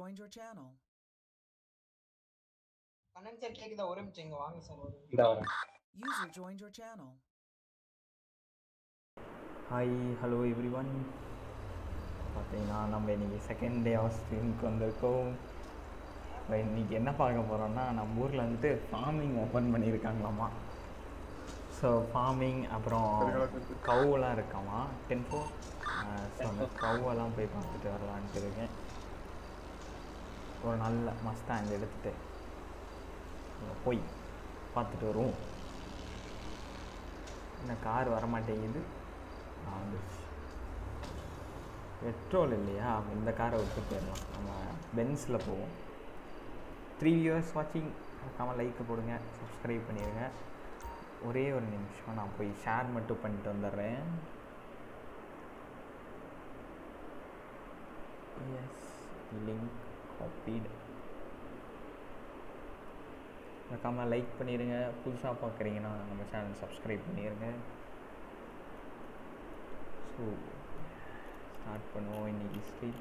joined your channel. Kannan sir கேக்குதா ஒரு நிமிஷம் இங்க வாங்க சார் ஒரு இந்த வரேன் User joined your channel. Hi hello everyone பார்த்தீங்கன்னா நம்ம இன்றைக்கி செகண்ட் டே ஆஃப் ஸ்ட்ரீமுக்கு வந்திருக்கோம் இப்போ இன்றைக்கி என்ன பார்க்க போகிறோம்னா நம்ம ஊரில் வந்துட்டு ஃபார்மிங் ஓப்பன் பண்ணியிருக்காங்களாமா ஸோ ஃபார்மிங் அப்புறம் கவுலாம் இருக்காமா டென்போ ஸோ அந்த கவுவெல்லாம் போய் பார்த்துட்டு வரலான்ட்டு இருக்கேன் ஒரு நல்ல மஸ்டாண்ட் எடுத்துகிட்டு அங்க போய் பார்த்துட்டு வருவோம் இந்த கார் வரமாட்டேங்குது ஆ, வந்துருச்சு பெட்ரோல் இல்லையா இந்த காரை விட்டு போயிடலாம் நம்ம பென்ஸில் போவோம் த்ரீ வியூவர்ஸ் வாட்சிங் மறக்காமல் லைக் போடுங்க சப்ஸ்கிரைப் பண்ணிடுங்க ஒரே ஒரு நிமிஷம் நான் போய் ஷேர் மட்டும் பண்ணிட்டு வந்துடுறேன் எஸ் லிங்க் காப்பீடு மறக்காமல் லைக் பண்ணிடுங்க புதுசாக பார்க்குறீங்கன்னா நம்ம சேனல் சப்ஸ்கிரைப் பண்ணிடுங்க ஸோ ஸ்டார்ட் பண்ணுவோம் இன்னைக்கு ஸ்ட்ரீட்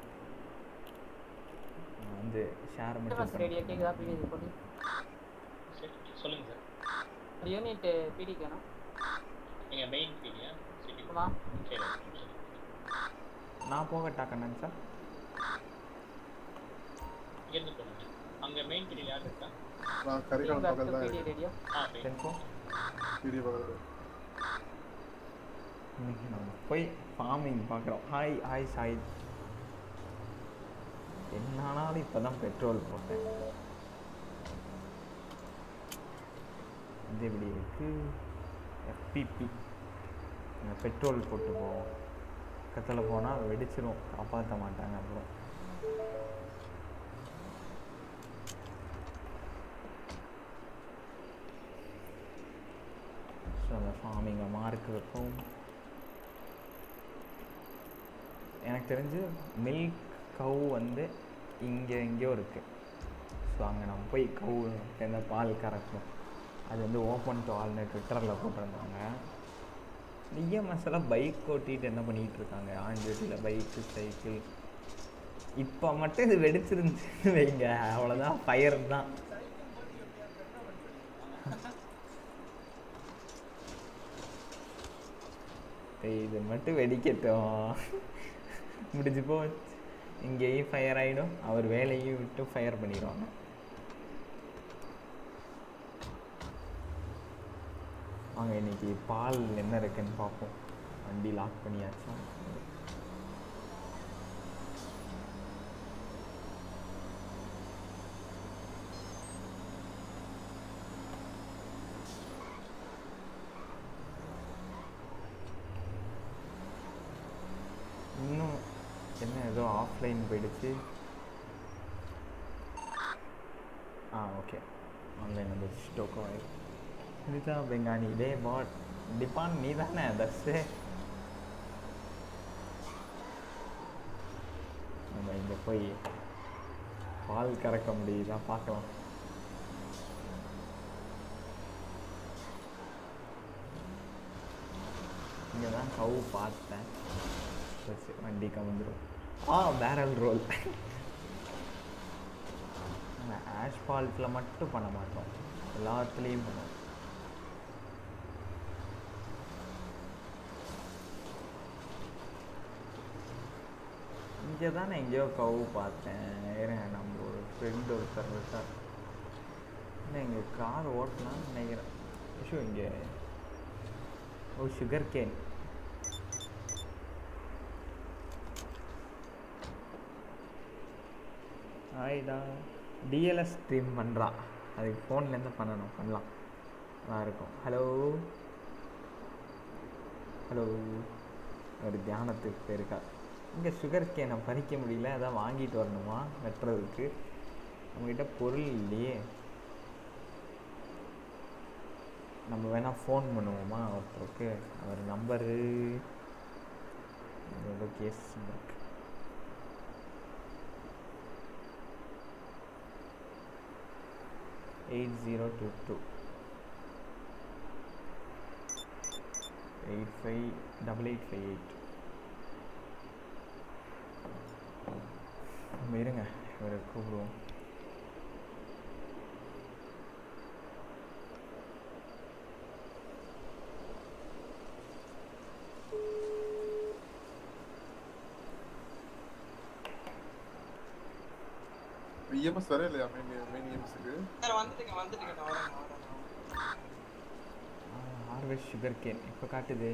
நான் வந்து ஷேர் மட்டும் ரெடியா கேக்குதா பிடி போட்டு சரி சொல்லுங்க சார் ஒரு யூனிட் பிடிக்கு வேணும் நீங்க மெயின் பீடியா சிட்டி ஆமா சரி okay, சரி நான் போகட்டா கண்ணன் சார் இங்கேருந்து போடுங்க அங்க மெயின் பீடியில் யார் இருக்கா நான் கரிகால் பக்கத்துல தான் பிடி இருக்கேன் ரெடியா ஆ மெயின் டென்ஃபோ பிடி பக்கத்துல இன்னைக்கு நம்ம போய் ஃபார்மிங் பார்க்குறோம் ஹாய் ஹாய் சாய் என்னானாலும் இப்போ தான் பெட்ரோல் போட்டேன் இது எப்படி இருக்கு எஃபிபி பெட்ரோல் போட்டு போவோம் பக்கத்தில் போனால் வெடிச்சிரும் காப்பாற்ற மாட்டாங்க அப்புறம் ஸோ அந்த ஃபார்மிங்கை மார்க் வைப்போம் எனக்கு தெரிஞ்சு மில்க் கவு வந்து இங்கே எங்கேயோ இருக்குது ஸோ அங்கே நம்ம போய் கவு எந்த பால் கறக்கும் அது வந்து ஓப்பன் டு ஆல்னு ட்விட்டரில் போட்டிருந்தாங்க இஎம்எஸ் எல்லாம் பைக் ஓட்டிட்டு என்ன பண்ணிகிட்டு இருக்காங்க ஆண்ட்ராய்டில் பைக்கு சைக்கிள் இப்போ மட்டும் இது வெடிச்சிருந்துச்சுன்னு வைங்க அவ்வளோதான் ஃபயர் தான் ஏய், இது மட்டும் வெடிக்கட்டும் முடிஞ்சு போச்சு இங்கேயும் ஃபயர் ஆகிடும் அவர் வேலையும் விட்டு ஃபயர் பண்ணிடுவாங்க வாங்க இன்னைக்கு பால் என்ன இருக்குன்னு பார்ப்போம் வண்டி லாக் பண்ணியாச்சா இன்னும் என்ன ஏதோ ஆஃப்லைன் போயிடுச்சு ஆ ஓகே ஆன்லைன் வந்து ஸ்டோக்கோ ஆயிடும் இதுதான் பெங்கானி டே பாட் டிபான் நீ தானே தஸ்ஸு நம்ம இங்கே போய் பால் கறக்க முடியுதா பார்க்கலாம் இங்கே தான் கவு பார்த்தேன் வச்சு வண்டி கவுந்துரும் ஆ பேரல் ரோல் நம்ம ஆஷ்பால்ட்டில் மட்டும் பண்ண மாட்டோம் எல்லாத்துலேயும் பண்ணுவோம் இங்கே தானே எங்கேயோ கவு பார்த்தேன் இருங்க நம்ம ஒரு ஃப்ரெண்டு ஒருத்தர் இருக்கார் இல்லை இங்கே கார் ஓட்டலாம்னு நினைக்கிறேன் விஷயம் இங்கே ஓ சுகர் கேன் ஆயிடா டிஎல்எஸ் ஸ்ட்ரீம் பண்ணுறா அதுக்கு ஃபோன்லேருந்து பண்ணணும் பண்ணலாம் நல்லா இருக்கும் ஹலோ ஹலோ ஒரு தியானத்துக்கு போயிருக்கா இங்கே சுகர் கேனை பறிக்க முடியல அதான் வாங்கிட்டு வரணுமா வெட்டுறதுக்கு நம்மக்கிட்ட பொருள் இல்லையே நம்ம வேணால் ஃபோன் பண்ணுவோமா ஒருத்தருக்கு அவர் நம்பரு ஏதோ கேஸ் இருக்கு eight zero two two eight five double eight five eight நம்ம இருங்க இவருக்கு கூப்பிடுவோம் இஎம்எஸ் வர இல்லையா மெயின் மெயின் இஎம்எஸ்க்கு சார் வந்துட்டுங்க வந்துட்டுங்க நான் வரேன் நான் வரேன், நான் வரேன் ஹார்வெஸ்ட் சுகர் கேன் இப்போ காட்டுது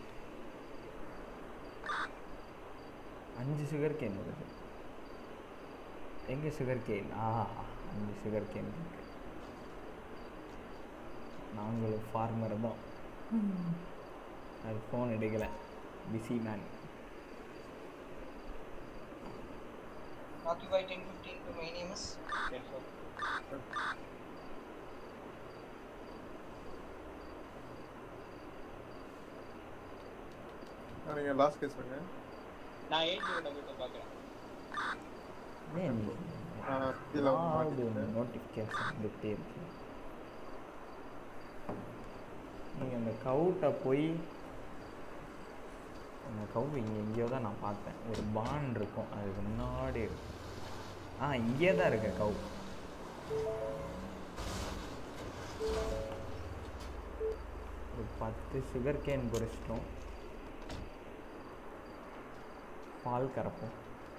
அஞ்சு சுகர் கேன் வருது எங்கே சுகர் கேன் ஆ அஞ்சு சுகர் கேன் இருக்கு நாங்களும் ஃபார்மர் தான் அது ஃபோன் எடுக்கலை busy man Occupy 10 15 to main EMS. சரி சார் நீங்க லாஸ்ட் கேஸ் பண்ணுங்க நான் எயிட் ஜீரோ டபுள் டூ பார்க்குறேன் ஏன் ஆ, இதுல வந்து மாட்டிக்கிட்டேன். நோட்டிஃபிகேஷன் வந்துட்டே இருக்கு நீங்கள் அந்த கவுட்டை போய் அந்த கவு இங்கே எங்கேயோ தான் நான் பார்த்தேன் ஒரு பான் இருக்கும் அதுக்கு முன்னாடி இருக்கும் ஆ இங்கே தான் இருக்கு கவு ஒரு பத்து சுகர் கேன் பொரிச்சிட்டோம் பால் கறப்போம்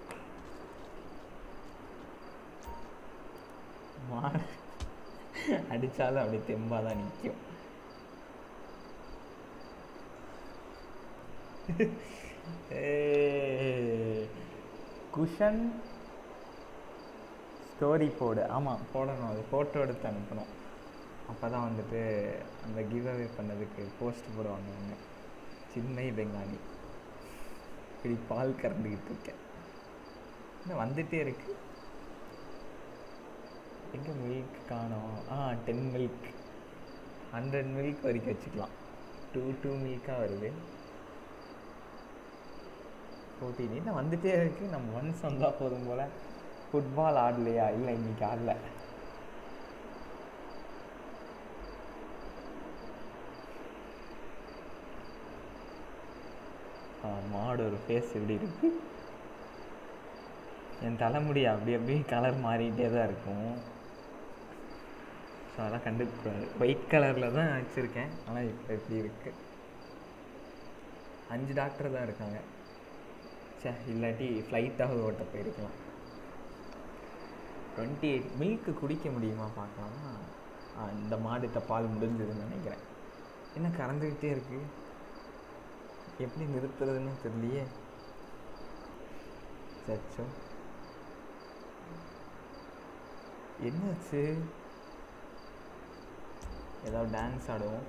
மாடு அடித்தாலும் அப்படி தெம்பாக தான் நிற்கும் குஷன் ஸ்டோரி போடு ஆமாம் போடணும் அது ஃபோட்டோ எடுத்து அனுப்பணும் அப்போ தான் வந்துட்டு அந்த கிவ் அவே பண்ணதுக்கு போஸ்ட் போடுவாங்க அவங்க சின்மை பெங்காலி இப்படி பால் கறந்துக்கிட்டு இருக்கேன் இன்னும் வந்துட்டே இருக்கு எங்கே மில்க் காணோம் ஆ டென் மில்க் ஹண்ட்ரட் மில்க் வரைக்கும் வச்சுக்கலாம் டூ டூ மில்காக வருது ஃபோர்டீன் என்ன வந்துட்டே இருக்கு நம்ம ஒன்ஸ் வந்தால் போதும் போல் ஃபுட்பால் ஆடலையா இல்லை இன்னைக்கு ஆடல ஆ, மாடு ஒரு ஃபேஸ் எப்படி இருக்கு என் தலைமுடி அப்படி அப்படியே கலர் மாறிட்டே தான் இருக்கும் ஸோ அதெல்லாம் கண்டுக்கூடாது ஒயிட் கலரில் தான் வச்சுருக்கேன் ஆனால் இப்போ எப்படி இருக்கு அஞ்சு டாக்டர் தான் இருக்காங்க சே இல்லாட்டி ஃப்ளைட்டாக ஓட்ட போயிருக்கலாம் டுவெண்ட்டி எயிட் மில்க்கு குடிக்க முடியுமா பார்க்கலாமா ஆ, இந்த மாடுகிட்ட பால் முடிஞ்சதுன்னு நினைக்கிறேன் என்ன கறந்துக்கிட்டே இருக்கு எப்படி நிறுத்துறதுன்னு தெரியலையே சச்சோ என்னாச்சு ஏதாவது டான்ஸ் ஆடுவோம்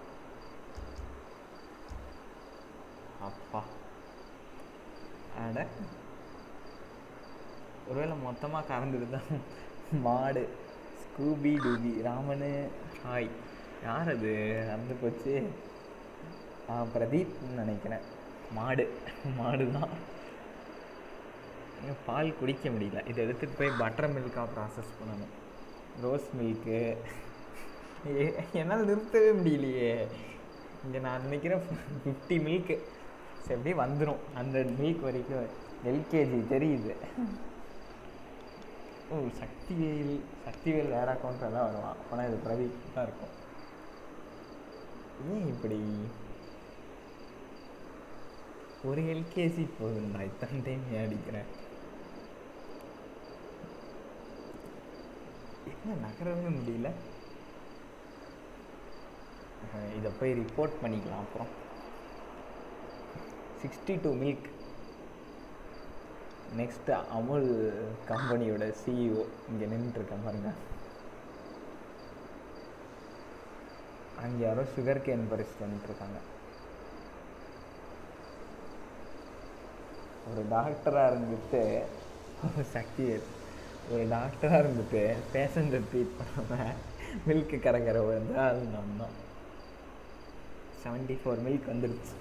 அப்பா அட ஒருவேளை மொத்தமாக கறந்துட்டு தான் மாடு ஸ்கூபி டூபி ராமனு ஹாய் யார் அது அந்த போச்சு ஆ பிரதீப்னு நினைக்கிறேன் மாடு மாடு தான் ஏன் பால் குடிக்க முடியல இதை எடுத்துகிட்டு போய் பட்டர் மில்காக ப்ராசஸ் பண்ணணும் ரோஸ் மில்க்கு என்னால் நிறுத்தவே முடியலையே இங்கே நான் நினைக்கிறேன் ஃபிஃப்டி மில்க்கு சரி எப்படி வந்துடும் ஹண்ட்ரட் மில்க் வரைக்கும் எல்கேஜி தெரியுது ஓ சக்திவேல் சக்திவேல் வேற அக்கௌண்ட்டில் தான் வருவான் ஆனால் இது பிரதீப் தான் இருக்கும் ஏன் இப்படி ஒரு எல்கேசி போதும்டா இத்தனை டைம் ஏன் அடிக்கிறேன் என்ன நகரவே முடியல அஹ் இதை போய் ரிப்போர்ட் பண்ணிக்கலாம் அப்புறம் sixty two milk next Amul கம்பெனியோட சிஇஓ இங்கே நின்றுட்டுருக்கேன் பாருங்க அங்கே யாரோ சுகர் கேன் பறிச்சுட்டு வந்துட்டுருக்காங்க ஒரு டாக்டராக இருந்துட்டு ஒரு சக்தி ஒரு டாக்டராக இருந்துட்டு பேஷண்ட்டை ட்ரீட் பண்ணாமல் மில்க்கு கறக்கிற வந்து அது நான் தான் செவன்ட்டி ஃபோர் மில்க் வந்துருச்சு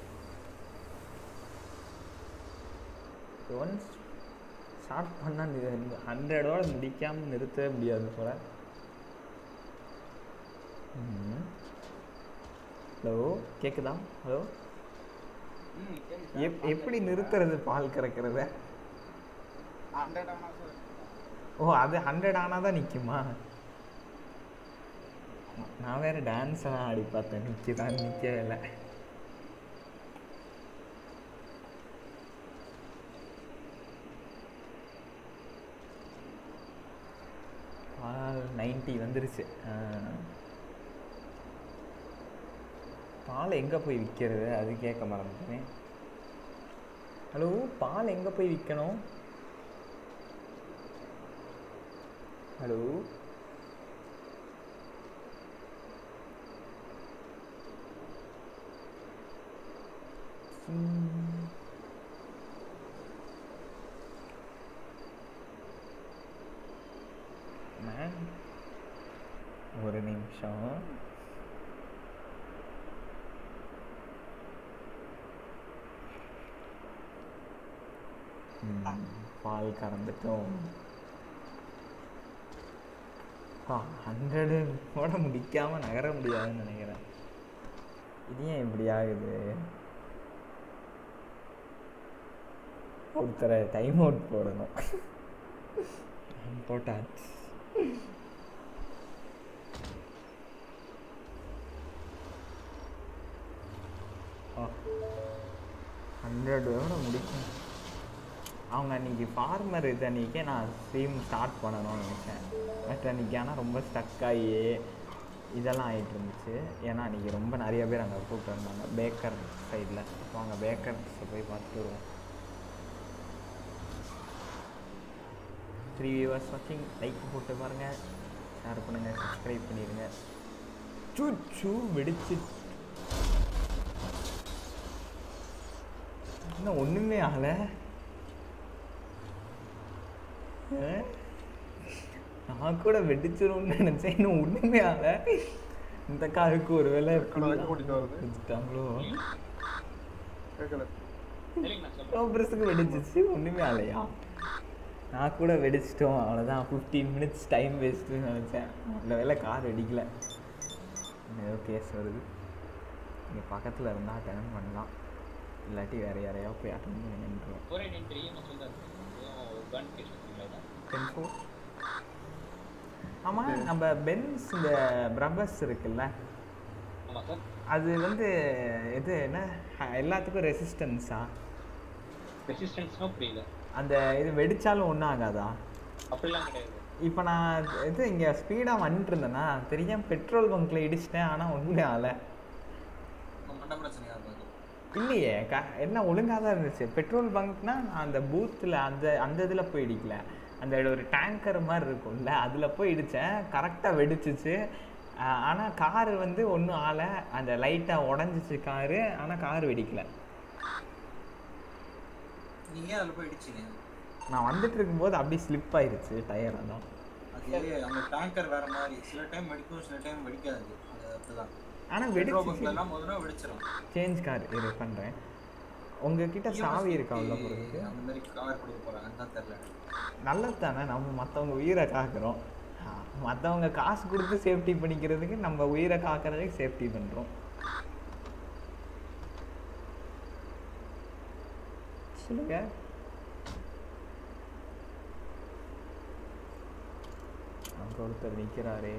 ஒன்ஸ் ஸ்டார்ட் பண்ணால் ஹண்ட்ரடோட முடிக்காமல் நிறுத்தவே முடியாது போல ஹலோ கேட்குதா ஹலோ ம் எப் எப்படி நிறுத்துறது பால் கறக்கிறத ஹண்ட்ரட் ஆனால் சார் ஓ அது ஹண்ட்ரட் ஆனால் தான் நிற்குமா நான் வேற டான்ஸ் எல்லாம் ஆடி பார்த்தேன் நிற்கதான் நிற்கவே இல்லை பால் நைன்ட்டி வந்துருச்சு ஆ. பால் எங்கே போய் விற்கிறது அது கேட்க மறந்துட்டேன் ஹலோ பால் எங்கே போய் விற்கணும் ஹலோ ம். மேம் ஒரு நிமிஷம் ம், பால் கறந்துட்டோம் ஹண்ட்ரடு கூட முடிக்காம நகர முடியாதுன்னு நினைக்கிறேன் இது ஏன் இப்படி ஆகுது ஒருத்தரை டைம் அவுட் போடணும் போட்டாச்சு ஹண்ட்ரடோட முடிக்கும் அவங்க அன்றைக்கி ஃபார்மர் இது அன்றைக்கே நான் ஸ்ட்ரீம் ஸ்டார்ட் பண்ணணும்னு நினச்சேன் பட் அன்றைக்கி ஆனால் ரொம்ப ஸ்டக் ஆகி இதெல்லாம் ஆகிட்டு இருந்துச்சு ஏன்னா அன்றைக்கி ரொம்ப நிறைய பேர் அங்கே கூப்பிட்டு வந்தாங்க பேக்கர் சைடில் அப்போ அங்கே பேக்கர்ஸை போய் பார்த்துட்டு வருவோம் த்ரீ வியூவர்ஸ் வாட்சிங் லைக் போட்டு பாருங்கள் ஷேர் பண்ணுங்கள் சப்ஸ்கிரைப் பண்ணிடுங்க சூ சூ வெடிச்சு இன்னும் ஒன்றுமே ஆகலை ஆ? நான் கூட வெடிச்சிரும்னு நினச்சேன் இன்னும் ஒன்றுமே ஆகலை இந்த காருக்கு ஒரு வேலை கடை கூட்டிட்டு வருது. வச்சுட்டாங்களோ கேட்கல இல்லைங்க நான் சொல்றேன் ப்ரோக்ரஸுக்கு வெடிச்சிச்சு ஒன்றுமே ஆகலையா நான் கூட வெடிச்சிட்டோம் அவ்வளோதான் ஃபிஃப்டீன் மினிட்ஸ் டைம் வேஸ்ட்டுன்னு நினச்சேன் நல்ல வேலை கார் வெடிக்கல ஏதோ கேஸ் வருது இங்கே பக்கத்தில் இருந்தால் அட்டன் பண்ணலாம் இல்லாட்டி வேறு யாரையா போய் அட்டன் பண்ணி நின்றுவோம் ஒரே நின்று என்ன சொல்றாரு ஒரு கன் கேஸ் வச்சுங்களா டென் ஃபோர் ஆமாம் நம்ம பென்ஸ் இந்த பிரபஸ் இருக்குல்ல ஆமா சார் அது வந்து இது என்ன ஹ- எல்லாத்துக்கும் ரெசிஸ்டன்ஸா ரெசிஸ்டன்ஸ்னா புரியல அந்த இது வெடிச்சாலும் ஒன்றும் ஆகாதா அப்படிலாம் கிடையாது இப்போ நான் இது இங்கே ஸ்பீடாக வந்துட்டு இருந்தேன்னா தெரியாம பெட்ரோல் பங்க்கில் இடிச்சிட்டேன் ஆனால் ஒன்றுமே ஆகலை மண்ட பிரச்சனையா இருந்தது இல்லையே க என்ன ஒழுங்காக தான் இருந்துச்சு பெட்ரோல் பங்க்னா நான் அந்த பூத்தில் அந்த அந்த இதில் போய் இடிக்கல அந்த ஒரு டேங்கர் மாதிரி இருக்கும்ல அதில் போய் இடித்தேன் கரெக்டாக வெடிச்சிச்சு ஆனால் காரு வந்து ஒன்றும் ஆகலை அந்த லைட்டாக உடஞ்சிச்சு காரு ஆனால் கார் வெடிக்கல நீங்க ஏன் அதுல போய் இடிச்சீங்க நான் வந்துட்டு இருக்கும்போது அப்படியே ஸ்லிப் ஆயிருச்சு டயர் அதான் அது அந்த டேங்கர் வேற மாதிரி சில டைம் வெடிக்கும் சில டைம் வெடிக்காது அது அப்படிதான் ஆனால் பெட்ரோல் வெடிச்சிச்சு பங்க்ல எல்லாம் முதல்ல வெடிச்சிடும் சேஞ்ச் கார் இது பண்ணுறேன் உங்ககிட்ட சாவி இருக்கா உள்ள போகிறதுக்கு அந்த மாதிரி கார் கொடுக்க போறாங்க தான் தெரியல நல்லது தானே நம்ம மற்றவங்க உயிரை காக்கிறோம் மற்றவங்க காசு கொடுத்து சேஃப்டி பண்ணிக்கிறதுக்கு நம்ம உயிரை காக்கிறதுக்கு சேஃப்டி பண்ணுறோம் சொல்லுங்க அங்கே ஒருத்தர் நிற்கிறாரே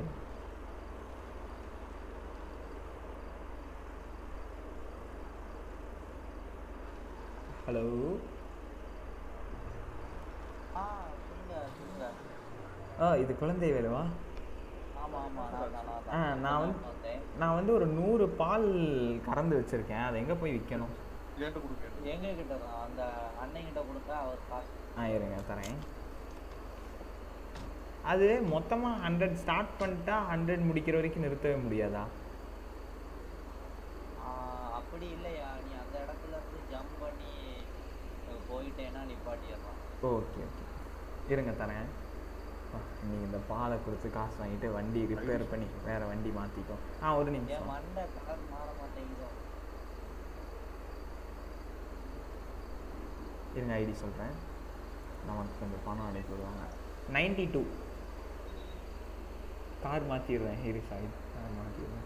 ஹலோ ஆ சொல்லுங்க சொல்லுங்க ஆ இது குழந்தை வேலுவா ஆமா ஆமா நான் தான் நான் ஆ தான் நான் வந்து வந்தேன் நான் வந்து ஒரு நூறு பால் கறந்து வச்சுருக்கேன் அதை எங்கே போய் விற்கணும் ஏன்ட்ட கொடுக்க எங்க கிட்ட தான் அந்த அண்ணன் கிட்ட கொடுத்தா அவர் காசு ஆ இருங்க தரேன் அது மொத்தமாக ஹண்ட்ரட் ஸ்டார்ட் பண்ணிட்டா ஹண்ட்ரட் முடிக்கிற வரைக்கும் நிறுத்தவே முடியாதா ஆ, அப்படி இல்லையா நீ அந்த இடத்துல இருந்து ஜம்ப் பண்ணி அஹ், போயிட்டேன்னா நிப்பாட்டிடலாம் ஓகே ஓகே இருங்க தரேன் நீங்கள் இந்த பாலை கொடுத்து காசு வாங்கிட்டு வண்டி ரிப்பேர் பண்ணி வேற வண்டி மாற்றிக்கோ ஆ ஒரு என் நிமிஷம் மண்டை கலர் மாற மாட்டேங்குதோ இருங்க ஐடி சொல்கிறேன் நமக்கு கொஞ்சம் பணம் அனுப்பி விடுவாங்க நைன்டி டூ கார் மாற்றிடுறேன் ஹெரி சாய் கார் மாற்றிடுறேன்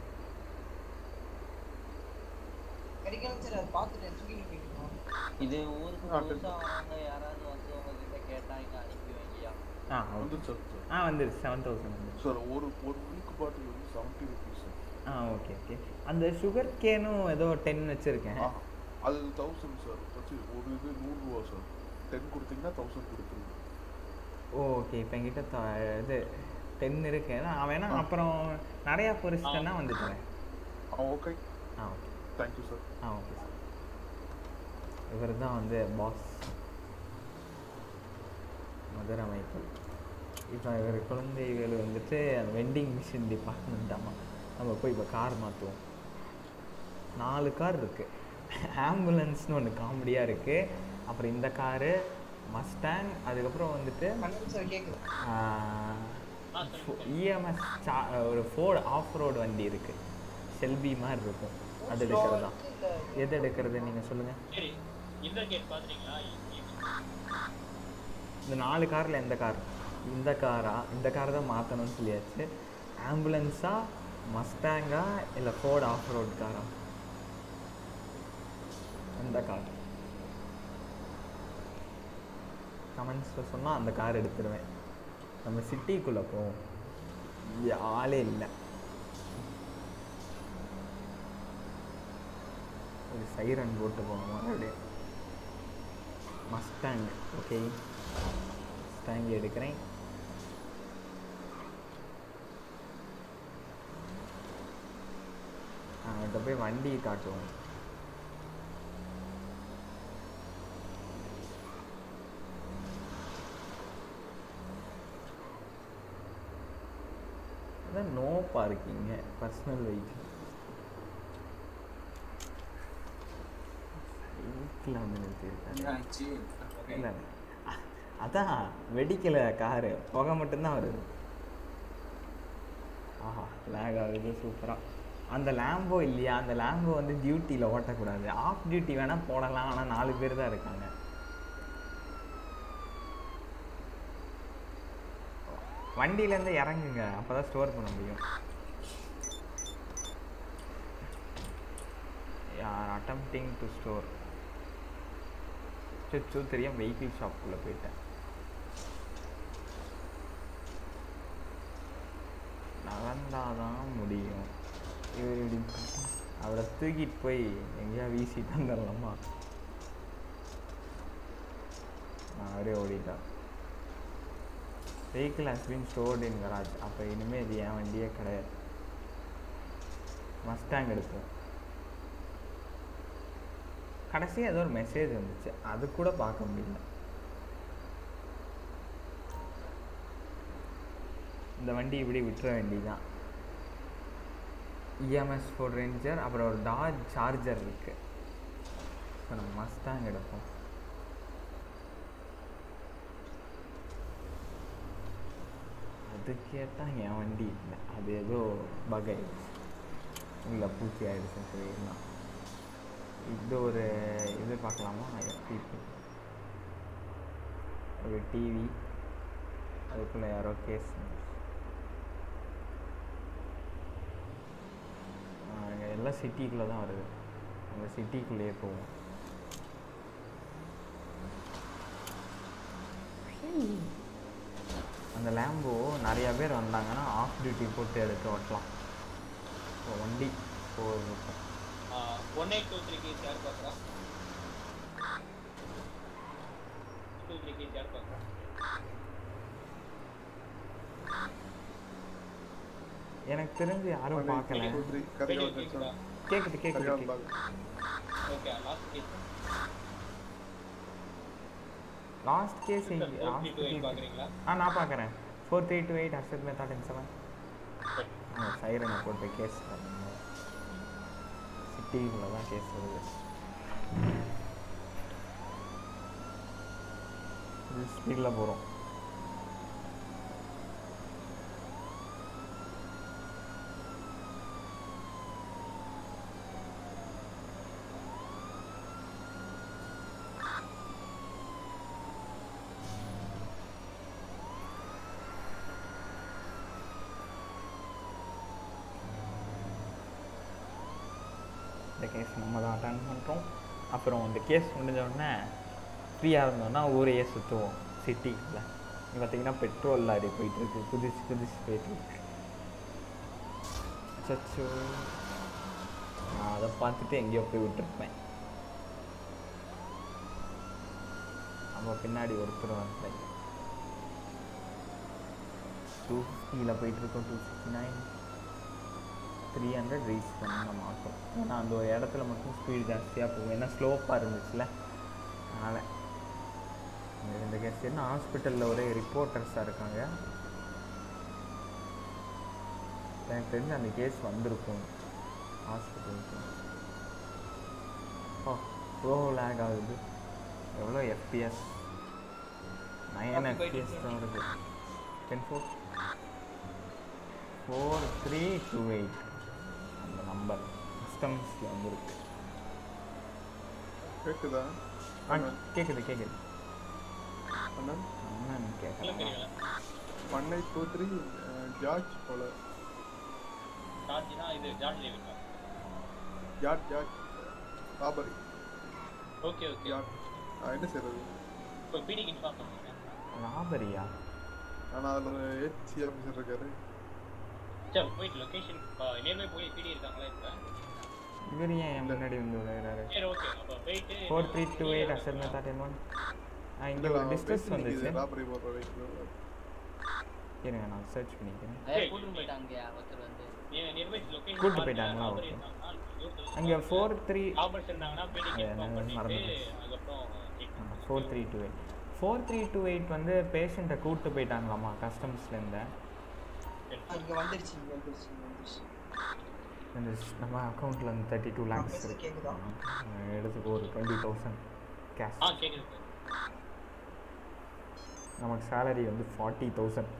கிடைக்காம சரி அதை பார்த்துட்டு தூக்கிட்டு போயிட்டு இது ஊருக்கு ஆ, புதுசா வரவங்க யாராவது வந்து உங்ககிட்ட கேட்டா இங்க அனுப்பி வைங்கயா ஆ ஓகே வந்துருச்சு சார் ஆ வந்துருச்சு செவன் தௌசண்ட் வந்துருச்சு சார் ஒரு ஒரு மில்க் பாட்டில் வந்து செவன்ட்டி ருபீஸ் சார் ஆ ஓகே ஓகே அந்த சுகர் கேனும் ஏதோ டென் வச்சுருக்கேன் ஆ அது தௌசண்ட் சார் வச்சு ஒரு இது நூறுரூவா சார் டென் கொடுத்தீங்கன்னா தௌசண்ட் கொடுத்துருங்க ஓகே இப்போ என்கிட்ட த- இது டென் இருக்கு நான் வேணா அப்புறம் நிறையா பொரிச்சிட்டேன்னா வந்து தரேன் ஆ ஓகே ஆ ஓகே தேங்க்யூ சார் ஆ ஓகே சார் இவர் தான் வந்து பாஸ் மதுரை மைக்கேல் இப்போ இவர் குழந்தைகள் வந்துட்டு வெண்டிங் மிஷின் டிபார்ட்மெண்ட்டாமா நம்ம போய் இப்போ கார் மாற்றுவோம் நாலு கார் இருக்குது ஆம்புலன்ஸ்னு ஒன்று காமெடியாக இருக்குது அப்புறம் இந்த காரு மஸ்டாங் அதுக்கப்புறம் வந்துட்டு கண்ணன் சார் கேக்குது இஎம்எஸ் சா ஒரு ஃபோர்டு ஆஃப் ரோடு வண்டி இருக்குது ஷெல்பி மாதிரி இருக்கும் அது எடுக்கிறது தான் இல்ல எது எடுக்கிறது நீங்கள் சொல்லுங்கள் சரி இந்த கேட் பாத்துறீங்களா இந்த நாலு காரில் எந்த கார் இந்த காரா இந்த கார் தான் மாற்றணும்னு சொல்லியாச்சு ஆம்புலன்ஸா மஸ்டாங்கா இல்லை ஃபோர்ட் ஆஃப் ரோட் காரா எந்த கார் கமெண்ட்ஸில் சொன்னால் அந்த கார் எடுத்துருவேன் நம்ம சிட்டிக்குள்ளே போவோம் இங்க ஆளே இல்லை ஒரு சைரன் போட்டு போகணுமா அப்படியே மஸ்டாங் ஓகே மஸ்டாங் எடுக்கிறேன் அவன்கிட்ட போய் வண்டி காட்டுவோம் அதான் நோ பார்க்கிங்க பர்சனல் வெஹிக்கிள் சைக்கிள் வந்து நிறுத்தியிருக்காரு என்னாச்சு இல்லை அதான் வெடிக்கல காரு புகை மட்டும்தான் வருது ஆஹா லேக் ஆகுது சூப்பராக அந்த லேம்போ இல்லையா அந்த லேம்போ வந்து டியூட்டியில் ஓட்டக்கூடாது ஆஃப் டியூட்டி வேணால் போடலாம் ஆனால் நாலு பேர் தான் இருக்காங்க வண்டியிலேருந்து இறங்குங்க அப்போ தான் ஸ்டோர் பண்ண முடியும் யார் அட்டம்ப்டிங் டு ஸ்டோர் சச்சோ தெரியாம வெஹிக்கிள் ஷாப்புக்குள்ளே போயிட்டேன் நடந்தாதான் முடியும் இவர் இப்படி அவரை தூக்கிட்டு போய் எங்கேயா வீசிட்டு வந்துடலாமா நான் அப்படியே ஓடிட்டான் vehicle has been stored in garage அப்போ இனிமேல் இது என் வண்டியே கிடையாது மஸ்டாங் எடுப்போம் கடைசியாக ஏதோ ஒரு மெசேஜ் வந்துச்சு அது கூட பார்க்க முடியல இந்த வண்டி இப்படி விட்டுற வேண்டியதான் இஎம்எஸ் ஃபோர் ரேஞ்சர் அப்புறம் ஒரு டாஜ் சார்ஜர் இருக்கு ஸோ நம்ம மஸ்டாங் எடுப்போம் அது கேட்டால் என் வண்டி இல்லை அது ஏதோ பகை இல்லை பூச்சி ஆயிடுச்சுன்னு சொல்லிடலாம் இது ஒரு இது பார்க்கலாமா எஃபிபி ஒரு டிவி அதுக்குள்ளே யாரோ கேஸ் எல்லாம் சிட்டிக்குள்ளே தான் வருது அந்த சிட்டிக்குள்ளேயே போவோம் அந்த லேம்போ நிறையா பேர் வந்தாங்கன்னா ஆஃப் டியூட்டி போட்டு எடுத்து ஓட்டலாம் இப்போ வண்டி போகும் one eight two three case யார் பார்க்குறா டூ த்ரீ கேஸ் யார் பார்க்குறா எனக்கு தெரிஞ்சு யாரும் பார்க்கல கரையா கேக்குதா கேட்குது கேட்குது கரையா கேட்குது okay last case last case four three last two eight பார்க்குறீங்களா ஆ நான் பார்க்குறேன் four three two eight Harshad Mehta ten seven ஆ சைரனை போட்டு கேஸ் சிட்டிக்குள்ளே தான் கேஸ் வருது ஸ்பீடில் போகிறோம் இந்த கேஸ் நம்ம தான் அட்டன் பண்ணுறோம் அப்புறம் இந்த கேஸ் முடிஞ்ச உடனே ஃப்ரீயாக இருந்தோம்னா ஊரையே சுற்றுவோம் சிட்டிக்குள்ள இங்க பார்த்தீங்கன்னா பெட்ரோல் லாரி போயிட்டுருக்கு குதிச்சு குதிச்சு போயிட்டுருக்கு சச்சோ நான் அதை பார்த்துட்டு எங்கேயோ போய் விட்டுருப்பேன் நம்ம பின்னாடி ஒருத்தர் வந்தேன் டூ ஃபிஃப்டியில் போயிட்டுருக்கோம் two fifty nine three hundred reach பண்ண மாட்டோம் ஏன்னா அந்த ஒரு இடத்துல மட்டும் ஸ்பீடு ஜாஸ்தியாக போகும் ஏன்னா ஸ்லோப்பாக இருந்துச்சுல அதனால் இந்த ரெண்டு கேஸ் என்ன ஹாஸ்பிட்டலில் ஒரே ரிப்போர்ட்டர்ஸாக இருக்காங்க எனக்கு தெரிஞ்சு அந்த கேஸ் வந்திருக்கும் ஹாஸ்பிட்டலுக்கு ஓ ப்ரோ லேக் ஆகுது எவ்வளோ FPS nine Copy by FPS தான் வருது ten four four three two eight அந்த நம்பர் சிஸ்டம்ஸில் வந்துருக்கு கேக்குதா ஆ கேட்குது கேட்குது அண்ணன் என்னன்னு கேட்கலாம் one eight two three George போல சார்ஜ்னா இது ஜார்ஜ் லேவிக்கா George George robbery okay okay George நான் என்ன செய்யறது இப்போ பிடிக்கு இன்ஃபார்ம் பண்ணுங்க ராபரியா ஆனால் அதில் ஒரு ஏசி ஆஃபீஸர் இருக்காரு சரி போயிட்டு லொகேஷன் நியர்பை போய் பிடி இருக்காங்களா இப்போ இவர் ஏன் என் முன்னாடி வந்து விளையாடுறாரு சரி ஓகே அப்போ போயிட்டு four three two eight Azhar Mehta ten one ஆ இங்கே ஒரு டிஸ்கஸ் வந்துச்சு ராபரி போடுற வெஹிக்கிள் இருங்க நான் சர்ச் பண்ணிக்கிறேன் ஏய் கூட்டிட்டு போயிட்டாங்கயா ஒருத்தர் வந்து நியர்பை லொகேஷன் கூட்டு போயிட்டாங்களா? ஓகே. அங்கே ஃபோர் த்ரீ ராபர்ட்ஸ் இருந்தாங்கன்னா பிடிக்கு அது இன்ஃபார்ம் என்னன்னு பண்ணிட்டு மறந்துடுச்சு. அதுக்கப்புறம் check four three two eight four three two eight வந்து பேஷண்ட்டை கூப்பிட்டு போயிட்டாங்களாமா கஸ்டம்ஸ்லேருந்து இங்க வந்துருச்சு இங்க வந்துருச்சு இங்க வந்துருச்சு இந்த ஸ்- நம்ம அக்கௌண்ட்டில் வந்து தேர்ட்டி டூ லேக்ஸ் பேசுறது இருக்கு கேக்குதா? ஆ, எடுத்துக்கோ ஒரு டுவெண்ட்டி தௌசண்ட் கேஷ் ஆ கேக்குது சார் நமக்கு சேலரி வந்து ஃபார்ட்டி தௌசண்ட்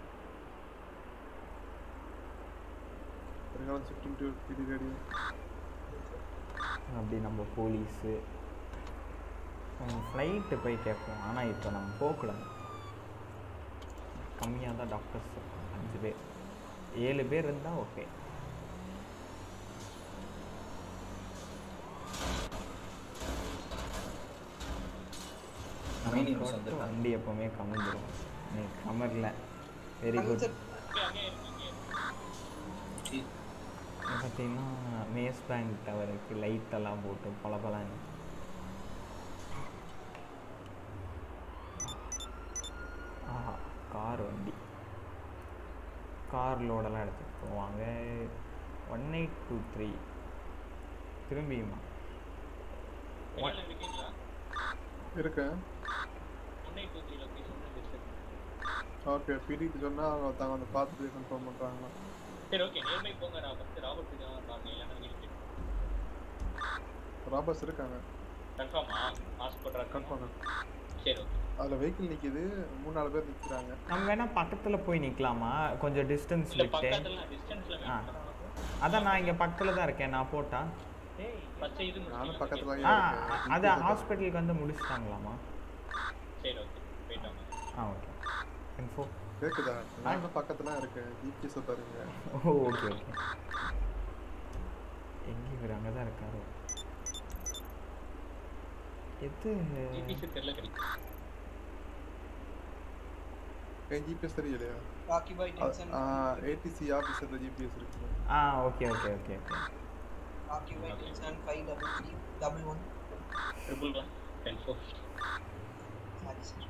இருக்காலும் ஷிஃப்டிங் டு பிடி ரேடியோ அப்படி நம்ம போலீஸு ஃப்ளைட்டு போய் கேட்போம் ஆனால் இப்போ நம்ம போகக்கூடாது கம்மியாக தான் டாக்டர்ஸ் இருக்காங்க அஞ்சு பேர் ஏழு பேர் இருந்தால் ஓகே Main news வந்திருக்கா? வண்டி எப்போவுமே கமிஞ்சிரும் இன்னைக்கு கமரில் வெரி குட் சார் பார்த்தீங்கன்னா மேஸ் பேங்க் டவருக்கு லைட்டெல்லாம் போட்டு பல பலன்னு ஆஹா கார் வண்டி கார் லோடெல்லாம் எடுத்துகிட்டு போவாங்க ஒன் எயிட் டூ த்ரீ திரும்பியுமா வெளியில இருக்கீங்களா இருக்கேன் one eight two three location okay பிடிக்கு சொன்னால் அவங்க தாங்க வந்து பார்த்துட்டு கன்ஃபார்ம் பண்ணுறாங்களா சரி ஓகே நியர்பை போங்க நான் ஃபஸ்ட்டு ராபர்ட்ஸுக்கு தான் பாருங்க இல்லைன்னா நீங்கள் ராபர்ஸ் இருக்காங்க கன்ஃபார்மா ஹாஸ்பிட்டல் கன்ஃபார்ம் சரி ஓகே அதில் வெஹிக்கிள் நிற்கிது மூணு நாலு பேர் நிற்கிறாங்க நம்ம வேணால் பக்கத்தில் போய் நிற்கலாமா கொஞ்சம் டிஸ்டன்ஸ் இல்லை விட்டு பக்கத்துல டிஸ்டன்ஸில் ஆ அதான் நான் இங்கே பக்கத்தில் தான் இருக்கேன் நான் போட்டா பச்சை இது நானும் முடிச்சிட்டீங்களா? பக்கத்தில் ஆ அது ஹாஸ்பிட்டலுக்கு வந்து முடிச்சிட்டாங்களாமா சரி ஓகே போயிட்டாங்க ஆ ஓகே இன்ஃபோ கேட்குதா நானும் பக்கத்தில் இருக்கேன் ஜிபிஎஸ் பாருங்க ஓ ஓகே ஓகே எங்கே இவர் அங்கே தான் இருக்காரு எது ஜிபிசி தெரியல கிடைக்கும் என் ஜிபிஎஸ் தெரியலையா ராக்கி பாய் டென்ஷன் ஏடிசி ஆஃபீஸரில் ஜிபிஎஸ் இருக்கு ஆ okay okay okay okay Rocky Bhai tension five double three double one triple one ten four sorry sir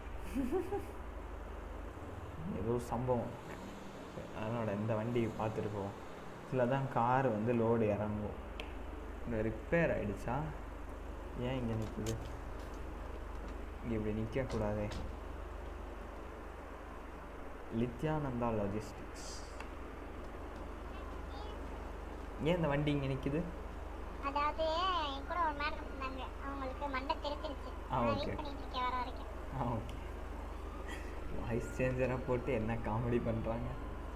ஏதோ சம்பவம் அதனோட இந்த வண்டி பார்த்துட்டு போவோம் இதில் தான் கார் வந்து லோடு இறங்கும் இந்த ரிப்பேர் ஆயிடுச்சா ஏன் இங்கே நிற்குது இங்கே இப்படி நிற்கக்கூடாதே லித்யானந்தா லாஜிஸ்டிக்ஸ் ஏன் இந்த வண்டி இங்கே நிற்குது அதாவது என் கூட ஒரு மேடம் இருந்தாங்க அவங்களுக்கு மண்டை தெரிச்சிருச்சு ஆ, நான் okay. வெயிட் பண்ணிட்டு இருக்கேன் வர வரைக்கும் ஆ ஓகே வாய்ஸ் சேஞ்சராக போட்டு என்ன காமெடி பண்ணுறாங்க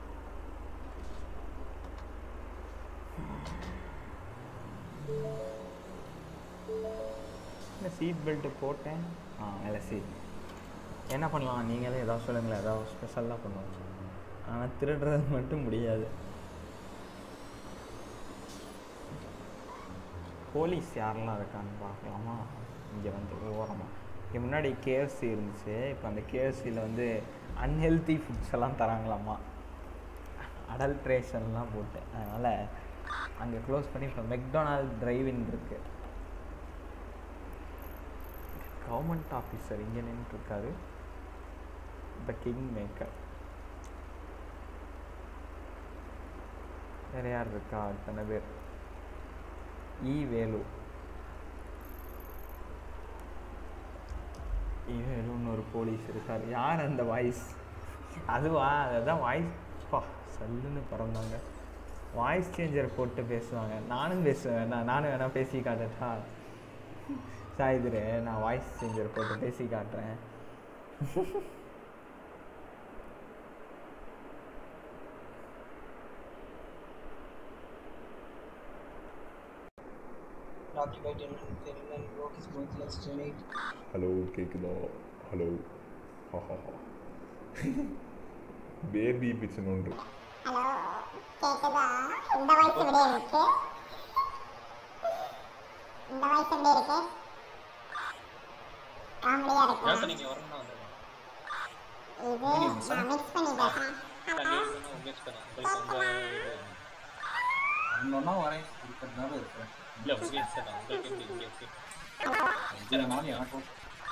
இல்லை சீட் பெல்ட்டு போட்டேன் ஆ மேலே சீட் என்ன பண்ணலாம் நீங்களே ஏதாவது சொல்லுங்களேன் ஏதாவது ஸ்பெஷலாக பண்ணுவோம் ஆனால் திருடுறது மட்டும் முடியாது போலீஸ் யாரெல்லாம் இருக்கான்னு பார்க்கலாமா இங்கே வந்து ஓரமாக இங்கே முன்னாடி கேஎஃப்சி இருந்துச்சு இப்போ அந்த கேஎஃப்சியில் வந்து அன்ஹெல்த்தி ஃபுட்ஸ் எல்லாம் தராங்களாமா அடல்ட்ரேஷன்லாம் போட்டு அதனால் அங்கே க்ளோஸ் பண்ணி இப்போ மெக்டொனால்ட் டிரைவின் இருக்கு கவர்மெண்ட் ஆஃபீஸர் இங்கே நின்றுருக்காரு த கிங் மேக்கர் வேறு யார் இருக்கா அத்தனை பேர் இ வேலு இ வேலுன்னு ஒரு போலீஸ் இருக்கார் யார் அந்த வாய்ஸ் அதுவா அதுதான் வாய்ஸ் பா சல்லுன்னு பிறந்தாங்க வாய்ஸ் சேஞ்சர் போட்டு பேசுவாங்க நானும் பேசுவேன் நான் நானும் வேணால் பேசி காட்டட்டா சாயுதுரு நான் வாய்ஸ் சேஞ்சர் போட்டு பேசி காட்டுறேன் Rocky by Denman, Ferryman broke his worthless tonight. Hello கேக்குதா ஹலோ ஹாஹாஹா பேபி பிச்சன் ஒன்று ஹலோ கேக்குதா இந்த வாய்ஸ் எப்படி இருக்கு இந்த வாய்ஸ் எப்படி இருக்கு காமெடியா இருக்கா ஏன் நீங்க வரணும்னா வந்துடுங்க. இது நான் மிக்ஸ் பண்ணி பேசுறேன் தண்ணி இருக்குன்னா உங்களுக்கு தரேன். உங்களுக்கு உங்க இது ஒன்னொன்னா வரேன் இருக்கிறதுனால இருக்கிறேன் இல்ல உங்களுக்கு தரேன். உங்களுக்கு எப்படி உங்களுக்கு இத்தனை நாள் எனக்கும்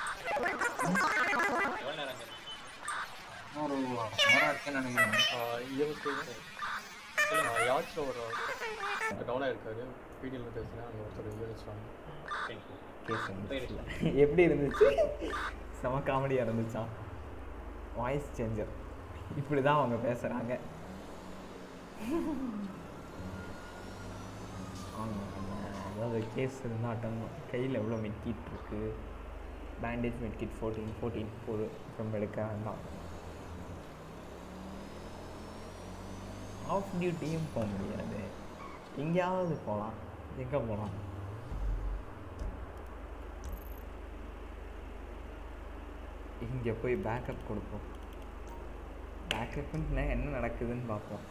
எவ்வளவு நேரம் இருக்கு? இன்னொரு நேரம் இருக்கேன்னு நினைக்கிறேன் இருபத்தி யாச்சும் ஒரு டவுனாக இருக்காரு பிடிஎல் பேசினா அங்கே ஒருத்தர் யூனிட்ஸ் வாங்க Thank you. கேஸ் வந்துச்சு எப்படி இருந்துச்சு செம காமெடியாக இருந்துச்சா வாய்ஸ் சேஞ்சர் இப்படி தான் அவங்க பேசுகிறாங்க அதாவது கேஸ் இருந்தால் அட்டன் கையில் எவ்வளோ மெட்கிட் இருக்கு பேண்டேஜ் மெட்கிட் ஃபோர்டீன் ஃபோர்டீன் போது ரொம்ப எடுக்க வேண்டாம் ஆஃப் டியூட்டியும் போக முடியாது எங்கேயாவது போகலாம் எங்கே போகலாம் இங்கே போய் பேக்கப் கொடுப்போம் பேக்கப்னா என்ன நடக்குதுன்னு பார்ப்போம்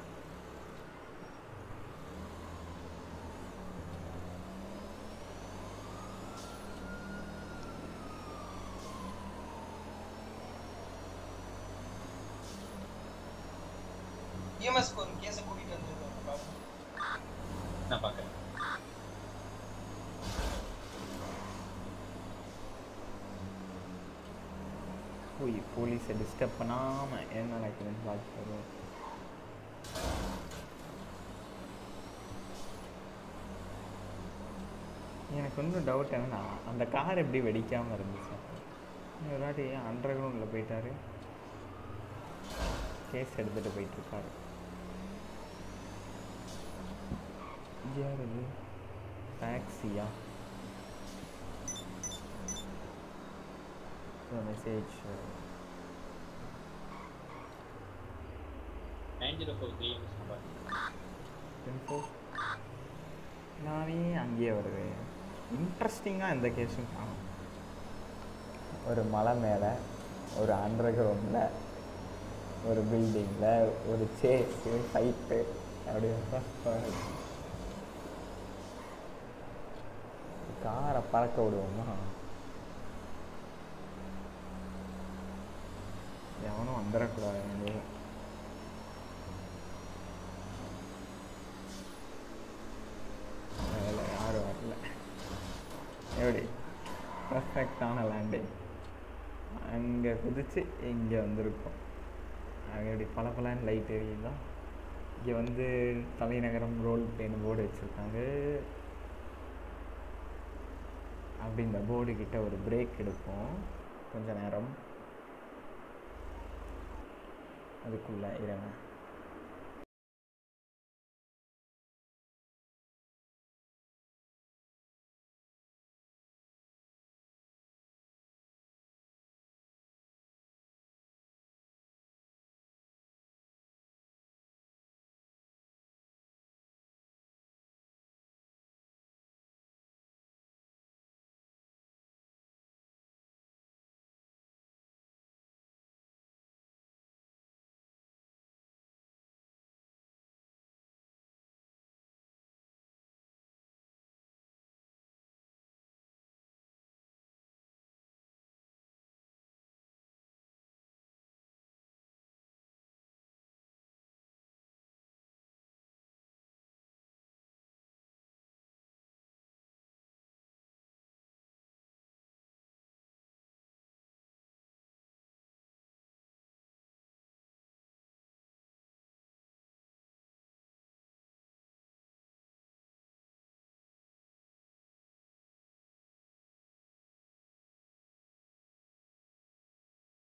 இஎம்எஸ்க்கு ஒரு கேஸை கூட்டிட்டு வந்துருக்காங்க நான் பார்க்கறேன். போய் போலீஸை டிஸ்டர்ப் பண்ணாமல் என்ன நடக்குதுன்னு பார்த்து வருவோம் எனக்கு இன்னும் டவுட் என்னன்னா அந்த கார் எப்படி வெடிக்காமல் இருந்துச்சு ஒரு வாட்டி அண்டர் கிரவுண்டில் போயிட்டாரு கேஸ் எடுத்துகிட்டு போயிட்டுருக்காரு யார் இது டாக்ஸியா மெசேஜ் 9043 மிஸ் நம்பர். இன்ஃபோ நானே அங்கேயே வருது இன்ட்ரெஸ்டிங்காக இந்த கேஸும் காணும் ஒரு மலை மேலே ஒரு அண்டர் கிரவுண்டில் ஒரு பில்டிங்கில் ஒரு சேஸு ஃபைட்டு அப்படி காரை பறக்க விடுவோமா எவனும் வந்துடக்கூடாது எங்கேயும் அதில் யாரும் வரல எப்படி பர்ஃபெக்டான லேண்டிங் அங்கே குதிச்சு இங்கே வந்திருக்கோம் அங்கே எப்படி பல பலன்னு லைட் எரியுதா இங்கே வந்து தலைநகரம் ரோல் பேன் போர்டு வச்சுருக்காங்க அப்படி இந்த போர்டு கிட்ட ஒரு பிரேக் எடுப்போம் கொஞ்ச நேரம் அதுக்குள்ளே இருங்க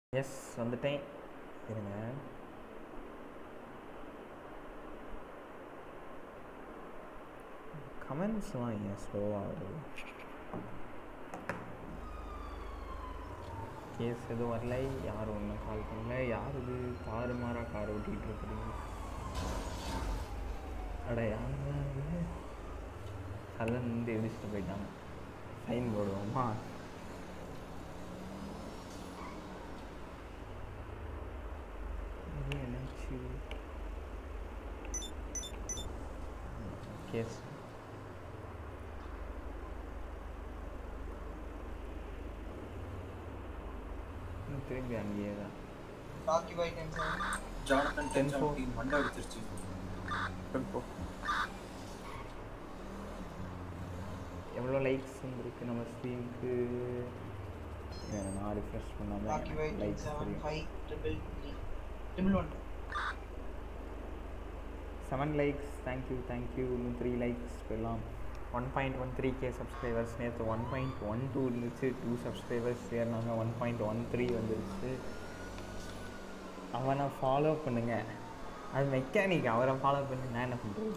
எஸ் வந்துட்டேன் இருங்க கமெண்ட்ஸ்லாம் ஏன் ஸ்லோவாக வருது கேஸ் எதுவும் வரல யாரும் ஒன்றும் கால் பண்ணல யார் இது தாறுமாறாக கார் ஓட்டிகிட்டு இருக்கிறீங்க அட யாருங்க இது கல்லன் வந்து இடிச்சுட்டு போயிட்டாங்க ஃபைன் போடுவோமா இது என்னாச்சு கேஸ் திரும்பி அங்கேயே தான் Rocky Bhai ten seven Jonathan ten 10 seventeen மண்டை அடிச்சிருச்சு டெம்போ எவ்வளோ லைக்ஸ் வந்திருக்கு நம்ம ஸ்க்ரீனுக்கு நான் ரிஃப்ரெஷ் ராக்கி பாய் பண்ணாமல் டென் லைக்ஸ் செவன் தெரியும் five triple three triple one seven likes thank you thank you இன்னும் த்ரீ லைக்ஸ் போயிடலாம் one point one three K subscribers நேற்று ஒன் பாயிண்ட் ஒன் டூ இருந்துச்சு டூ சப்ஸ்கிரைபர்ஸ் ஏறினாங்க ஒன் பாயிண்ட் ஒன் த்ரீ வந்துருச்சு அவனை follow பண்ணுங்க அது மெக்கானிக் அவரை ஃபாலோ பண்ணி நான் என்ன பண்ணுறது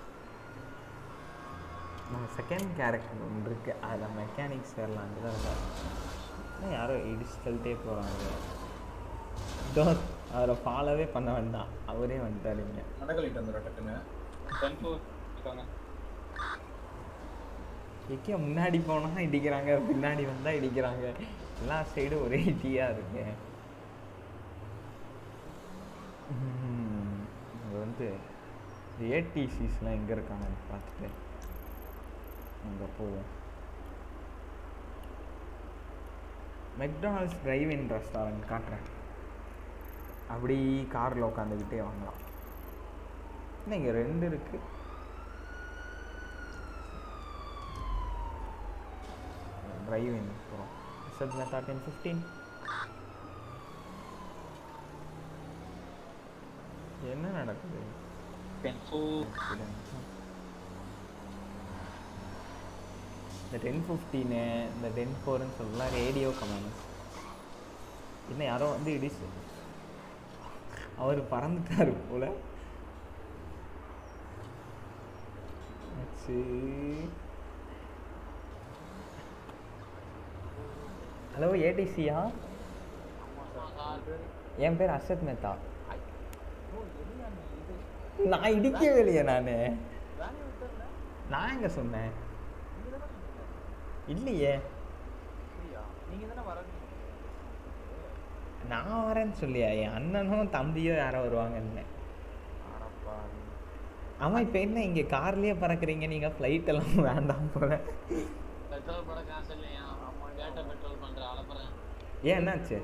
நம்ம செகண்ட் கேரக்டர் ஒன்று இருக்குது அதில் மெக்கானிக்ஸ் சேரலான்ட்டு தான் இருக்கா யாரோ இடிச்சு தள்ளிட்டே போகிறாங்க இதோ அவரை ஃபாலோவே பண்ண வேண்டாம் அவரே வந்துட்டாருங்க நடக்கலிட்டு வந்துடும் டக்குன்னு டென் ஃபோர் இருக்காங்க எக்கே முன்னாடி போனால் இடிக்கிறாங்க பின்னாடி வந்தால் இடிக்கிறாங்க எல்லா சைடும் ஒரே இடியாக இருக்கு ம், இது வந்து ஏடிசிஸ்லாம் எங்கே இருக்காங்க பார்த்துட்டு அங்கே போவோம் மெக்டானல்ட்ஸ் டிரைவ் இன் ரெஸ்டாரண்ட் காட்டுறேன் அப்படி காரில் உட்காந்துக்கிட்டே வாங்கலாம் இன்னும் இங்கே ரெண்டு இருக்குது டிரைவ் இன் போகிறோம் சத் மெத்தா டென் ஃபிஃப்டீன் என்ன நடக்குது டென் ஃபோர் இந்த டென் ஃபிஃப்டீனு இந்த டென் ஃபோர்னு சொல்லலாம் ரேடியோ கமெண்ட்ஸ் இன்னும் யாரோ வந்து இடிச்சு அவர் பறந்துட்டாரு போல ஆச்சு ஹலோ ஏடிசியா என் பேர் அசத் மேத்தா நான் இடிக்கவே இல்லையே நான் நான் எங்க சொன்னேன் இல்லையே நீங்க தானே வரணும் நான் வரேன்னு சொல்லியா என் அண்ணனும் தம்பியோ யாரோ வருவாங்கன்னு ஆமாம் இப்போ என்ன இங்கே கார்லேயே பறக்குறீங்க நீங்கள் ஃப்ளைட் எல்லாம் வேண்டாம் போல பெட்ரோல் போட காசு இல்லையா கேட்ட பெட்ரோல் பண்ற அலப்புறேன் ஏன் என்னாச்சு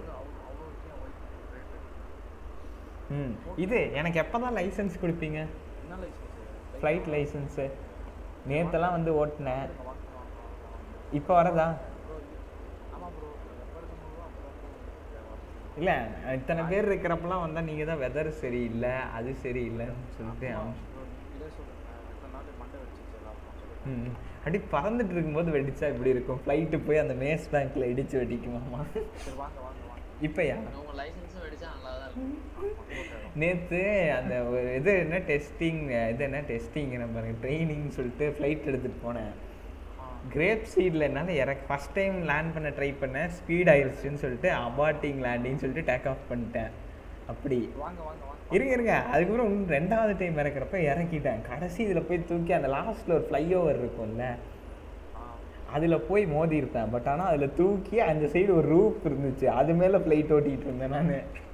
ம் இது எனக்கு எப்போ தான் லைசன்ஸ் கொடுப்பீங்க என்ன லைசன்ஸ் ஃப்ளைட் லைசன்ஸு நேற்றுலாம் வந்து ஓட்டினேன் இப்போ வரதா ஆமா ப்ரோ எப்போ எடுக்க முடியும் அப்போ இல்லை இத்தனை பேர் இருக்கிறப்பெல்லாம் வந்தால் நீங்கள் தான் வெதர் சரியில்லை அது சரியில்லைன்னு சொல்லிட்டு அனுப்பிச்சு இதே சொல்லுங்க எத்தனை நாள் மண்டை வச்சுச்சு எல்லாம் ம் அப்படி பறந்துட்டு இருக்கும்போது வெடிச்சா இப்படி இருக்கும் ஃப்ளைட்டு போய் அந்த மேஸ் பேங்க்கில் இடிச்சு வெடிக்குமாமா சரி வாங்க வாங்க வாங்க இப்போயா உங்க லைசன்ஸும் வெடிச்சா நல்லா தான் இருக்கும் நேற்று அந்த ஒரு இது என்ன டெஸ்டிங் இது என்ன டெஸ்டிங் பாருங்க ட்ரைனிங் சொல்லிட்டு ஃப்ளைட் எடுத்துகிட்டு போனேன் கிரேப் சீடில் என்னால் இறக்க ஃபஸ்ட் டைம் லேண்ட் பண்ண ட்ரை பண்ணேன் ஸ்பீட் ஆயிடுச்சுன்னு சொல்லிட்டு அபார்ட்டிங் லேண்டிங் சொல்லிட்டு டேக் ஆஃப் பண்ணிட்டேன் அப்படி வாங்க வாங்க வாங்க இருங்க இருங்க அதுக்கப்புறம் இன்னும் ரெண்டாவது டைம் இறக்குறப்ப இறக்கிட்டேன் கடைசி இதில் போய் தூக்கி அந்த லாஸ்ட்டில் ஒரு ஃப்ளைஓவர் இருக்கும்ல அதில் போய் மோதி இருப்பேன் பட் ஆனால் அதில் தூக்கி அந்த சைடு ஒரு ரூப் இருந்துச்சு அது மேலே ஃப்ளைட் ஓட்டிகிட்டு இருந்தேன் நான்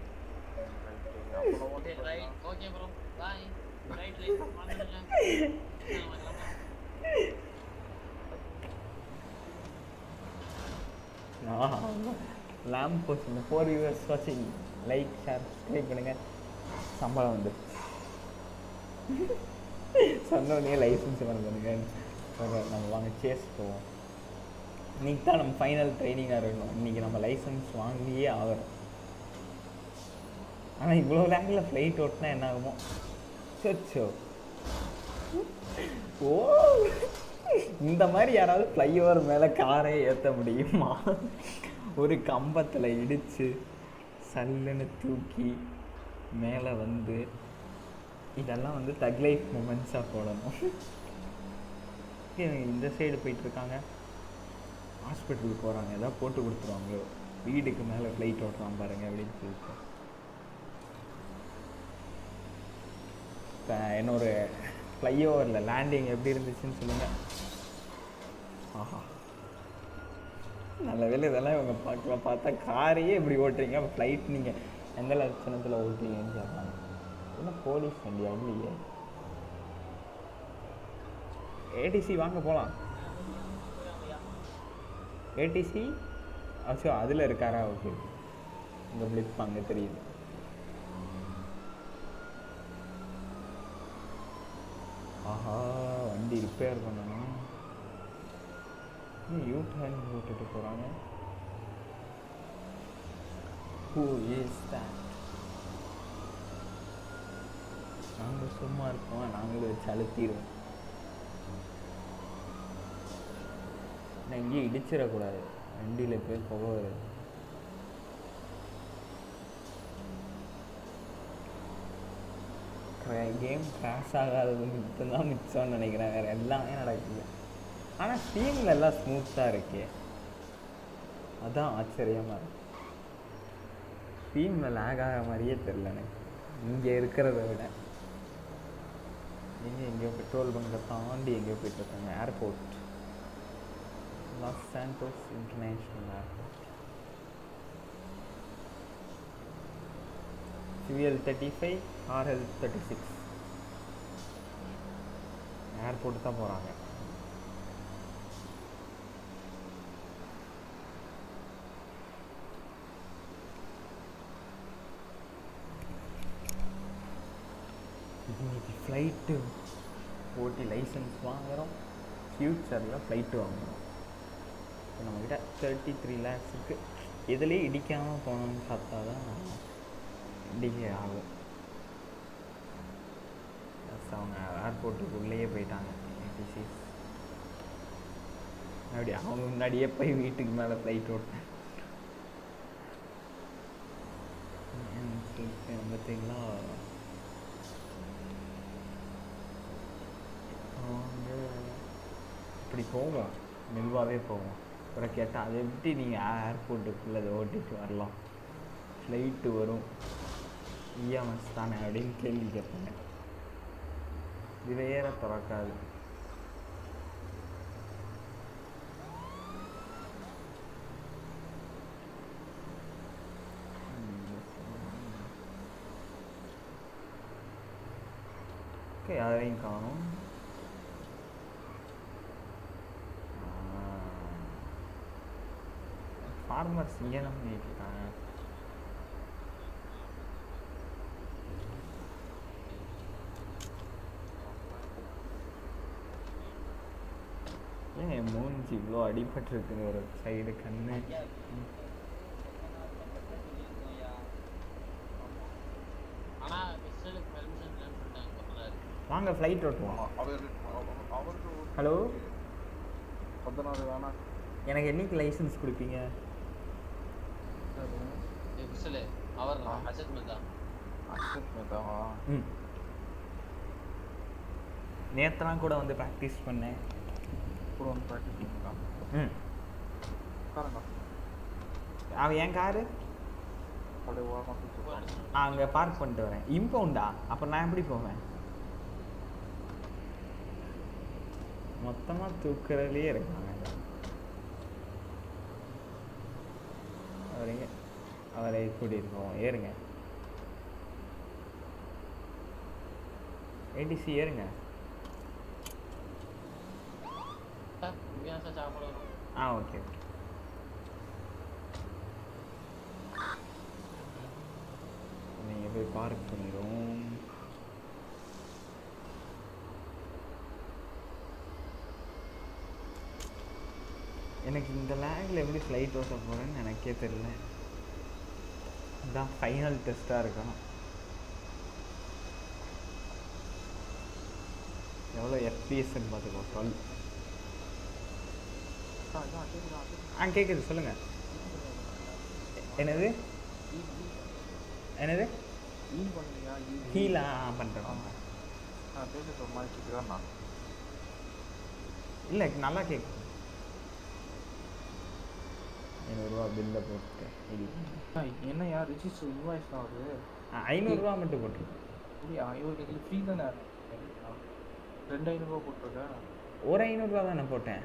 okay right okay bro bye right right வந்துடுங்க லேம்ப் போஸ்ட் இந்த ஃபோர் வியூவர்ஸ் வாட்சிங் லைக் ஷேர் சப்ஸ்கிரைப் பண்ணுங்கள் சம்பளம் வந்து சொன்னோடனே லைசன்ஸ் பண்ண பண்ணுங்க நம்ம வாங்க சேஸ் போவோம் இன்னைக்கு தான் நம்ம ஃபைனல் ட்ரைனிங்காக இருக்கணும் இன்றைக்கி நம்ம லைசன்ஸ் வாங்கியே ஆகிறோம் ஆனால் இவ்வளோ லேங்கில் ஃப்ளைட் ஓட்டினா என்ன ஆகுமோ சச்சோ ஓ இந்த மாதிரி யாராவது ஃப்ளைஓவர் மேலே காரை ஏற்ற முடியுமா ஒரு கம்பத்தில் இடிச்சு சல்லுன்னு தூக்கி மேலே வந்து இதெல்லாம் வந்து தக் லைஃப் மூமெண்ட்ஸாக போடணும் இவங்க இந்த சைடு போயிட்டுருக்காங்க ஹாஸ்பிட்டலுக்கு போகிறாங்க ஏதாவது போட்டு கொடுத்துருவாங்களோ வீடுக்கு மேலே ஃப்ளைட் ஓட்டுறான் பாருங்க அப்படின்னு சொல்லிட்டு இப்போ என்னோட ஃப்ளைஓவரில் லேண்டிங் எப்படி இருந்துச்சுன்னு சொல்லுங்கள் ஆஹா நல்ல வேலை இதெல்லாம் இவங்க பார்க்கலாம் பார்த்தா காரையே இப்படி ஓட்டுறீங்க அப்போ ஃப்ளைட் நீங்கள் எந்த லட்சணத்தில் ஓட்டுறீங்கன்னு கேட்பாங்க என்ன போலீஸ் வண்டியா இல்லையே ஏடிசி வாங்க போகலாம் ஏடிசி அச்சோ அதில் இருக்காரா ஓகே இந்த பிளிப் அங்கே தெரியுது ஆஹா வண்டி ரிப்பேர் பண்ணணும் யூ டர்ன் போட்டுட்டு போகிறாங்க ஹூ இஸ் தட் நாங்கள் சும்மா இருக்கோம் நாங்களும் வச்சு அழுத்திடுவோம் நான் இங்கேயும் இடிச்சிடக்கூடாது வண்டியில் போய் புகை வருது கேம் கிராஷ் ஆகாதது மட்டும்தான் மிச்சம்னு நினைக்கிறேன் வேறு எல்லாமே நடக்குது ஆனால் ஸ்டீமில் எல்லாம் ஸ்மூத்தாக இருக்கே அதான் ஆச்சரியமாக இருக்கு ஸ்டீமில் லேக் ஆக மாதிரியே தெரில எனக்கு இங்கே இருக்கிறத விட எங்கே எங்கேயோ பெட்ரோல் பங்கை தாண்டி எங்கேயோ போயிட்டுருக்காங்க airport Los Santos international airport CVL thirty five RL thirty six airport தான் போகிறாங்க இன்னைக்கு ஃப்ளைட்டு ஓட்டி லைசன்ஸ் வாங்குகிறோம் ஃப்யூச்சரில் ஃப்ளைட்டு வாங்குகிறோம் இப்போ நம்மக்கிட்ட தேர்ட்டி த்ரீ லேக்ஸ் இருக்குது இதுலேயே இடிக்காமல் போகணும்னு பார்த்தா தான் இடிக்க ஆகும் Yes, அவங்க ஏர்போர்ட்டுக்கு உள்ளேயே போயிட்டாங்க ஏடிசி அப்படி அவங்க முன்னாடியே போய் வீட்டுக்கு மேலே ஃப்ளைட் ஓட்டேன் பார்த்தீங்களா அவங்க இப்படி போவோம் மெதுவாகவே போவோம் அப்புறம் கேட்டால் அது எப்படி நீங்கள் ஏர்போர்ட்டுக்குள்ளே அதை ஓட்டிட்டு வரலாம் ஃப்ளைட்டு வரும் இஎம்எஸ் தானே அப்படின்னு கேள்வி கேட்பாங்க இது வேற திறக்காது ஓகே யாரையும் காணும் ஃபார்மர்ஸ் இங்கே தான் பண்ணிட்டு இருக்காங்க ஏன் என் மூஞ்சி இவ்வளோ அடிபட்டிருக்குன்னு ஒரு சைடு கண்ணு ம். ஆனா மிஸ்டருக்கு பெர்மிஷன் பண்ணிட்டாங்க பக்கத்துல வாங்க ஃப்ளைட் ஓட்டுவோம் அவர் அவ- அவருக்கு ஒரு ஹலோ பதினாறு வேணாம் எனக்கு என்னைக்கு லைசன்ஸ் கொடுப்பீங்க மிஸ்டர் அவர் அசத் மேத்தா அக்செப்ட் மேதாவா ம் நேற்றுலாம் கூட வந்து ப்ராக்டிஸ் பண்ணேன் கூட வந்து ப்ராக்டிஸ் பண்ணிக்கலாம் ம் உட்காருங்க அவன் என் காரு அப்படியே ஓரமாக தூக்கி அங்கே பார்க் பண்ணிட்டு வரேன் இம்பவுண்டா அப்புறம் நான் எப்படி போவேன் மொத்தமாக தூக்குறதுலேயே இருக்காங்க அவரைங்க அவரை கூட்டிகிட்டு போவோம் ஏறுங்க ஏடிசி ஏறுங்க இங்கே சார் சாப்பிடணும் ஆ ஓகே ஓகே நீங்கள் போய் பார்க் பண்ணிடுவோம் எனக்கு இந்த லேங்கில் எப்படி ஃப்ளைட் ஓட்ட போகிறேன்னு எனக்கே தெரியல இதுதான் ஃபைனல் டெஸ்ட்டாக இருக்கணும் எவ்வளோ எஃபிஎஸ்ன்னு பார்த்துக்கோ டுவெல் ஆ கேட்குது சொல்லுங்கள் என்னது என்னது ஈல் பண்ணுவியா ஈல் ஹீலா பண்ணுறோம் நான் பேசுறது ஒரு மாதிரி கேட்குதாண்ணா இல்லை நல்லா கேட்கும் ஐநூறுரூவா பில்லை போட்டு இது என்ன யார் ரிஜிஸ்டர் இன்வாய்ஸ் தான் வருது ஐநூறுரூவா மட்டும் போட்டுருக்கேன் இல்லையா ஐயோ இதில் ஃப்ரீ தானே ரெண்டு ஐநூறுரூவா போட்டிருக்கேன் ஒரு ஐநூறுரூவா தானே போட்டேன்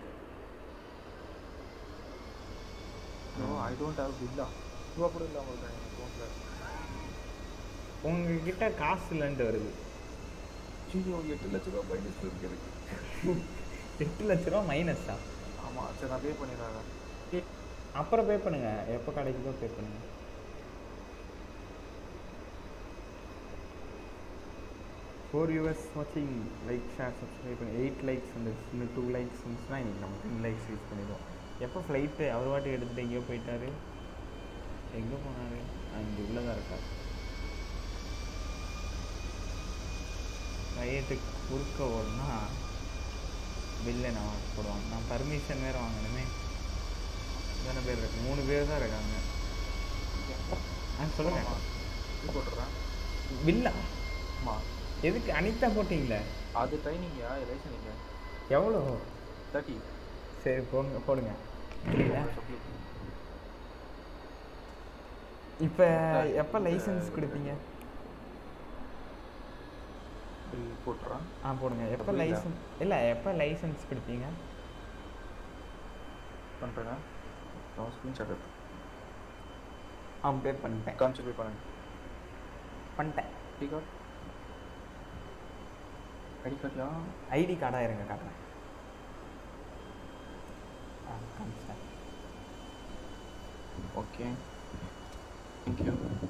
நோ ஐ டோன்ட் ஹேவ் பில்லா ரூபா கூட இல்லை உங்களுக்கு என் அக்கௌண்ட்டில் உங்ககிட்ட காசு இல்லைன்ட்டு வருது ஐயோ எட்டு லட்ச ரூபா மைனஸ் இருக்கு எனக்கு எட்டு லட்ச ரூபா மைனஸா ஆமாம் சரி நான் பே பண்ணிடுறேன் அப்புறம் பே பண்ணுங்க எப்போ கிடைக்குதோ பே பண்ணுங்க ஃபோர் யூஎஸ் வாட்சிங் லைக் ஷேர் சப்ஸ்கிரைப் பண்ணி எயிட் லைக்ஸ் வந்துருச்சு இன்னும் டூ லைக்ஸ் இருந்துச்சுன்னா இன்றைக்கி நம்ம டென் லைக்ஸ் யூஸ் பண்ணிடுவோம் எப்போ ஃப்ளைட்டு அவர் வாட்டி எடுத்துகிட்டு எங்கேயோ போயிட்டாரு எங்கே போனார் இங்கே உள்ளதாக இருக்கார் ஃப்ளைட்டுக்கு குறுக்க ஓடனா பில்லை நான் போடுவாங்க நான் பர்மிஷன் வேறு வாங்கணுமே எத்தனை பேர் இருக்கு மூணு பேர் தான் இருக்காங்க ஆ சொல்லுங்க இது போட்டுறேன் பில்லா ஆமாம் எதுக்கு அனிதா போட்டிங்களே அது ட்ரைனிங்கா லைசனிங்க எவ்வளோ தேர்ட்டி சரி போடுங்க போடுங்க புரியல இப்போ எப்போ லைசன்ஸ் கொடுப்பீங்க பில் போட்டுறேன் ஆ போடுங்க எப்போ புரியல. லைசன்ஸ் இல்லை எப்போ லைசன்ஸ் கொடுப்பீங்க பண்ணுறேங்க நான் ஸ்க்ரீன்ஷாட் எடுத்து ஆ பே பண்ணிட்டேன் காமிச்சு பே பண்ணுங்க பண்ணிட்டேன் ஐடி கார்டு ஐடி கார்டியா ஐடி கார்டாக இருங்க காட்டுறேன் ஆ காமிச்சிட்டேன் ஓகே தேங்க்யூ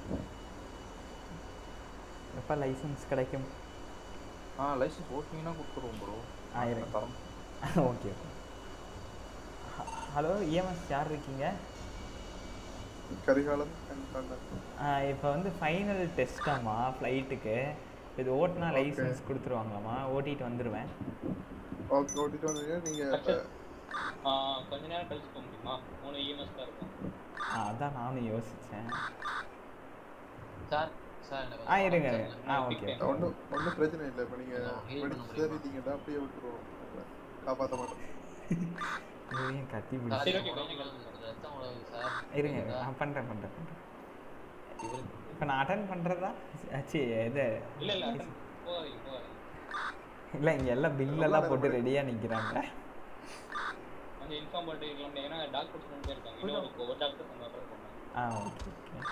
எப்போ லைசன்ஸ் கிடைக்கும் ஆ லைசன்ஸ் ஓட்டிங்கன்னா கொடுத்துருவோம் ப்ரோ ஆயிரம் தரம் ஓகே ஓகே ஹலோ இஎம்எஸ் யார் இருக்கீங்க கரிகாலம் இப்போ வந்து ஃபைனல் டெஸ்ட்டாமா ஃப்ளைட்டுக்கு இது ஓட்டினா லைசன்ஸ் கொடுத்துருவாங்களாம்மா ஓட்டிட்டு வந்துடுவேன் ஓகே ஓட்டிட்டு வந்தீங்க நீங்கள் ஆ, கொஞ்ச நேரம் கழிச்சு போக முடியுமா மூணு இஎம்எஸ் தான் இருக்கும் ஆ அதான் நானும் யோசித்தேன் சார் சார் எனக்கு ஆ இருங்க இருங்க. ஆ ஓகே ஒன்றும் ஒன்றும் பிரச்சனை இல்லை இப்போ நீங்கள் heal பண்ண மெடிக்கல் முடியுமா? சேரிட்டீங்கன்னா அப்படியே விட்டுருவோம் உங்களை காப்பாற்ற மாட்டோம் இதையும் கத்தி சார், பிடிச்சி okay, உடம்பு கொஞ்சம் ரத்தம் உழவுது சார் இருங்க புரியுதா? நான் பண்ணுறேன் பண்ணுறேன் பண்ணுறேன் இவருக்கு இப்போ நான் அட்டன் பண்ணுறதா சி இது இல்ல இல்ல போகாதீங்க போகாதீங்க இல்லை இங்கே எல்லாம் பில்லெல்லாம் போட்டு ரெடியாக நிற்கிறாங்க கொஞ்சம் இன்ஃபார்ம் பண்ணிட்டு இருக்கலாம் ஏன்னா டாக்டர்ஸ் ரெண்டு பேர் இருக்காங்க இன்னொரு ஒரு டாக்டர் அந்த மாதிரி இருக்காங்க ஆ ஓகே ஓகே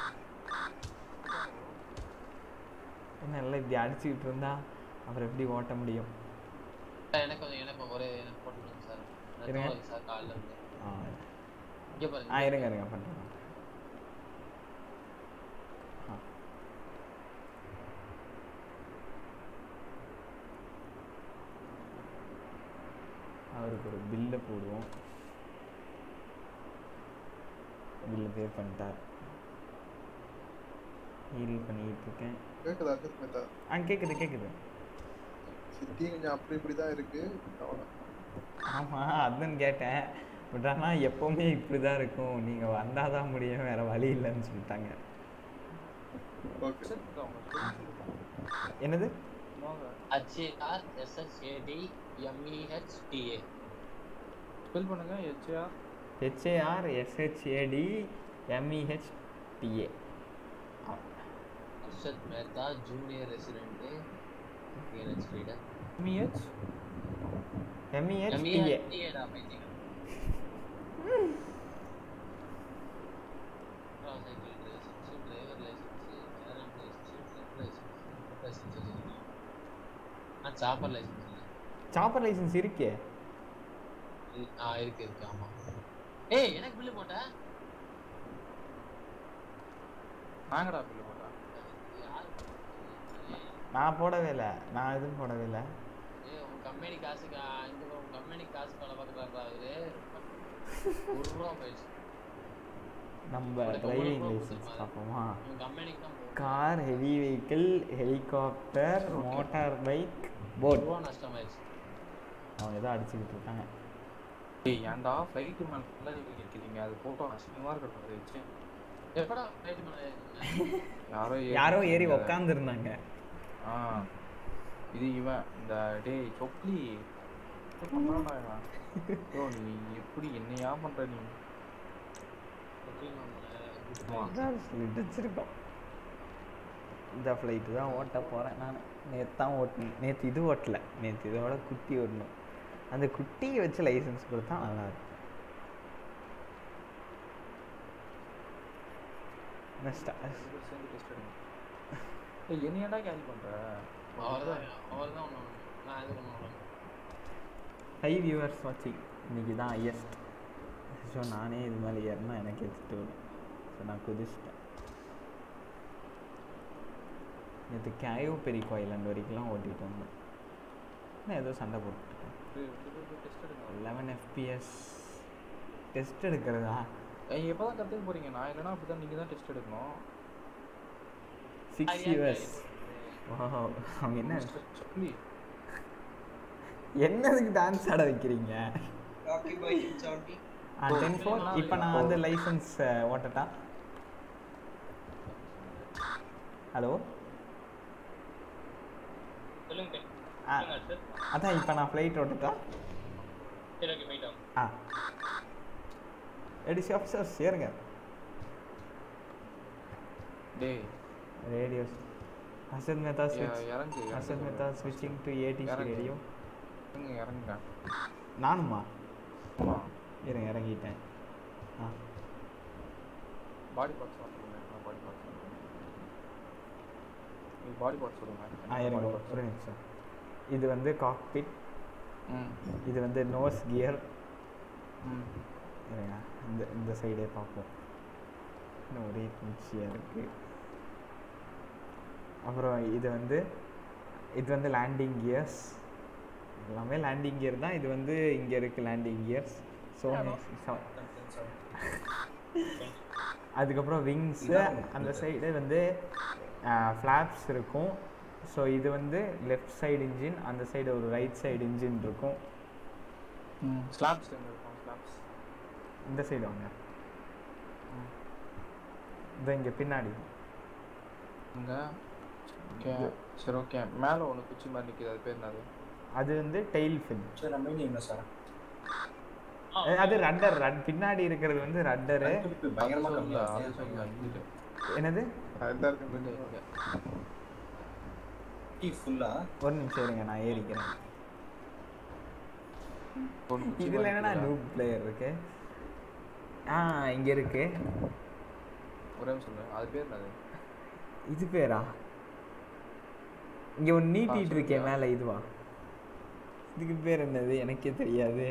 என்ன எல்லாம் இப்படி அடிச்சுக்கிட்டு இருந்தா அப்புறம் எப்படி ஓட்ட முடியும் எனக்கு கொஞ்சம் எனக்கு ஒரு எனக்கு போட்டு விடுங்க சார் ரத்தம் இருங்க. உழவுது சார் காலில் இருந்து ஆ இங்கே ஆ பாருங்க இருங்க இருங்க பண்ணுறேன் ஆ அவருக்கு ஒரு பில்லை போடுவோம் பில்லு பே பண்ணிட்டார் ஹீல் பண்ணிக்கிட்டு இருக்கேன் கேட்குதா அஜித் மேத்தா ஆ கேட்குது கேட்குது சிட்டி கொஞ்சம் அப்படி இப்படி தான் இருக்குது அவ்வளோ ஆமாம் அதுன்னு கேட்டேன் பட் ஆனால் எப்போவுமே இப்படி தான் இருக்கும் நீங்கள் வந்தால் தான் முடியும் வேறு வழி இல்லைன்னு சொல்லிட்டாங்க ஓகே என்னது ஹச்ஏஆர் எஸ்ஹெச்ஏடி எம்இஹெச்டிஏ ஸ்பெல் பண்ணுங்க H R H A R S H A D M E H T A Arshad Mehta junior resident T N H leader மிஹெச் எம்இஹெச்டிஏ எம்இஹெச்டிஏடா பைத்தியம் cycle license driver license parent license license license வச்சுருக்கேன் ஆ சாப்பர் லைசன்ஸ் இல்லை சாப்பர் லைசன்ஸ் இருக்கே இரு- ஆ இருக்கு இருக்கு ஆமா ஏய் எனக்கு பில்லு போட்ட நாங்கடா பில்லு போட்டா யார் நான் போடவே இல்லை நான் எதுவும் போடவே இல்லை ஏய் உங்க கம்பெனி காசுக்கு ஆ, இந்த உங்க கம்பெனி காசு வேலை பார்க்குறாரா அவரு ஒரு ரூபா போயிடுச்சு நம்ம உனக்கு டிரைவிங் எவ்வளவு லைசன்ஸ் கொடுத்துருப்பாரு? பார்ப்போமா உங்க கம்பெனிக்கு தான் போகும். Car heavy vehicle helicopter motor bike ஒரு போட் ரூபா நஷ்டமாயிடுச்சு அவங்க ஏதோ அடிச்சுக்கிட்டு இருக்காங்க ஏய் ஏன்டா ஃப்ளைட்டு மேலே நல்லா இருக்கிறீங்க அது போட்டோ அசிங்கமாக இருக்கட்டும் அதை வச்சு எப்படா flight மேல ஏறுனீங்க? யாரோ யாரோ ஏறி ஏறிட்டாங்க. உக்காந்துருந்தாங்க ஆ இது இவன் இந்த டேய் சொப்லி என்ன பண்றான்டா இவன் ப்ரோ நீ எப்படி என்னையா பண்ற நீ எப்படியும் நம்மள கூட்டிட்டு ஆமா. போய் இடிச்சிருக்கோம் இந்த ஃப்ளைட்டு தான் ஓட்ட போகிறேன் நான் நேற்று தான் ஓட்டணும் நேற்று இது ஓட்டல நேற்று இதோட குட்டி ஓட்டணும் அந்த குட்டியை வச்சு லைசன்ஸ் கொடுத்தா நல்லா இருக்கும் நெக்ஸ்ட் சேர்ந்து டெஸ்ட் எடுங்க ஏய் என்னையாடா கேரி பண்ற அவர்தான் அவர்தான் ஒண்ணு ஒண்ணு. நான் இது பண்ணுவேன் ஃபைவ் வியூவர்ஸ் வாட்சிங் இன்னைக்கு தான் ஹையஸ்ட் ஸோ நானே இது மேலே ஏறினா எனக்கு எடுத்துட்டு வரும் ஸோ நான் குதிச்சிட்டேன் நேற்று கேயோ பெரிய கோயிலாண்டு வரைக்கும்லாம் ஓட்டிட்டு வந்தேன் நான் ஏதோ சண்டை போட்டுருக்கேன் டெஸ்ட் எடுங்க லெவன் எஃபிஎஸ் டெஸ்ட் எடுக்கிறதா ஏய் எப்பதான் கத்துக்க போறீங்க நான் இல்லைனா அப்படிதான் நீங்க தான் டெஸ்ட் எடுக்கணும் சிக்ஸ் வியூவர்ஸ் அவங்க என்ன சொப்லி என்னதுக்கு டான்ஸ் ஆட வைக்கிறீங்க Rocky by Insanity. Ten four இப்போ நான் வந்து லைசன்ஸ் ஓட்டட்டா ஹலோ சொல்லுங்க ஆ சொல்லுங்க சார் அதான் இப்போ நான் ஃப்ளைட் ஓட்டட்டா சரி ஓகே போயிட்டு வாங்க ஆ எடிசி ஆஃபீஸர்ஸ் ஏறுங்க டேய் ரேடியோஸ் ஹசத் மேத்தா இ- ஸ்விட்ச் இறங்கு இறங்கு. ஹசத் மேத்தா ஸ்விட்சிங் டு ஏடிசி இறங்கு. ரேடியோ இறங்கு இறங்குங்க நானுமா ஆமா இருங்க இறங்கிட்டேன் ஆ பாடி பார்ட்ஸ் சொல்லுங்க பாடி பார்ட்ஸ் நீ பாடி பார்ட்ஸ் சொல்லுங்க ஆ இருங்க ஒரு நிமிஷம் இது வந்து காக்பிட் ம் இது வந்து நோஸ் கியர் ம் இருங்க இந்த இந்த சைடே பார்ப்போம் இன்னும் ஒரே குச்சியாக இருக்குது அப்புறம் இது வந்து இது வந்து லேண்டிங் கியர்ஸ் எல்லாமே லேண்டிங் கியர் தான் இது வந்து இங்கே இருக்குது லேண்டிங் கியர்ஸ் ஸோ அதுக்கப்புறம் விங்ஸு அந்த சைடு வந்து ஃப்ளாப்ஸ் இருக்கும் ஸோ இது வந்து லெஃப்ட் சைடு இன்ஜின் அந்த சைடு ஒரு ரைட் சைடு இன்ஜின் இருக்கும் ம் ஸ்லாப்ஸ் எங்க இருக்கும் ஸ்லாப்ஸ் இந்த சைடு வாங்க இந்த இங்கே பின்னாடி இங்க ஓகே சரி ஓகே மேலே ஒன்று குச்சி மாதிரி நிற்கிது அது பேர் என்னது அது வந்து டெயில் ஃபின் சரி நம்ம மீனிங் சார் அது ரட்டர் ரட் பின்னாடி இருக்கிறது வந்து ரட்டரு பயங்கரமா சொல்லுங்க கம்மியா அது சொல்லுங்க இது என்னது அதுதான் இருக்கு டீ ஃபுல்லா ஒரு நிமிஷம் இருங்க நான் ஏறிக்கிறேன் ஒன்று குச்சி இதில் மாதிரி என்னன்னா நிக்குதுடா. நூப் பிளேயர் இருக்கு ஆ இங்கே இருக்கு ஒரே நிமிஷம் சொல்லு அது பேர் என்னது இது பேரா இங்கே ஒன்று நீட்டிட்டு சொல்லுங்க. இருக்கேன் மேலே இதுவா இதுக்கு பேர் என்னது எனக்கே தெரியாது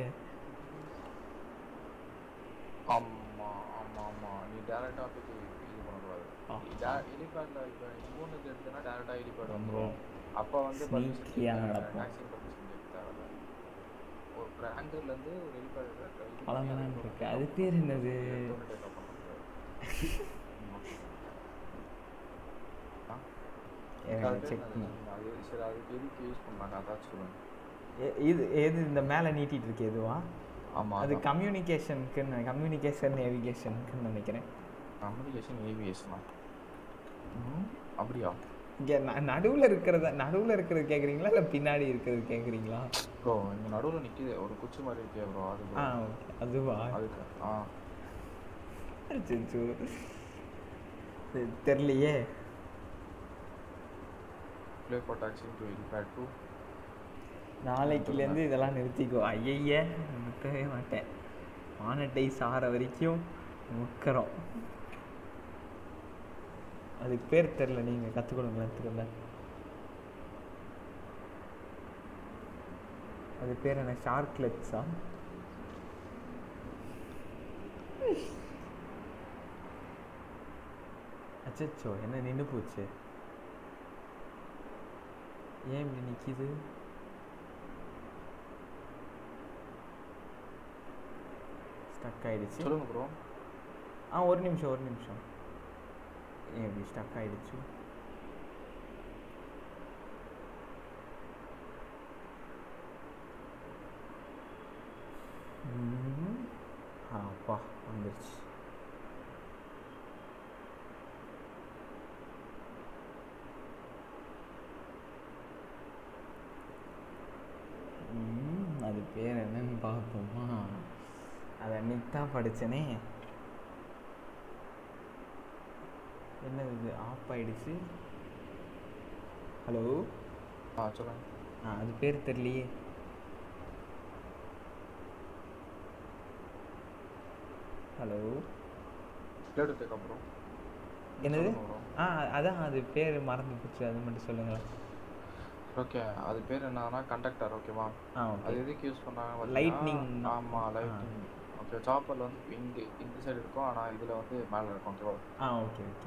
ஆமா ஆமா ஆமா நீ டேரக்டா போய் இது பண்ணக்கூடாது ஆ. எலிபேட்ல இப்போ மூணுக்கு எடுத்தனா டேரக்டா எலிபேட் வந்துரும் அப்போ வந்து Sneaky ஆ நடக்கும். டாக்ஸிங் பர்மிஷன் கேட்க தேவையில்ல ஒரு ஆங்கிள் இருந்து ஒரு எலிபேட் பழங்களான் இருக்கு அது பேர் என்னது செக் பண்ணு அது சரி அதுக்கு எதுக்கு யூஸ் பண்ணாங்க அதாச்சும் சொல்லுங்க எ- இது எது இந்த மேலே நீட்டிட்டு இருக்கு எதுவா ஆமா அது கம்யூனிகேஷனுக்குன்னு கம்யூனிகேஷன் நேவிகேஷனுக்குன்னு நினைக்கிறேன் கம்யூனிகேஷன் ஏவிஎஸ்மா அப்படியா இங்கே நடுவில் இருக்கிறத நடுவில் இருக்கிறது கேட்குறீங்களா இல்லை பின்னாடி இருக்கிறது கேட்குறீங்களா ப்ரோ இங்க நடுவுல நிக்குது ஒரு குச்சி மாதிரி இருக்கே ப்ரோ அது bro. ஆ ஓகே அதுவா அதுக்கு ஆ அச்சச்சோ. தெ- தெரியலையே play for taxiing to helipad two நாளைக்குலேருந்து இதெல்லாம் நிறுத்திக்கோ ஐயய்ய நிறுத்தவே மாட்டேன் மானடைஸ் ஆகிற வரைக்கும் முக்கிறோம் அதுக்கு பேர் தெரில நீங்கள் கற்றுக் கொடுங்களேன் திரும்ப அது பேர் என்ன ஷார்க்லெட்ஸா அச்சச்சோ என்ன நின்று போச்சு ஏன் இப்படி நிற்கிது ஸ்டக் ஆயிடுச்சு சொல்லுங்க ப்ரோ ஆ ஒரு நிமிஷம் ஒரு நிமிஷம் ஏன் இப்படி ஸ்டக் ஆயிடுச்சு ம்ம். ஆ, அப்பா வந்துருச்சு பார்ப்போமா அதை அன்னைக்கு தான் படித்தேனே என்ன இது ஆஃப் ஆயிடுச்சு ஹலோ ஆ சொல்லுங்க ஆ அது பேர் தெரியலையே ஹலோ கேட்டதுக்கு அப்புறம் என்னது சொல்லுங்க bro. ஆ அதான் அது பேர் மறந்து போச்சு அது மட்டும் சொல்லுங்களேன் ஓகே அது பேர் என்னன்னா கண்டக்டர் ஓகேவா ஆ அது ஓகே எதுக்கு யூஸ் பண்ணாங்க Lightning. ஆமா லைட்னிங் ஓகே சாப்பர்ல வந்து இங்க இந்த சைடு இருக்கும் ஆனா இதுல வந்து மேல இருக்கும் ஓகேவா ஆ ஓகே ஓகே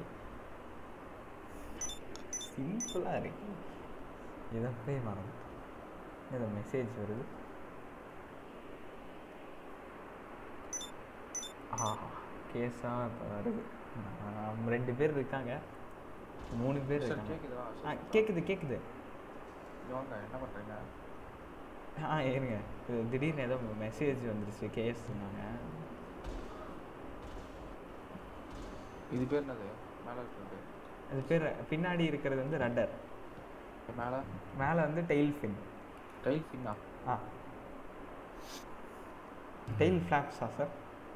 சிம்பிளாக இருக்கு இதை போய் மறந்து ஏதோ மெசேஜ் வருது ஆ கேஸாக இப்போ வருது ஆ, ரெண்டு பேர் இருக்காங்க மூணு பேர் சார் இருக்காங்க கேக்குதா ஆ சொல்லுங்க. கேட்குது கேட்குது இங்க வாங்க என்ன பண்றீங்க ஆ இருங்க இது திடீர்னு ஏதோ மெசேஜ் வந்துருச்சு கேஸ் சொன்னாங்க இது பேர் என்னது மேல இருக்கிறது அது பேர் பின்னாடி இருக்கிறது வந்து ரட்டர் மேல மேலே வந்து டெயில் ஃபின் டைல் ஃபின்னா ஆ டெயில் ஃப்ளாப்ஸா சார்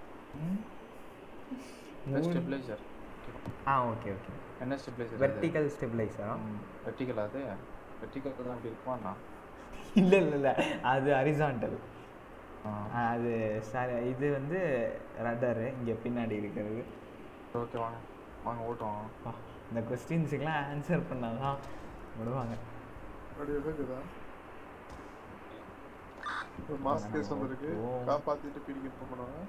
ஸ்டெபிளைசர் ஆ ஓகே ஓகே என்ன ஸ்டெபிளைசர் வெர்டிக்கல் ஸ்டெபிளைசரா வெர்டிகல் அது வெர்டிகல் தான் இப்படி இருக்குமாண்ணா இல்லை இல்லை இல்லை அது ஹரிசாண்டல் ஆ அது சார் இது வந்து ரட்டரு இங்கே பின்னாடி இருக்கிறது ஓகே வாங்க வாங்க ஓட்டுவோம் அப்பா, இந்த கொஸ்டின்ஸுக்கெலாம் ஆன்சர் பண்ணால் தான் விடுவாங்க அப்படி இருக்குதா ஒரு மாஸ் கேஸ் வந்திருக்கு ஓ. காப்பாத்திட்டு பிடிக்க பண்ணுவாங்க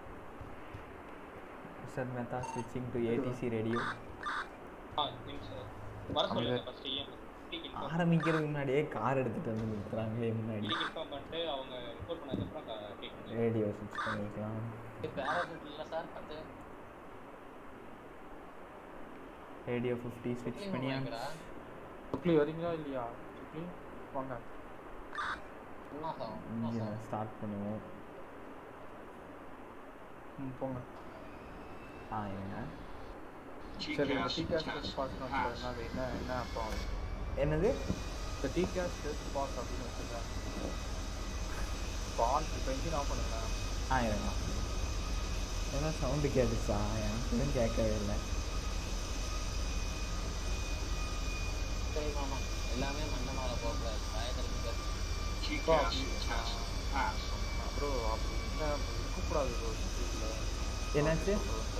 சார் மெத்தா ஸ்விட்சிங் டு ஏடிசி ரேடியோ ஆ நிமிஷம் வர சொல்லுங்க ஃபர்ஸ்ட் ஏன் இன்ஃபார்ம் ஆரம்பிக்கிறதுக்கு முன்னாடியே கார் எடுத்துகிட்டு வந்து நிறுத்துறாங்களே முன்னாடி இன்ஃபார்ம் பண்ணிட்டு அவங்க ரிப்போர்ட் பண்ணதுக்கப்புறம் கேட்கணும் ரேடியோ ஸ்விட்ச் பண்ணிக்கலாம் பேராசூட் இல்லை சார் பத்து ரேடியோ ஃபிஃப்டி ஸ்விட்ச் பண்ணியா சுக்லி வரீங்களா இல்லையா சுக்லி வாங்க இங்கே ஸ்டார்ட் பண்ணுவோம் ம் போங்க ஆ இருங்க சரி இந்த டீ கேஸ் டெஸ்ட் பாஸ் என்னது என்ன என்ன அப்புறம் என்னது இந்த டீ கேஸ் டெஸ்ட் பாஸ் அப்படின்னு வச்சுருக்கேன் இப்போ ஆன் இப்போ இன்ஜின் ஆஃப் பண்ணுங்க ஆ இருங்க ஏதோ சவுண்டு கேட்டுச்சா எனக்கு எதுவும் கேட்கவே இல்லை சரி மாமா எல்லாமே மண்டமால போகக்கூடாது பயத்திற்கு ப்ரோ அப்படி என்ன இருக்கக்கூடாது ப்ரோ என்னாச்சு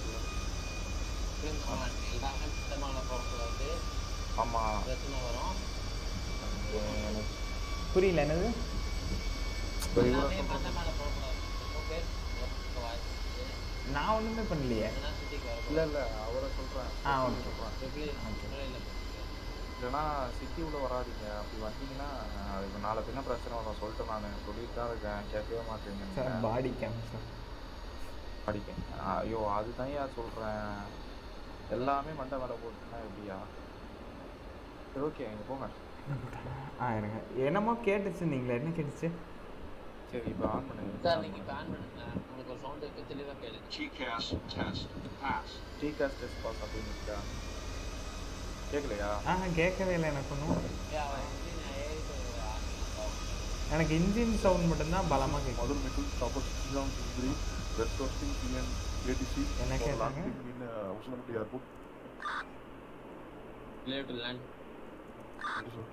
எல்லாமே மண்டமால போகக்கூடாது ஆமாம் பிரச்சனை வரும் எனக்கு புரியல என்னது இப்போ இவ்வளோ எல்லாமே சொல்கிறேன் மண்டமால போகக்கூடாது ஓகே வாய்ப்பு நான் ஒன்றுமே பண்ணலையே எதனா சிட்டிக்கு வரும் இல்லை இல்லை அவரை சொல்கிறேன் ஆ, ஓகே. சொல்கிறேன் எப்படி இல்லை இல்லைன்னா சிட்டி உள்ள வராதீங்க அப்படி வந்தீங்கன்னா அதுக்கு நாளை பின்ன பிரச்சனை வரும் சொல்லிட்டு நான் சொல்லிட்டு தான் இருக்கேன் கேட்கவே மாட்டேங்க சார் பாடி கேம் சார் படிக்கேன் ஐயோ அதுதான் ஏன் சொல்கிறேன் எல்லாமே மண்டை மேலே போட்டுனா எப்படியா சரி ஓகே இங்கே போங்க ஆ இருங்க என்னமோ கேட்டுச்சு நீங்களே என்ன கேட்டுச்சு சரி இப்போ ஆன் பண்ணுங்க சார் நீங்கள் பேன் பண்ணுங்க உங்களுக்கு ஒரு சவுண்ட் இருக்கு தெளிவாக கேளு TCAS டெஸ்ட் பாஸ் அப்படின்னு இருக்கா கேட்கலையா ஆ கேட்கவே இல்லை எனக்கு ஒன்றும் ஏன் அவன் வந்து நான் ஏறிட்டு ஆன் எனக்கு இன்ஜின் சவுண்ட் மட்டும்தான் பலமாக கேட்கும் Modern metal chopper 6003 West Austin PN ATC என்ன for கேட்டாங்க? landing in uh, Ushanapati Airport. Clear to land. Thank you, sir.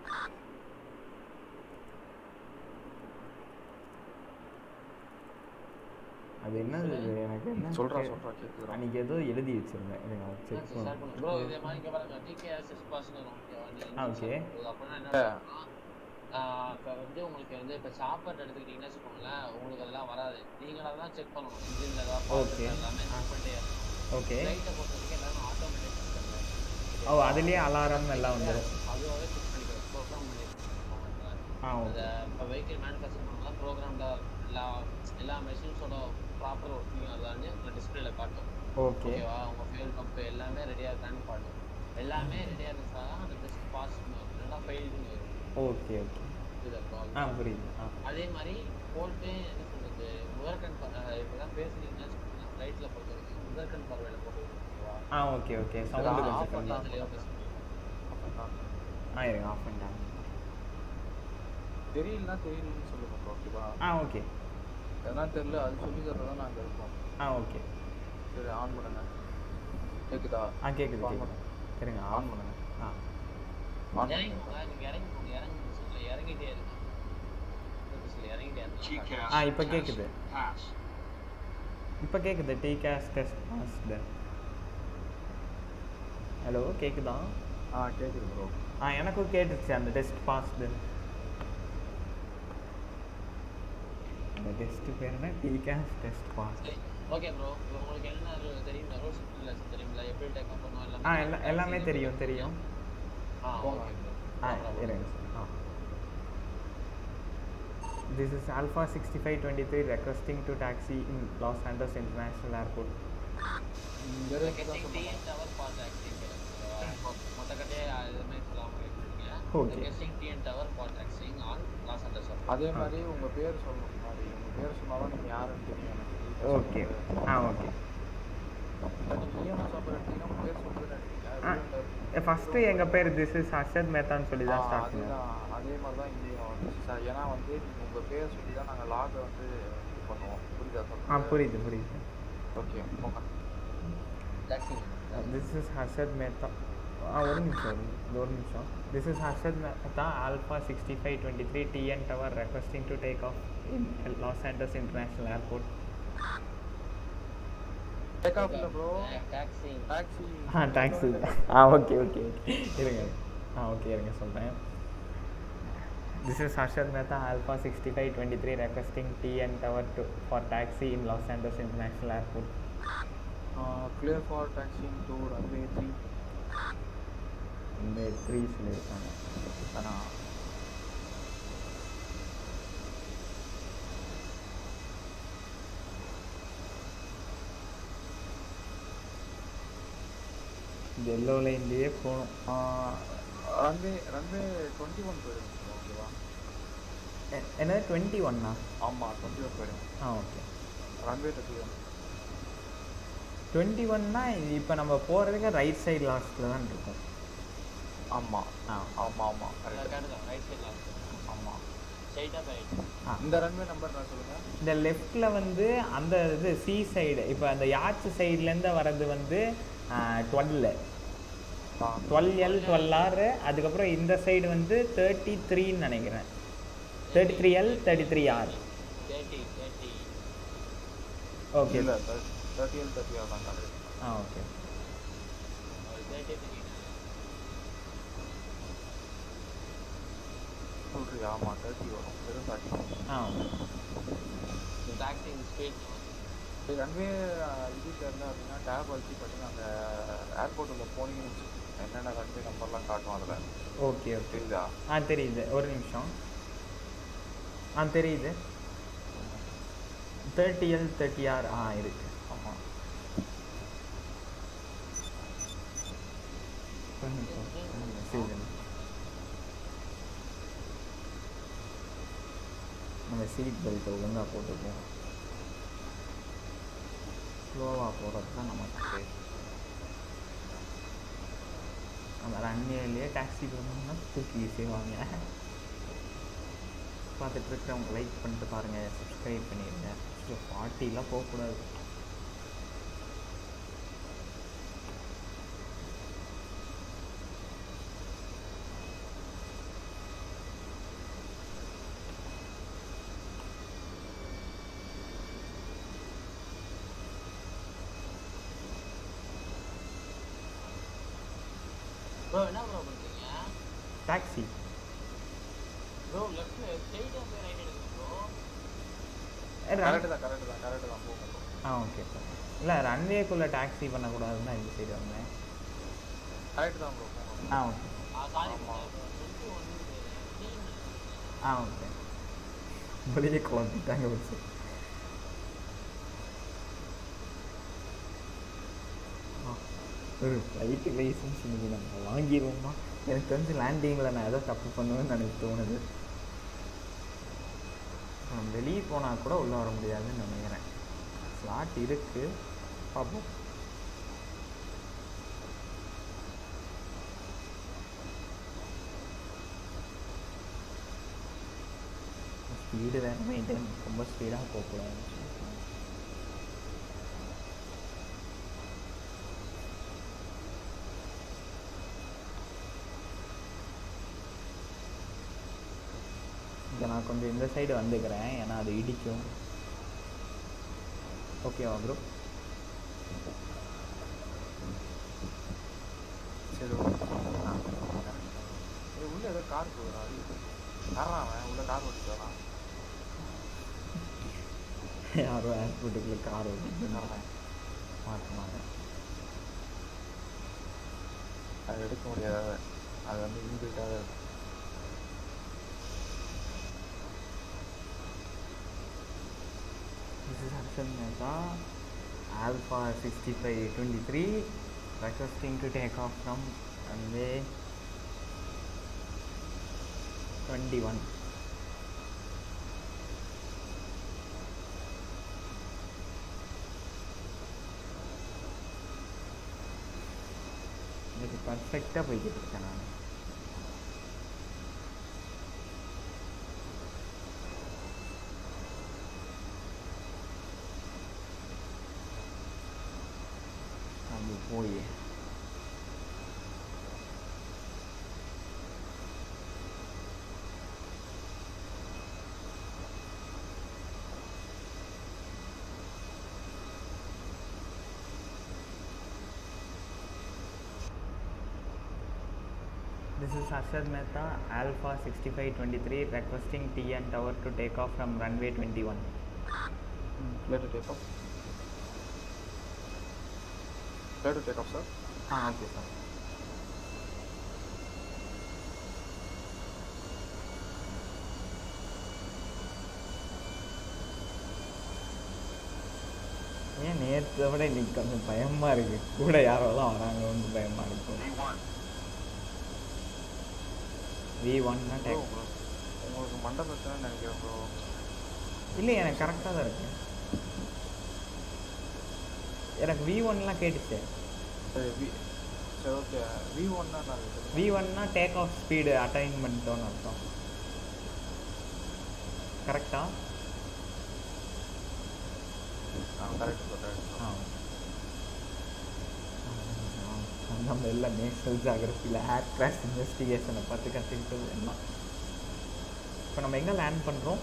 அது என்னது இது? எனக்கு என்ன சொல்றா, கே- சொல்றா, கேக்குதுடா. அன்னைக்கு ஏதோ எழுதி வச்சிருந்தேன் இருங்க செக் ஷேர் பண்ண பண்ணுங்க ப்ரோ இதே மாதிரி இங்கே பாருங்க டிகேஎஸ் பாஸ்னு வரும் ஓகேவா ஆ, okay. அப்படின்னா என்ன சொல்லணும்னா இப்போ வந்து உங்களுக்கு வந்து இப்போ சாப்பாடு எடுத்துக்கிட்டீங்கன்னா வச்சுக்கோங்களேன் உங்களுக்கு அதெல்லாம் வராது நீங்களாக தான் செக் பண்ணணும் இன்ஜினில் ஏதாவது fault Okay. இருக்கா எல்லாமே செக் பண்ணிட்டே ஓகே லைட்டை பொறுத்த வரைக்கும் எல்லாமே ஆட்டோமேட்டிக் ஓ அதுலேயே அலாரம் எல்லாம் வந்துடும் அதுவாகவே செக் பண்ணிக்கிறோம் ப்ரோக்ராம் பண்ணி ஆ ஓகே இப்போ வெஹிக்கிள் மேனுஃபேக்சர் பண்ணலாம் ப்ரோக்ராமில் எல்லா எல்லா மெஷின்ஸோட ப்ராப்பர் ஒர்க்கிங் அதான்னு டிஸ்பிளேல காட்டும் ஓகே ஓகேவா உங்கள் ஃபியூல் பம்ப் எல்லாமே ரெடியாக இருக்கான்னு காட்டும் எல்லாமே ரெடியாக இருந்துச்சா தான் அந்த டெஸ்ட் பாஸ் இல்லைன்னா ஃபெயில்டுன்னு வரும் ஓகே ஓகே இது ஆ புரியுது ஆ அதே மாதிரி போல்ட்டு என்ன சொல்றது முதற்கண் இப்போ தான் பேசுனீங்கன்னா ரைட்டில் பொறுத்த வரைக்கும் முதற்கண் பார்வையில் போட்டு ஓகேவா ஆ ஓகே ஓகே சவுண்டு ஆஃப் கொஞ்சம் பண்ணி கம்மி அதுலேயே பேசுகிறேன் ஆ இருங்க ஆஃப் பண்ணிட்டாங்க தெரியலனா தெரியலன்னு சொல்லுங்க bro, ஓகேவா ஆ ஓகே எதனா தெரியல அது சொல்லி தரதான் நாங்க இருக்கோம் ஆ ஓகே சரி ஆன் பண்ணுங்க கேக்குதா ஆ கேட்குது ஆன் கேட்குது பண்ணுங்க சரிங்க ஆன் பண்ணுங்க ஆ ஆன் இறங்கி பண்ணுங்க போங்க நீங்க இறங்கி போங்க இறங்கி பஸ்ல இறங்கிட்டே இருக்கு பஸ்ல இறங்கிட்டே இருக்கு ஆ இப்போ கேட்குது இப்போ கேட்குது T case test passed hello கேட்குதா ஆ கேக்குது ப்ரோ ஆ எனக்கும் கேட்டுச்சு அந்த டெஸ்ட் பாஸ்டு அந்த டெஸ்ட் பேர் என்ன T case test pass okay bro உங்களுக்கு என்ன ரு- தெரியுமா ரூல்ஸ் ரெகுலேஷன் தெரியுங்களா எப்படி டேக் அப் பண்ணணும் எல்லாமே ஆ எல்லா எல்லாமே தெரியும் தெரியும் ஆ ஓகே ப்ரோ ஆ இருங்க ஆ This is Alpha 6523 requesting to taxi in Los Angeles International Airport. மொத்தக்கட்டே எதுவுமே சொல்லாம கேட்டுருக்கீங்க Okay. Requesting T and tower for taxiing on Los Santos அதே மாதிரி உங்க பேர் சொல்லணும் முன்னாடி உங்க பேர் சொன்னாதான் நீங்க யாருன்னு தெரியும் எனக்கு ஓகே ஆ ஓகே நீங்க இஎம்எஸ் ஆஃபர் எடுத்தீங்கன்னா உங்க பேர் சொல்லுன்னு நினைக்கிறீங்க ஃபஸ்ட்டு எங்கள் பேர் திஸ் இஸ் ஹர்ஷத் மேத்தான்னு சொல்லி தான் ஸ்டார்ட் பண்ணோம் அதுதான் அதே மாதிரி தான் இங்கேயும் வந்து சார் ஏன்னா வந்து நீங்க உங்க பேர் சொல்லி தான் நாங்கள் லாகை வந்து இது பண்ணுவோம் புரியுதா ஆ சொல்லுங்க புரியுது புரியுது ஓகே போங்க taxiing this is Harshad Mehta ஆ ஒரு நிமிஷம் ஒரு- ஒரு நிமிஷம் this is Harshad Mehta alpha sixty five twenty three TN tower requesting to take off in Los Santos international airport take off இல்லை ப்ரோ டாக்ஸி டாக்ஸி ஆ டாக்ஸி ஆ ஓகே ஓகே ஓகே இருங்க ஆ ஓகே இருங்க சொல்கிறேன் this is Harshad Mehta alpha sixty five twenty three requesting TN tower to for taxi in Los Santos international airport clear for taxiing to runway three இந்த three சொல்லியிருக்காங்க ஆனால் இந்த எல்லோ லைன்லேயே போகணும் ரன்வே ரன்வே டுவெண்ட்டி ஒன் போயிடும் ஓகேவா எ- என்னது டுவெண்ட்டி ஒன்னா ஆமாம் டுவெண்ட்டி ஒன் போயிடும் ஆ okay runway twenty one twenty ஒன்னா இப்போ நம்ம போகிறதுக்கு ரைட் சைடு லாஸ்ட்டில் தான் இருக்கும் ஆமாம் ஆ ஆமாம் ஆமாம் கரெக்ட் கேட்டுதான் ரைட் சைடில் ஆமாம் ஸ்ட்ரைட்டாக ரைட் ஆ இந்த ரன்வே நம்பர் நான் சொல்லுங்கள் இந்த லெஃப்டில் வந்து அந்த இது சி சைடு இப்போ அந்த யாச்சு சைட்லேருந்து வர்றது வந்து டுவெல்லு ஆ டுவெல் எல் டுவெல் ஆர் அதுக்கப்புறம் இந்த சைடு வந்து தேர்ட்டி த்ரீன்னு நினைக்கிறேன் thirty three L thirty three R thirty thirty okay இல்லை தேர்ட்டி எல் தேர்ட்டி ஆர் தான் கரெக்ட் ஆ ஓகே ஒரு தேர்ட்டி த்ரீ சொல்றியா ஆமாம் தேர்ட்டி வரும் வெறும் தேர்ட்டி ஆ ஓகே டாக்ஸிங் ஸ்பீட் சரி ரன்வே இது தெரியல அப்படின்னா டேப் வச்சு பார்த்தீங்கன்னா அந்த ஏர்போர்ட் உள்ள போனீங்கன்னு வச்சுக்கோங்க. என்னென்ன ரன்வே நம்பர்லாம் காட்டும் அதில் ஓகே ஓகே தெரியுதா ஆ தெரியுது ஒரு நிமிஷம் ஆ தெரியுது தேர்ட்டி எல் தேர்ட்டி ஆர் ஆ இருக்கு ஆமாம் ஒரு நிமிஷம் ஒரு நிமிஷம் சரி நம்ம சீட் பெல்ட்டை ஒழுங்காக போட்டுப்போம் ஸ்லோவாக போகிறது தான் நமக்கு அந்த ரன்வேலேயே டாக்ஸி போகணும்னா தூக்கி செய்வாங்க பார்த்துட்டு இருக்கிறவங்க லைக் பண்ணிட்டு பாருங்கள் சப்ஸ்கிரைப் பண்ணிடுங்க ஃபார்ட்டிலாம் போகக்கூடாது ப்ரோ என்ன ப்ரோ பண்ணுறீங்க டாக்ஸி ப்ரோ லெஃப்ட் ஸ்ட்ரைட்டாக போய் ரைட் எடுங்க ப்ரோ கரெக்டு தான் கரெக்டு தான் கரெக்டு தான் போகும் bro. ஆ ஓகே இல்லை ரன்வேக்குள்ளே டாக்ஸி பண்ணக்கூடாதுன்னு தான் இந்த சைடு வந்தேன் கரெக்டு தான் ப்ரோ போகும் ஆ ஓகே ஆ சாரி டுவெண்ட்டி ஒன்று டீம் ஆ ஓகே வெளியே குழந்தைட்டாங்க ஒரு சைடு ஒரு ஃப்ளைட்டு லைசன்ஸ் இன்னைக்கு நம்ம வாங்கிடுவோமா எனக்கு தெரிஞ்சு லேண்டிங்கில் நான் ஏதோ தப்பு பண்ணுவேன்னு எனக்கு தோணுது நம்ம வெளியே போனால் கூட உள்ளே வர முடியாதுன்னு நினைக்கிறேன் ஸ்லாட் இருக்குது பார்ப்போம் ஸ்பீடு வேறு மெயின்டைன் ரொம்ப ஸ்பீடாக போகக்கூடாது இங்கே நான் கொஞ்சம் இந்த சைடு வந்துக்கிறேன் ஏன்னா அது இடிக்கும் ஓகேவா ப்ரோ சரி ஏய், உள்ள ஏதோ கார் போகுதா யாரா அவன் உள்ள கார் ஓட்டிட்டு வரான் யாரோ ஏர்போர்ட்டுக்குள்ள கார் ஓட்டிட்டு மாட்டினாங்க அது எடுக்க முடியாது அது வந்து இன்பில்ட்டாக இருக்கும் This is Harshan Mehta, Alpha 6523, requesting to take off from runway 21. இது பர்ஃபெக்டாக போய்கிட்டு இருக்கேன் நான் நம்ம போய் This is Arshad Mehta, Alpha 6523, requesting TN Tower to take off from runway 21. Clear to take off. Clear to take off, sir. Ah, okay, sir. ஏன் நேற்றை விட இன்னைக்கு கொஞ்சம் பயமா இருக்கு கூட யாரோலாம் வராங்கன்னு பயமா இருக்கும் வி ஒன்னா Bro, டேக் உங்களுக்கு உங்களுக்கு மண்டை பிரச்சனைன்னு நினைக்கிறேன் ப்ரோ இல்லை எனக்கு கரெக்டாக தான் இருக்கு எனக்கு வி ஒன்லாம் கேட்டுச்சு சரி வி சரி ஓகே வி ஒன்னா நான் வி ஒன்னா டேக் ஆஃப் ஸ்பீடு அட்டைன் பண்ணிட்டோன்னு அர்த்தம் கரெக்டா ஆ கரெக்ட் ப்ரோ கரெக்ட் ஆ நம்ம எல்லாம் நேஷனல் ஜாகிரபியில் ஏர் கிராஷ் இன்வெஸ்டிகேஷனை பார்த்து கற்றுக்கிட்டது எல்லாம் இப்போ நம்ம எங்கே லேண்ட் பண்ணுறோம்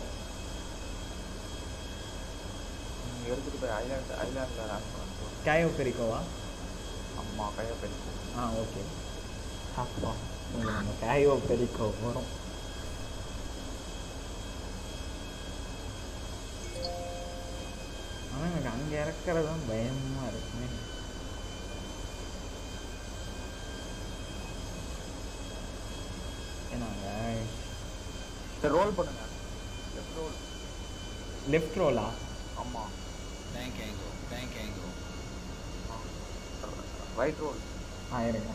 நீங்கள் எடுத்துகிட்டு போய் ஐலாண்ட் ஐலாண்டில் ரன் பண்ணுறோம் கேயோ பெரிக்கோவா அம்மா கையை பெருக்கும் ஆ ஓகே அப்பா நீங்கள் நம்ம கேயோ பெரிக்கோ போகிறோம் ஆனால் எனக்கு அங்கே இறக்குறது தான் பயமாக இருக்குமே ஏன்னாங்க சரி ரோல் பண்ணுங்க லெஃப்ட் ரோல் லெஃப்ட் ரோலா ஆமாம் Bank angle, bank angle. Right roll ஆ இருங்க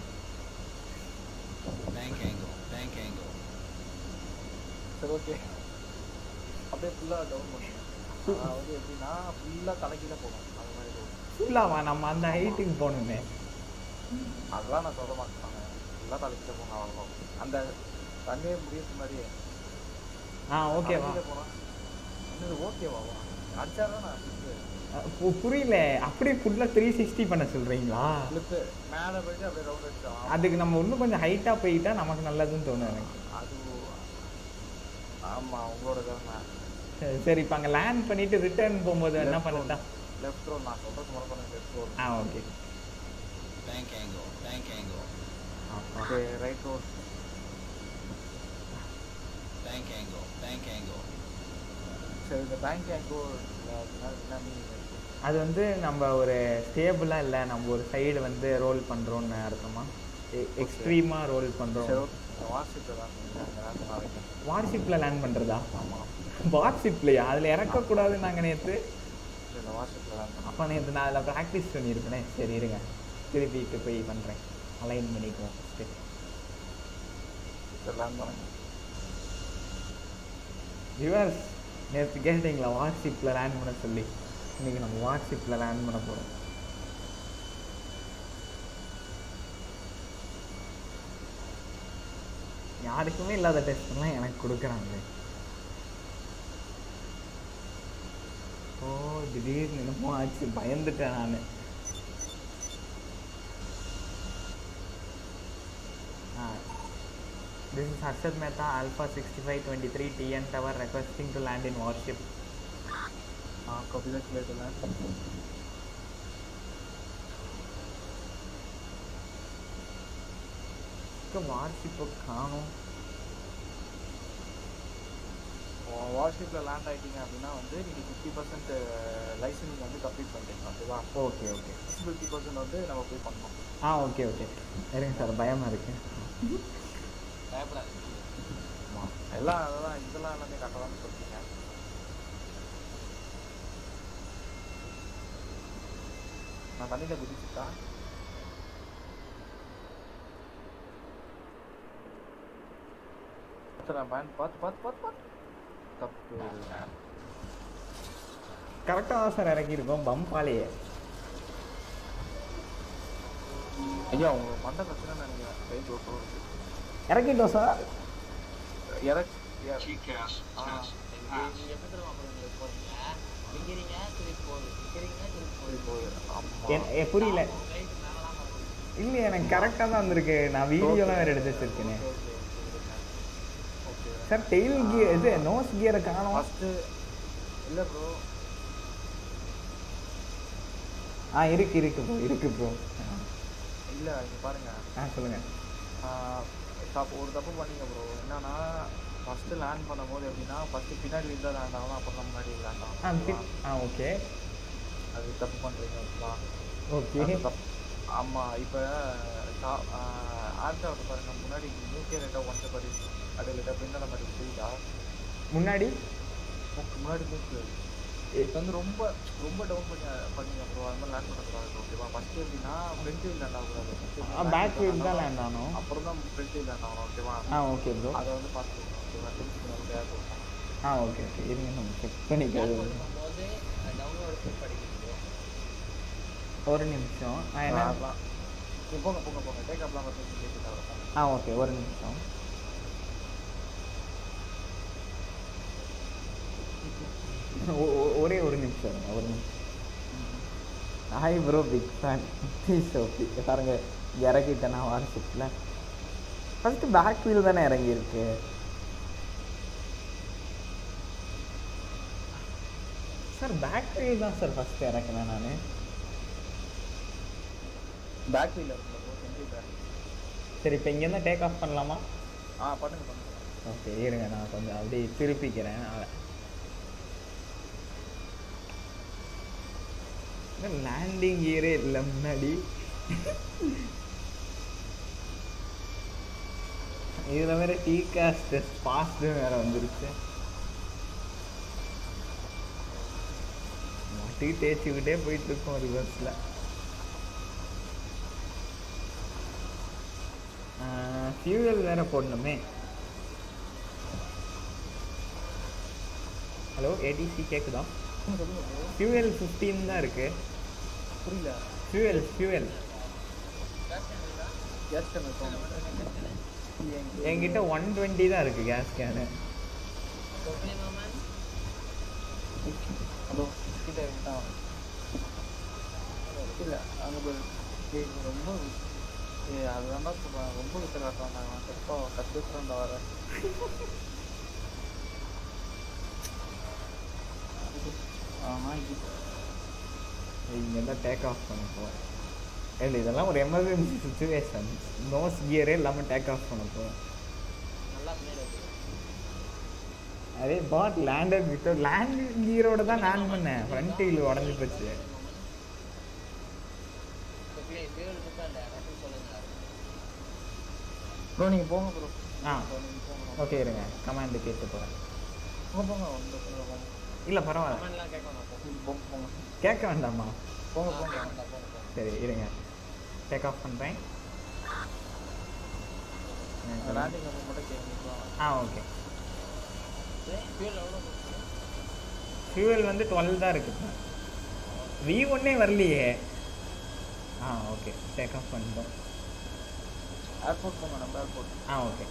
Bank angle, bank angle. சரி ஓகே அப்படியே ஃபுல்லாக டவுன் பண்ணுங்க அதாவது எப்படின்னா ஃபுல்லாக தலைக்கீழ போகணும் அது மாதிரி ரோல் ஃபுல்லாவா நம்ம அந்த ஹைட்டுக்கு போகணுமே அதெல்லாம் நான் சொல்ல மாட்டேன் ஃபுல்லாக தலைக்கீழ போகணும் அவ்வளோ அந்த தண்ணே முடியறது மாதிரியே ஆ ஓகேவா தலைகீழ போனா என்னது ஓகேவா அடிச்சாதான் நான் ஃபிளிப்பு அஹ் பு- புரியல அப்படியே ஃபுல்லாக த்ரீ சிக்ஸ்டி பண்ண சொல்கிறீங்களா ஃபிளிப்பு மேலே போயிட்டு அப்படியே ரவுண்ட் அடிச்சோம் அதுக்கு நம்ம இன்னும் கொஞ்சம் ஹைட்டாக போயிட்டா நமக்கு நல்லதுன்னு தோணும் எனக்கு அது ஆமாம் உங்களோட தான் சரி, சரி இப்போ அங்கே லேண்ட் பண்ணிட்டு ரிட்டர்ன் போகும்போது என்ன பண்ணட்டா லெஃப்ட் ரோல் நான் சொல்கிறது முறை பண்ண லெஃப்ட் ரோல் ஆ okay Bank angle, bank angle. Okay right roll Bank angle, bank angle. சரி இந்த பேங்க் எங்கோ என்ன மீனிங் அது வந்து நம்ம ஒரு ஸ்டேபிளாக இல்லை நம்ம ஒரு சைடு வந்து ரோல் பண்ணுறோன்னு அர்த்தமா எக்ஸ்ட்ரீமாக ரோல் சரி பண்ணுறோம் ஓகே வாட்ஸ்அப்பில் தான் நாளைக்கு வாட்ஸ்அப்பில் லேண்ட் பண்ணுறதா வாட்ஸ்அப்லையா அதில் இறக்கக்கூடாதுன்னு நாங்கள் நேற்று இந்த வாட்ஸ்அப்பில் தான் அப்போ நேற்று நான் அதில் ப்ராக்டிஸ் பண்ணியிருப்பேனே சரி இருங்க திருப்பிட்டு போய் பண்ணுறேன் அலைன் பண்ணிக்குவோம் ஃபஸ்ட்டு எல்லாம் பண்ணுங்க விவர்ஸ் நேற்று கேட்டீங்களா வாட்ஸ்அப்பில் லேண்ட் பண்ண சொல்லி இன்றைக்கி நம்ம வாட்ஸ்அப்பில் லேண்ட் பண்ண போகிறோம் யாருக்குமே இல்லாத டெஸ்ட்லாம் எனக்கு கொடுக்குறாங்க ஓ திடீர்னு என்னமோ ஆச்சு பயந்துட்டேன் நான் ஆ This is Harshad Mehta, Alpha 6523 TN Tower requesting to land in warship. हाँ कभी तक ले चला इसका warship காணும் வார்ஷிப்பில் லேண்ட் ஆகிட்டீங்க அப்படின்னா வந்து நீங்கள் ஃபிஃப்டி பர்சன்ட் லைசன்ஸ் வந்து கம்ப்ளீட் பண்ணுறீங்க ஓகேவா ஓகே ஓகே ஃபிஃப்டி பர்சன்ட் வந்து நம்ம போய் பண்ணோம் ஆ ஓகே ஓகே இருங்க சார் பயமாக இருக்கு பயப்படாது ஆமாம் எல்லாம் அதெல்லாம் இதெல்லாம் எல்லாமே கரெக்டாக தான் சொல்லிட்டீங்க நான் தண்ணியில் குதிச்சுட்டா நான் பயன் பார்த்து பார்த்து பார்த்து பார்த்து தப்பு கரெக்டாக தான் சார் இறக்கியிருக்கோம் பம்பாலேயே ஐயா உங்களுக்கு மண்டை பிரச்சனை நினைக்கிறேன் ரைட் ஓட்டு இறக்கிட்டோம் சார் இறக் நீங்க எப்படி தெரியுமா பண்ணுவீங்க போறீங்க நிக்கிறீங்க திருப்பி போகுது நிக்கிறீங்க திருப்பி போகுது என் எ- புரியல இல்லையே எனக்கு கரெக்டாக தான் வந்திருக்கு நான் வீடியோலாம் வேறு எடுத்து வச்சிருக்கேனே சார் டெயில் கியர் இது நோஸ் கியரை காணும் ஃபஸ்ட்டு இல்லை ப்ரோ ஆ இருக்கு இருக்கு ப்ரோ இருக்கு ப்ரோ இல்லை இங்கே பாருங்க ஆ சொல்லுங்கள் ஆஹ் தப்பு ஒரு தப்பு பண்ணீங்க ப்ரோ என்னன்னா ஃபஸ்ட்டு லேண்ட் பண்ணும்போது எப்படின்னா ஃபஸ்ட்டு பின்னாடி இருந்தால் லேண்ட் ஆகணும் அப்புறம் தான் முன்னாடி லேண்ட் ஆ ஆகணும் பி- ஆ ஓகே அது தப்பு பண்ணுறீங்க ஓகேவா ஓகே அது தப்பு ஆமாம் இப்போ ஆர்டாவில் பாருங்க முன்னாடி நியூக்ளியர் ரேட்டை ஒன்றை படி அது இல்லை பின்னாடி மாதிரி புரியுதா முன்னாடி உனக்கு முன்னாடி நியூக்ளியர் இப்போ வந்து ரொம்ப ரொம்ப டவுன் பண்ணி பண்ணீங்க ப்ரோ அது மாதிரி லேண்ட் பண்ணக்கூடாது ஓகேவா ஃபஸ்ட்டு எப்படின்னா ஃப்ரண்ட் வீல் லேண்ட் ஆகக்கூடாது பேக் வீல் தான் லேண்ட் ஆகணும் அப்புறம் தான் ஃப்ரண்ட் வீல் லேண்ட் ஆகணும் ஓகேவா ஆ ஓகே ப்ரோ அதை வந்து பார்த்துக்கணும் ஓகேவா தெரிஞ்சுக்கணும் தேவை ஆ ஓகே ஓகே இருங்க நம்ம செக் பண்ணிக்கிறது போது டவுன்லோட் பண்ணி படிக்கணும் ஒரு நிமிஷம் ஆ என்ன அதெல்லாம் நீ போங்க போங்க போங்க டேக் அப்லாம் வந்து கேட்டு ஆ ஓகே ஒரு நிமிஷம் ஒ- ஒ- ஒரே ஒரு நிமிஷம் இருங்க, ஒரு நிமிஷம் hi bro big fan please okay பாருங்க இறக்கிட்டேன் நான் வாட்ஸ்அப்பில் ஃபஸ்ட்டு பேக் வீல் தானே இறங்கியிருக்கு சார் பேக் வீல் தான் சார் ஃபஸ்ட்டு இறக்குனேன் நான் பேக் வீல் இருக்குல்ல ப்ரோ செஞ்சு பேக் சரி இப்போ இங்கேருந்து டேக் ஆஃப் பண்ணலாமா ஆ பண்ணுங்க பண்ணுங்க ஓகே இருங்க நான் கொஞ்சம் அப்படியே திருப்பிக்கிறேன் லேண்டிங் கியரே இல்லை முன்னாடி இதில் வேற டீ காஸ்ட் பாஸ்ட்டு வேற வந்துருச்சு மாட்டி தேய்ச்சிக்கிட்டே போயிட்டு இருக்கோம் ரிவர்ஸில் ஃபியூவல் வேற போடணுமே ஹலோ ஏடிசி கேக்குதா ஃபியூவல் ஃபிஃப்டீன் தான் இருக்கு புரியல ஃபியூவல் ஃபியூவல் கேஸ் கேன் இருக்கும் என்கிட்ட ஒன் டுவெண்ட்டி தான் இருக்கு கேஸ் கேனு ஹலோ கிட்ட தான் இல்லை அங்கே போய் ஏய், இவன் ரொம்ப ஏ அதுதான் தான் சொல்கிறேன் ரொம்ப விட்டு காட்டுறான் நான் கஷ்டம் கஷ்டத்துலேருந்து வர ஆமாம் இது இங்கே தான் டேக் ஆஃப் பண்ண போகிறேன் இல்லை இதெல்லாம் ஒரு எமர்ஜென்சி சுச்சுவேஷன் நோஸ் கியரே இல்லாமல் டேக் ஆஃப் பண்ண போகிறேன் நல்லா பின்னாடி வைக்கணும் அதே பாட் லேண்டட் வித் லேண்ட் கியரோட தான் லேண்ட் பண்ணேன் ஃப்ரண்ட் வீல் உடஞ்சி போச்சு ஃபியூல் இருக்கா இல்லை யாராச்சும் சொல்லுங்க ப்ரோ நீங்கள் போங்க ப்ரோ ஆ நீங்கள் போங்க ஓகே இருங்க கமாண்டு கேட்டு போகிறேன் போங்க போங்க ஒன்றும் பிரச்சனை இல்லை, போங்க இல்லை பரவாயில்ல கமெண்ட்லாம் கேட்க வேணாம் ம், போங்க போங்க கேட்க வேண்டாமா போங்க போங்க போங்க போங்க சரி இருங்க டேக் ஆஃப் பண்ணுறேன் லேண்டிங் அப்போ மட்டும் கேட்குறீங்களா ஆ ஓகே ஃபியூல் எவ்வளோ ஃபியூவல் வந்து டுவெல் தான் இருக்குது வி ஒன்னே வரலையே ஆ ஓகே டேக் ஆஃப் பண்ணிட்டோம் ஏர்போர்ட் போங்க நம்ம ஏர்போர்ட் ஆ ஓகே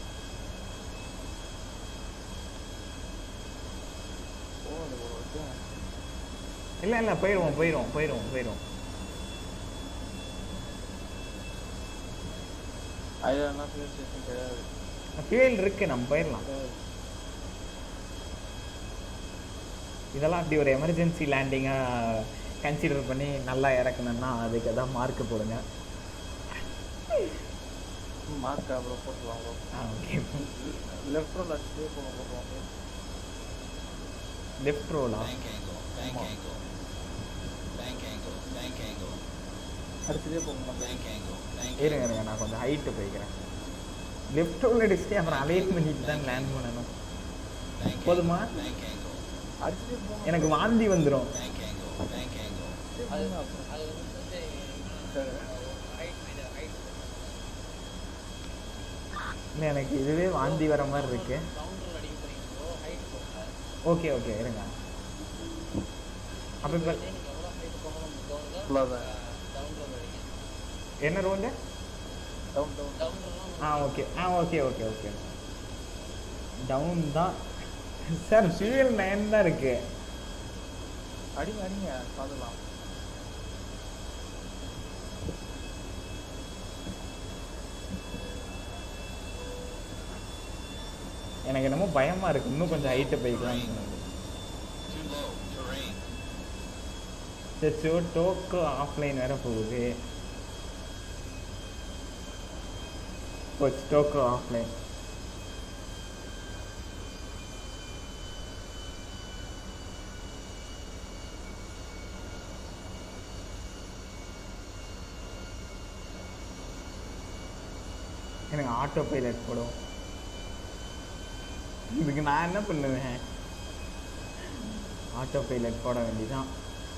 போகுது ப்ரோ இல்லை இல்லை போயிடுவோம் போயிடுவோம் போயிடுவோம் போயிடுவோம் அதெல்லாம் ஃபியூல் ஸ்டேஷன் கிடையாது ஃபியூல் இருக்கு நம்ம போயிடலாம் இதெல்லாம் அப்படி ஒரு எமர்ஜென்சி லேண்டிங்காக கன்சிடர் பண்ணி நல்லா இறக்கணும்னா அதுக்கு எதாவது மார்க் போடுங்க மார்க் அப்புறம் போட்டுருவாங்க bro. ஆ ஓகே லெஃப்ட் ரோல் அடிச்சுட்டே போங்க போடுவாங்க லெஃப்ட் ரோலா Bank angle. Bank angle. Bank angle. Bank angle. அடிச்சுட்டே போங்க Bank angle. Bank இருங்க இருங்க நான் கொஞ்சம் ஹைட்டு போய்க்கிறேன் லெஃப்ட் ரோல் அடிச்சுட்டு அப்புறம் அலைன் பண்ணிட்டு தான் லேண்ட் பண்ணணும் Bank போதுமா Bank angle. அடிச்சுட்டே போங்க எனக்கு வாந்தி வந்துடும் Bank angle. Bank angle. அது அது வந்து ஹைட் ஹைட் இல்லை எனக்கு இதுவே வாந்தி வர மாதிரி இருக்கு கவுண்டர் அடிக்க போறீங்க ப்ரோ ஹைட் போங்க ஓகே ஓகே இருங்க அப்போ இப்போ நீங்க எவ்வளோ ஹைட் போகணும் தோணுதோ ஃபுல்லாக தான் டவுன் ரோல் அடிங்க என்ன ரோண்டு டவுன் டவுன் டவுன் ரோல் ஆ ஓகே ஆ ஓகே ஓகே ஓகே டவுன் தான் சார் ஃபியூல் நைன் தான் இருக்கு அடிங்க அடிங்க பார்த்துக்கலாம் எனக்கு என்னமோ பயமா இருக்கு இன்னும் கொஞ்சம் ஹைட்டு போய்க்கலாம் Too low. Terrain. சச்சோ டோக்கோ ஆஃப்லைன் வேற போகுது போச்சு டோக்கோ ஆஃப்லைன் எனக்கு ஆட்டோ பைலட் போடும் இதுக்கு நான் என்ன பண்ணுவேன் ஆட்டோ பைலட் போட வேண்டியதான்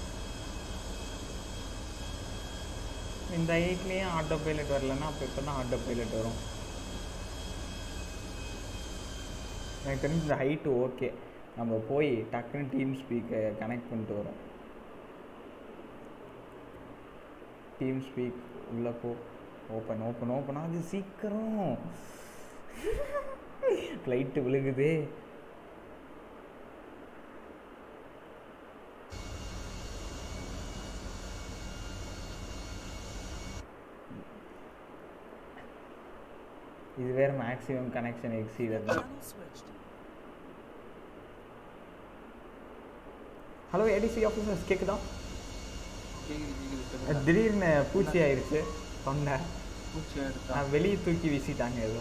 இந்த ஹைட்லேயும் ஆட்டோ பைலட் வரலன்னா அப்போ இப்போ தான் ஆட்டோ பைலட் வரும் எனக்கு தெரிஞ்சு இந்த ஹைட்டு ஓகே நம்ம போய் டக்குன்னு டீம் ஸ்பீக்கை கனெக்ட் பண்ணிட்டு வரோம் டீம் ஸ்பீக் உள்ள போ ஓப்பன் ஓப்பன் ஓப்பன் ஆகுது சீக்கிரம் ஃப்ளைட்டு விழுகுதே இது வேற மேக்ஸிமம் கனெக்ஷன் எக்ஸீடர் தான் Channel switched. Hello ATC officers கேக்குதா கேக்குது கேக்குது அஹ் சொல்லுங்க திடீர்னு பூச்சி ஆயிடுச்சு தொண்டை பூச்சி எடுத்தா நான் வெளியே தூக்கி வீசிட்டாங்க ஏதோ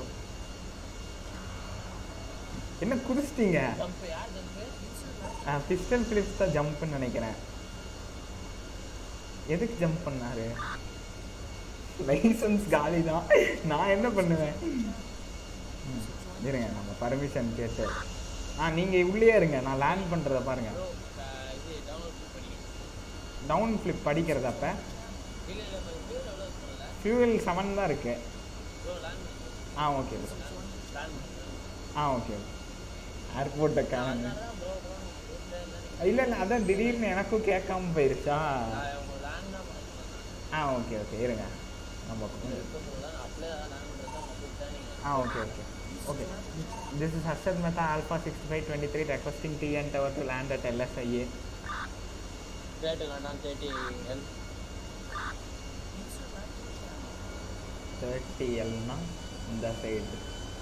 என்ன குதிச்சிட்டீங்க ஜம்ப் யார் ஜம்ப் பிஸ்டன் ஃபிலிப்ஸ் தான் ஜம்ப்னு நினைக்கிறேன் எதுக்கு ஜம்ப் பண்ணாரு லைசன்ஸ் காலி தான் நான் என்ன பண்ணுவேன் ம், இருங்க நம்ம பர்மிஷன் கேட்டு ஆ நீங்கள் உள்ளே இருங்க நான் லேண்ட் பண்ணுறத பாருங்க ப்ரோ இது டவுன்லோட் பண்ணி டவுன் ஃப்ளிப் படிக்கிறது அப்போ இல்ல இல்ல ப்ரோ ஃபியூல் எவ்வளோ இருக்குல்ல ஃபியூவல் செவன் தான் இருக்கு ப்ரோ லேண்ட் பண்ணி ஆ ஓகே ப்ரோ லேண்ட் பண்ணி ஆ ஓகே ஓகே ஏர்போர்ட்டை காணுங்க அதான் ப்ரோ ப்ரோ வீட்டில் இருந்தா இல்லை இல்லை அதான் திடீர்னு எனக்கும் கேட்காம போயிருச்சா நான் உங்க லேண்ட் தான் பண்ணி ஆ ஓகே ஓகே இருங்க நம்ம பக்கம் அப்படியே லேண்ட் பண்ணுறது தான் கூப்பிட்டா நீங்கள் Ah, okay, okay. Okay. This is Harshad Mehta, Alpha 6523, requesting TN Tower to land at LSIA. Rate வேண்டாம் தேர்ட்டி எல் தேர்ட்டி எல்னா இந்த சைடு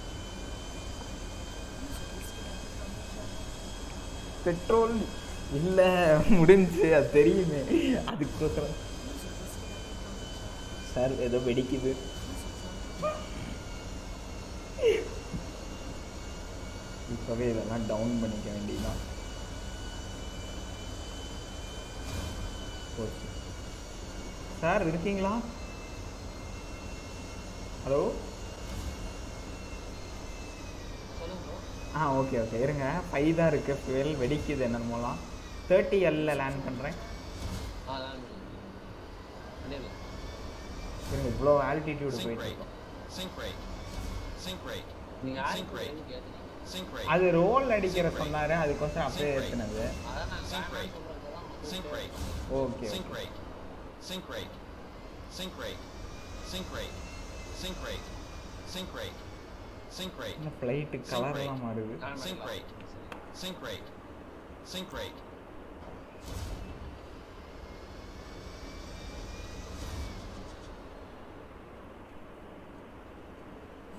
பெட்ரோல் இல்லை முடிஞ்சு அது தெரியுமே அதுக்கோசரம் சார் ஏதோ வெடிக்குது இப்போவே இதெல்லாம் டவுன் பண்ணிக்க வேண்டியதுதான் போச்சு சார் இருக்கீங்களா ஹலோ சொல்லுங்க ப்ரோ ஆ ஓகே ஓகே இருங்க ஃபைவ் தான் இருக்குது fuel வெடிக்குது என்னமோலாம் தேர்ட்டி எல்ல லேண்ட் பண்ணுறேன் ஆ லேண்ட் பண்ணி பண்ணிடலாம் இருங்க இவ்வளோ ஆல்டிடியூடு Sync போயிட்டு rate. இருக்கோம் Sync rate. Sync rate. நீங்கள் Sync ஆட் rate. கேட்குறீங்க Sync rate. அது ரோல் அடிக்கிற சொன்னாரு அதுக்கோசரம் அப்படியே ஏற்றுனது அதான் நான் Sync வேணாம்னு rate. சொல்கிறதெல்லாம் Sync rate. Okay Sync rate. Sync rate. Sync rate. Sync rate. Sync rate. Sync rate. Sync rate. இன்னும் ஃப்ளைட்டு கலர்லாம் மாறுது Sync rate. Sync rate. Sync rate.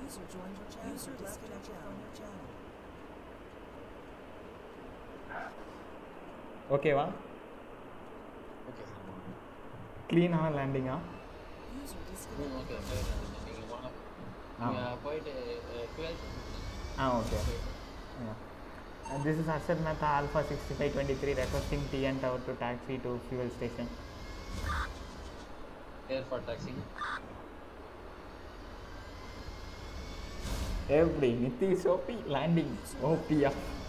User joined your channel. User disconnected from your channel. ஓகேவா okay sir க்ளீனாக லேண்டிங்கா User ம் disconnected. ஓகே sir நீங்கள் போங்க ஆ. நீங்கள் போயிட்டு டுவெல் ஆ okay Uh, this is Arshad Mehta Alpha 6523 requesting TN Tower to taxi to fuel station. Air for taxiing எப்படி நித்தி சோப்பி லேண்டிங் ஓபியா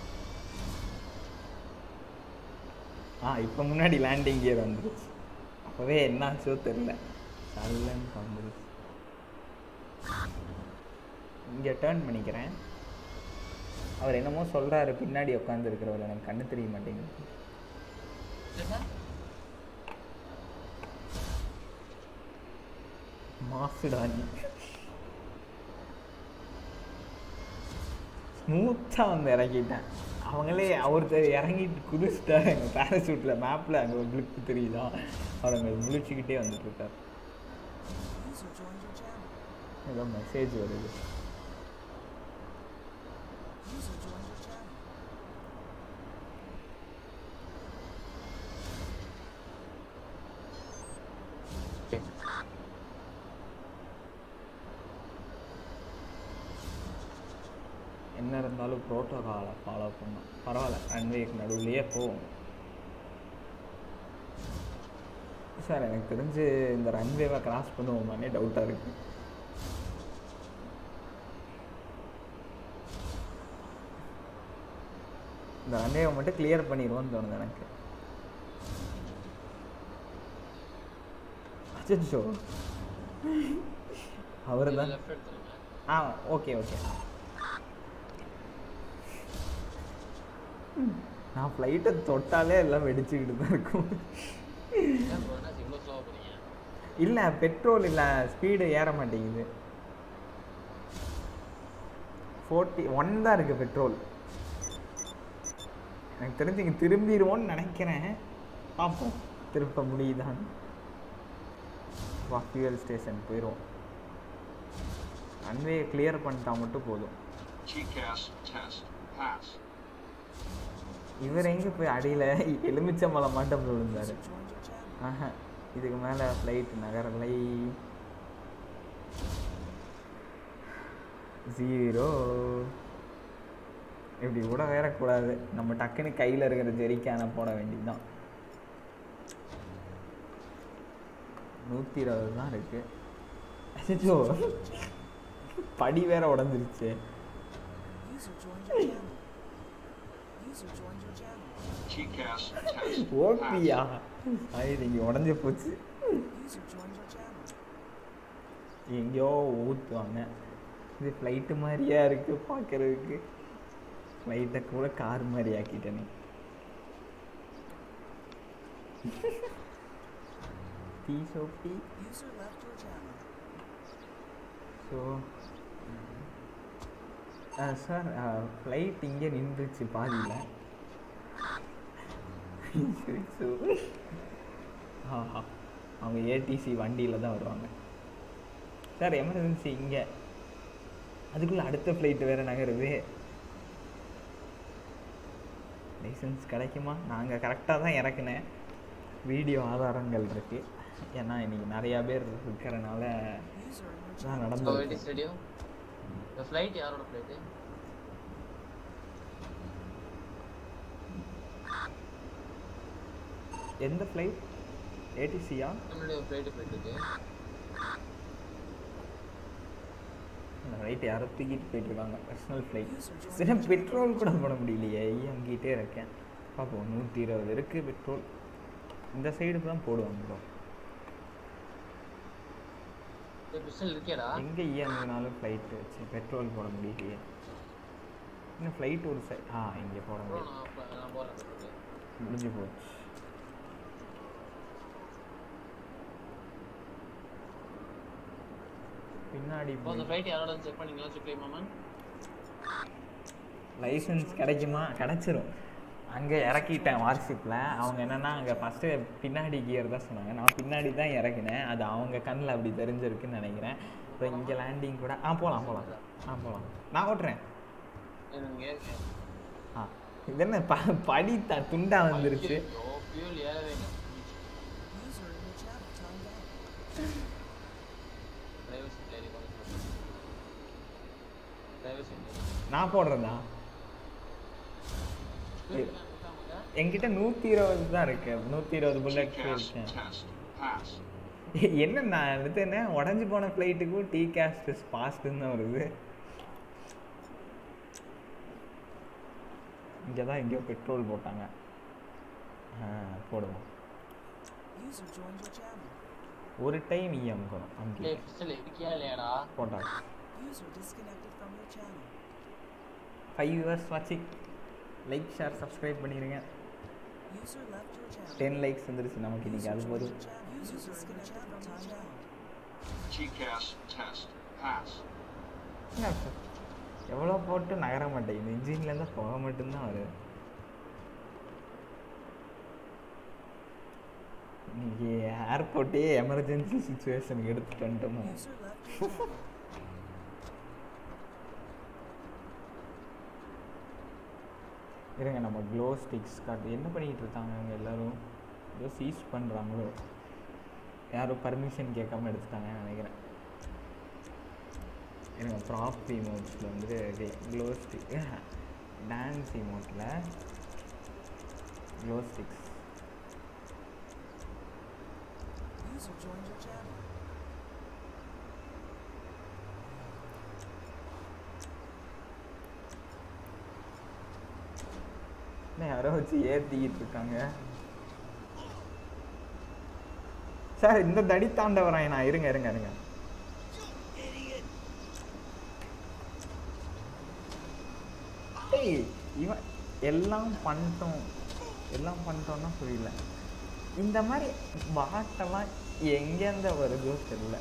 ஆ இப்போ முன்னாடி லேண்டிங் கியர் வந்துருச்சு அப்போவே என்னாச்சோ தெரில சல்லன் வந்துருச்சு இங்கே டேர்ன் பண்ணிக்கிறேன் அவர் என்னமோ சொல்கிறாரு பின்னாடி உட்காந்துருக்கிறவர் எனக்கு கண்ணு தெரிய மாட்டேங்குது மாசுடானி ஸ்மூத்தாக வந்து இறங்கிட்டேன் அவங்களே ஒருத்தர் இறங்கிட்டு குதிச்சிட்டாரு எங்கள் பேராசூட்டில் மேப்பில் அங்கே ஒரு பிளிப்பு தெரியுதா அவர் அங்கே முழிச்சுக்கிட்டே வந்துட்டு இருக்கார் User joined your channel. ஏதோ மெசேஜ் வருது User joined your channel. என்ன இருந்தாலும் ப்ரோட்டோகாலை ஃபாலோ பண்ணும் பரவாயில்ல ரன்வேக்கு நடுவுலையே போவோம் சார் எனக்கு தெரிஞ்சு இந்த ரன்வேவை கிராஸ் பண்ணுவோமானே டவுட்டாக இருக்கு இந்த ரன்வேவை மட்டும் கிளியர் பண்ணிடுவோம்னு தோணுது எனக்கு அச்சோ அவர் தான் லெஃப்ட் எடுத்துருங்க ஆ ஓகே ஓகே நான் ஃப்ளைட்டை தொட்டாலே எல்லாம் வெடிச்சுக்கிட்டு தான் இருக்கும் ஏன் bro, என்னாச்சு இவ்வளோ ஸ்லோவாக போறீங்க இல்லை பெட்ரோல் இல்லை ஸ்பீடு ஏற மாட்டேங்குது ஃபோர்ட்டி ஒன் தான் இருக்குது பெட்ரோல் எனக்கு தெரிஞ்சு இங்கே திரும்பிடுவோன்னு நினைக்கிறேன் பார்ப்போம் திருப்ப முடியுதான்னு வா ஃபியூயல் ஸ்டேஷன் போயிடுவோம் அன்வே கிளியர் பண்ணிட்டா மட்டும் போதும் TCAS test pass. இவர் எங்கே போய் அடியில் எலுமிச்சம்பழம் மாட்டம் விழுந்தார் User joined your channel. ஆஹா இதுக்கு மேலே ஃப்ளைட் நகரலை ஜீரோ இப்படி கூட வேறக்கூடாது நம்ம டக்குன்னு கையில் இருக்கிற ஜெரிக்கான போட வேண்டியதுதான் நூற்றி இருபது தான் இருக்கு அச்சோ படி வேற உடஞ்சிருச்சு User joined your channel. User joined your channel. TCAS test ஓபியா அது இங்கே உடஞ்சி போச்சு User joined your channel. எங்கேயோ ஊற்றுவாங்க இது ஃப்ளைட்டு மாதிரியா இருக்குது பார்க்கறதுக்கு ஃப்ளைட்டை கூட கார் மாதிரி ஆக்கிட்டேனே டீ சோப்பி User left your channel. So sir flight இங்கே நின்றுச்சு பாதியில் ஆஹா அவங்க ஏடிசி வண்டியில் தான் வருவாங்க சார் எமர்ஜென்சி இங்கே அதுக்குள்ளே அடுத்த ஃப்ளைட்டு வேறு நகருது லைசன்ஸ் கிடைக்குமா நாங்கள் கரெக்டாக தான் இறக்குனேன் வீடியோ ஆதாரங்கள் இருக்குது ஏன்னா இன்னைக்கு நிறையா பேர் இருக்கிறனால User in your தான் channel. ஸோ நடந்து இட் இஸ் ரெடியோ இந்த ஃப்ளைட் யாரோட ஃப்ளைட்டு எந்த ஃப்ளைட் ஏடிசியா நம்மளுடைய ஃப்ளைட்டு போயிட்டு இருக்கு அந்த ஃப்ளைட் யாரோ தூக்கிட்டு போயிட்டு இருக்காங்க பர்சனல் ஃப்ளைட் சில பெட்ரோல் கூட போட முடியலையே இயங்கிட்டே இருக்கேன் பார்ப்போம் நூற்றி இருபது இருக்குது பெட்ரோல் இந்த சைடுக்கு தான் போடுவாங்க ப்ரோ பிஸ்டல் இருக்கேடா எங்கே இயங்கினாலும் ஃப்ளைட்டு வச்சு பெட்ரோல் போட முடியலையே இன்னும் ஃப்ளைட் ஒரு சை ஆ இங்கே போட ப்ரோ முடியும் நான் அப்ப- நான் போகிறேன் முடிஞ்சு போச்சு பின்னாடி இப்போ அந்த ஃப்ளைட் யாரோட செக் பண்ணீங்களா சுக்லி மாமன் லைசன்ஸ் கிடைக்குமா கிடச்சிரும் அங்கே இறக்கிட்டேன் வாட்ஸ்அப்பில் அவங்க என்னென்னா அங்கே ஃபஸ்ட்டு பின்னாடி கியர் தான் சொன்னாங்க நான் பின்னாடி தான் இறக்கினேன் அது அவங்க கண்ணில் அப்படி தெரிஞ்சிருக்குன்னு நினைக்கிறேன் அப்புறம் இங்கே லேண்டிங் கூட ஆ போகலாம் போகலாம் ஆ போகலாம் நான் ஓட்டுறேன் எனக்கு ஆ இது என்ன ப படி த துண்டா வந்துருச்சு ஃபியூல் ஏறவே இல்லை User in your channel timed out. Driver சீட்ல ஏறி உட்காந்து டிரைவர் சீட்ல நான் போடுறதா என்கிட்ட நூற்றி இருபது தான் இருக்கு நூற்றி இருபது புல்லட் இருக்கேன் என்ன நான் அடுத்து என்ன உடஞ்சி போன ஃப்ளைட்டுக்கும் டீ கேஸ்ட் ஃபாஸ்ட்டுன்னு தான் வருது இங்கே தான் எங்கேயோ பெட்ரோல் போட்டாங்க ஆ போடுவோம் User joined your channel. ஒரு டைம் இ அமுக்கணும் அமுக்கி டேய் பிஸ்டல் இருக்கியா இல்லையாடா போட்டாங்க User disconnected from your channel. Five hours வாட்சிங் லைக் ஷேர் சப்ஸ்கிரைப் பண்ணிடுங்க User left your channel. Ten likes வந்துருச்சு நமக்கு இன்னைக்கு அது போதும் User disconnected from your channel. TCAS test pass. என்ன இப்ப? எவ்வளோ போட்டு நகர மாட்டேங்குது இன்ஜின்லேருந்து புகை மட்டும்தான் வருது இன்னைக்கு ஏர்போர்ட்டே எமர்ஜென்சி சுச்சுவேஷனுக்கு எடுத்துட்டு வந்துட்டோமோ User left your channel. இருங்க நம்ம க்ளோ ஸ்டிக்ஸ் காட்டு என்ன பண்ணிக்கிட்டு இருக்காங்க அவங்க எல்லாரும் ஏதோ சீஸ் பண்ணுறாங்களோ யாரும் பர்மிஷன் கேட்காம எடுத்துட்டாங்கன்னு நினைக்கிறேன் இருங்க ப்ராப் இமோட்ஸில் வந்து க்ளோ ஸ்டிக் டான்ஸ் இமோட்டில் glow sticks User joined your channel. என்ன யாரோ வச்சு ஏற்றிக்கிட்டு இருக்காங்க சார் இந்த தடி தாண்ட வரேன் நான் இருங்க இருங்க இருங்க ஏய் இவன் எல்லாம் பண்ணிட்டோம் எல்லாம் பண்ணிட்டோம்னா புரியல இந்த மாதிரி பாட்டெல்லாம் எங்கேருந்து வருதோ தெரியல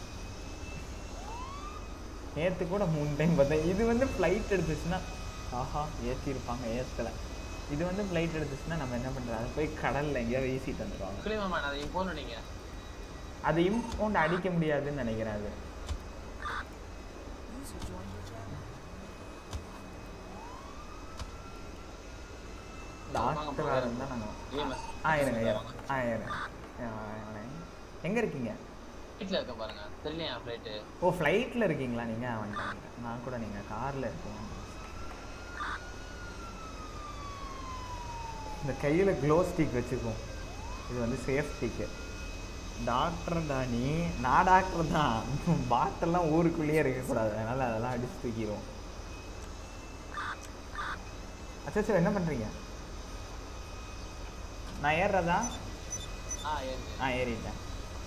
நேற்று கூட மூணு டைம் பார்த்தேன் இது வந்து ஃப்ளைட் எடுத்துச்சுன்னா ஆஹா ஏற்றிருப்பாங்க ஏற்றலை இது வந்து ஃப்ளைட் எடுத்துச்சுன்னா நம்ம என்ன பண்ணுறது அதை போய் கடலில் எங்கேயோ வீசிட்டு வந்துடுவாங்க கிளி மாமா அதை இம்போன் நீங்க அது இம்பவுண்ட் அடிக்க முடியாதுன்னு நினைக்கிறேன் அது User joined your channel. டாக்டராக இருந்தால் நாங்கள் EMS. ஆ இருங்க இருங்க. ஆ இருங்க எங்கே இருக்கீங்க வீட்டில் இருக்க பாருங்க தெரியலையா ஃப்ளைட்டு ஓ ஃப்ளைட்டில் இருக்கீங்களா நீங்கள் வந்துட்டாங்க நான் கூட நீங்கள் காரில் இருக்கீங்க இந்த கையில் க்ளோ ஸ்டிக் வச்சுக்குவோம் இது வந்து சேஃப் ஸ்டிக்கு டாக்டர் தான் நீ நான் டாக்டர் தான் பாட்டெல்லாம் ஊருக்குள்ளேயே இருக்கக்கூடாது அதனால் அதெல்லாம் அடிச்சு தூக்கிடுவோம் அச்சோ என்ன பண்ணுறீங்க நான் ஏறுறதா ஆ ஏறி ஆ ஏறிட்டேன்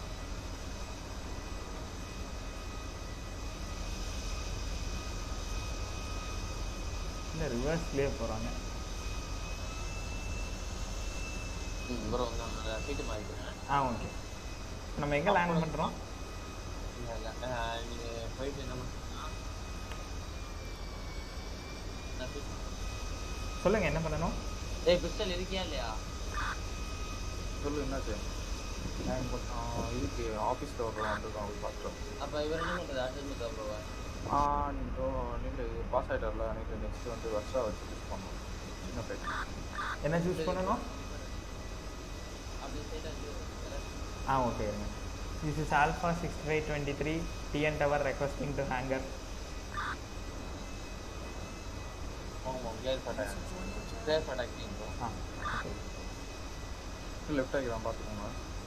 இல்லை ரிவர்ஸ்லேயே போகிறாங்க ப்ரோ வந்து சீட்டு மாறிக்கிறேன் ஆ ஓகே நம்ம எங்கே லேண்ட் பண்ணுறோம் இல்லை இல்லை நீங்கள் போயிட்டு என்ன பண்ணுறீங்கன்னா நான் seat- சொல்லுங்கள் என்ன பண்ணணும் ஏய் பிஸ்டல் இருக்கியா இல்லையா சொல்லு என்னாச்சு நான் கொஞ்சம் இதுக்கு ஆஃபீஸில் ஒரு வந்துருக்கோம் அவங்க பார்த்துட்டோம் அப்போ இவர் என்ன பண்ணுறது அட்டன் பண்ணுறா ப்ரோவா ஆ நீங்கள் இது பாஸ் ஆகிட்டார்ல நீங்கள் நெக்ஸ்ட் வந்து வருஷா வச்சு யூஸ் பண்ணணும் சின்ன ஃபைட் என்ன சூஸ் பண்ணணும் அப்படி ஸ்ட்ரைட்டாக ஆ ஓகே இருங்க this is alpha six five twenty three TN tower requesting to hangar ஆமாம் கிளியர் பண்ணேன் கிளியர் பண்ணேன் ப்ரோ ஆ ஓகே லெஃப்ட் ஆகிக்கலாம் பார்த்துக்கோங்க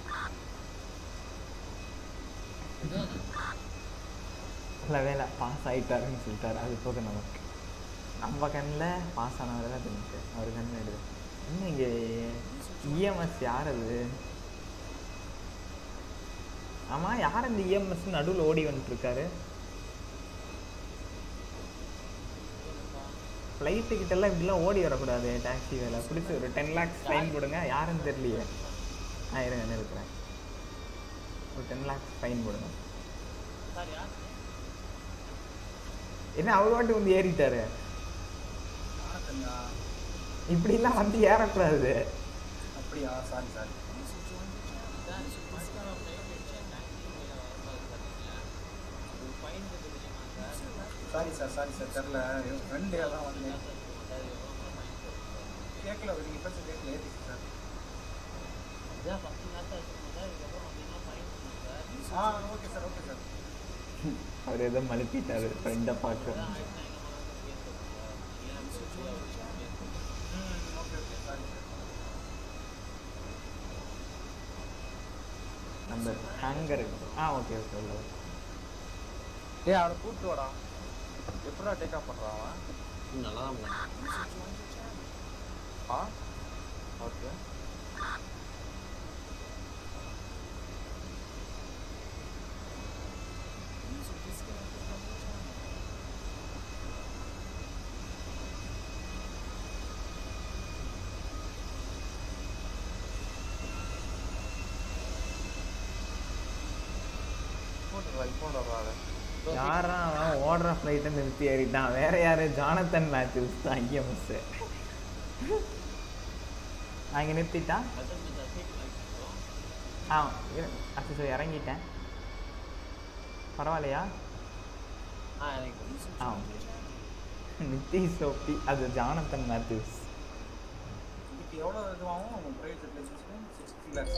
நல்ல வேலை பாஸ் ஆகிட்டாருன்னு சொல்லிட்டாரு அது போக நமக்கு நம்ம கண்ணில் பாஸ் ஆனவர் தான் தெரிஞ்சு அவர் கண்ணில் எடுது இன்னும் இங்கே இஎம்எஸ் யார் அது ஆமாம் யார் அந்த இஎம்எஸ் நடுவில் ஓடி வந்துட்டுருக்காரு ஃப்ளைட்டு கிட்டலாம் இப்படிலாம் ஓடி வரக்கூடாது டாக்ஸி வேலை பிடிச்சி ஒரு டென் லேக்ஸ் ஃபைன் போடுங்க யாருன்னு தெரியலையே ஆ இருங்க நிறுத்துறேன் ஒரு டென் லேக்ஸ் ஃபைன் போடுங்க சார் யார் என்ன அவர் வாட்டு வந்து ஏறிட்டாரு இப்படிலாம் வந்து ஏறக்கூடாது அப்படியா சாரி சாரி ஃபைன் இருக்கு தெரியுமா sir sorry sir sorry sir தெரில என் ஃப்ரெண்டு எல்லாம் வந்து கேட்கல நீங்க பேச கேட்கல ஏறிச்சு சார் அதான் ஃபர்ஸ்ட் மேட்ச் ஆச்சுங்க சார் இதுக்கப்புறம் வந்தீங்கன்னா ஃபைன் பண்ணுங்க சார் ஆ ஓகே சார் ஓகே சார் அவர் ஏதோ மழுப்பிட்டாரு ஃப்ரெண்டை பார்க்க ம் ஓகே ஓகே சாரி சார் அந்த ஹேங்கர் ஆ ஓகே ஓகே உள்ள வா. டேய் அவனை கூப்பிட்டு வாடா எப்படா டேக் ஆஃப் பண்ணுறான் அவன் நல்லா தான் பண்ணேன் ஆ okay User disconnected from your channel. போட்டுறா இப்போ வர்றாரு யாரா அவன் ஓடுற ஃப்ளைட்டை நிறுத்தி ஏறிட்டான் வேற யாரு ஜானத்தன் மேத்யூஸ் தான் இங்கே மிஸ்ஸு நான் இங்கே நிறுத்திட்டான் அதான் இந்த சீட் லைட் ஆ அச்சோ இறங்கிட்டேன் பரவாயில்லையா ஆ எனக்கு ஆ நித்தி சோப்பி அது ஜானத்தன் மேத்யூஸ் இதுக்கு எவ்வளோ இதுவாகும் உங்கள் ப்ரைவேட் லைசன்ஸ்க்கு சிக்ஸ்டி லேக்ஸ்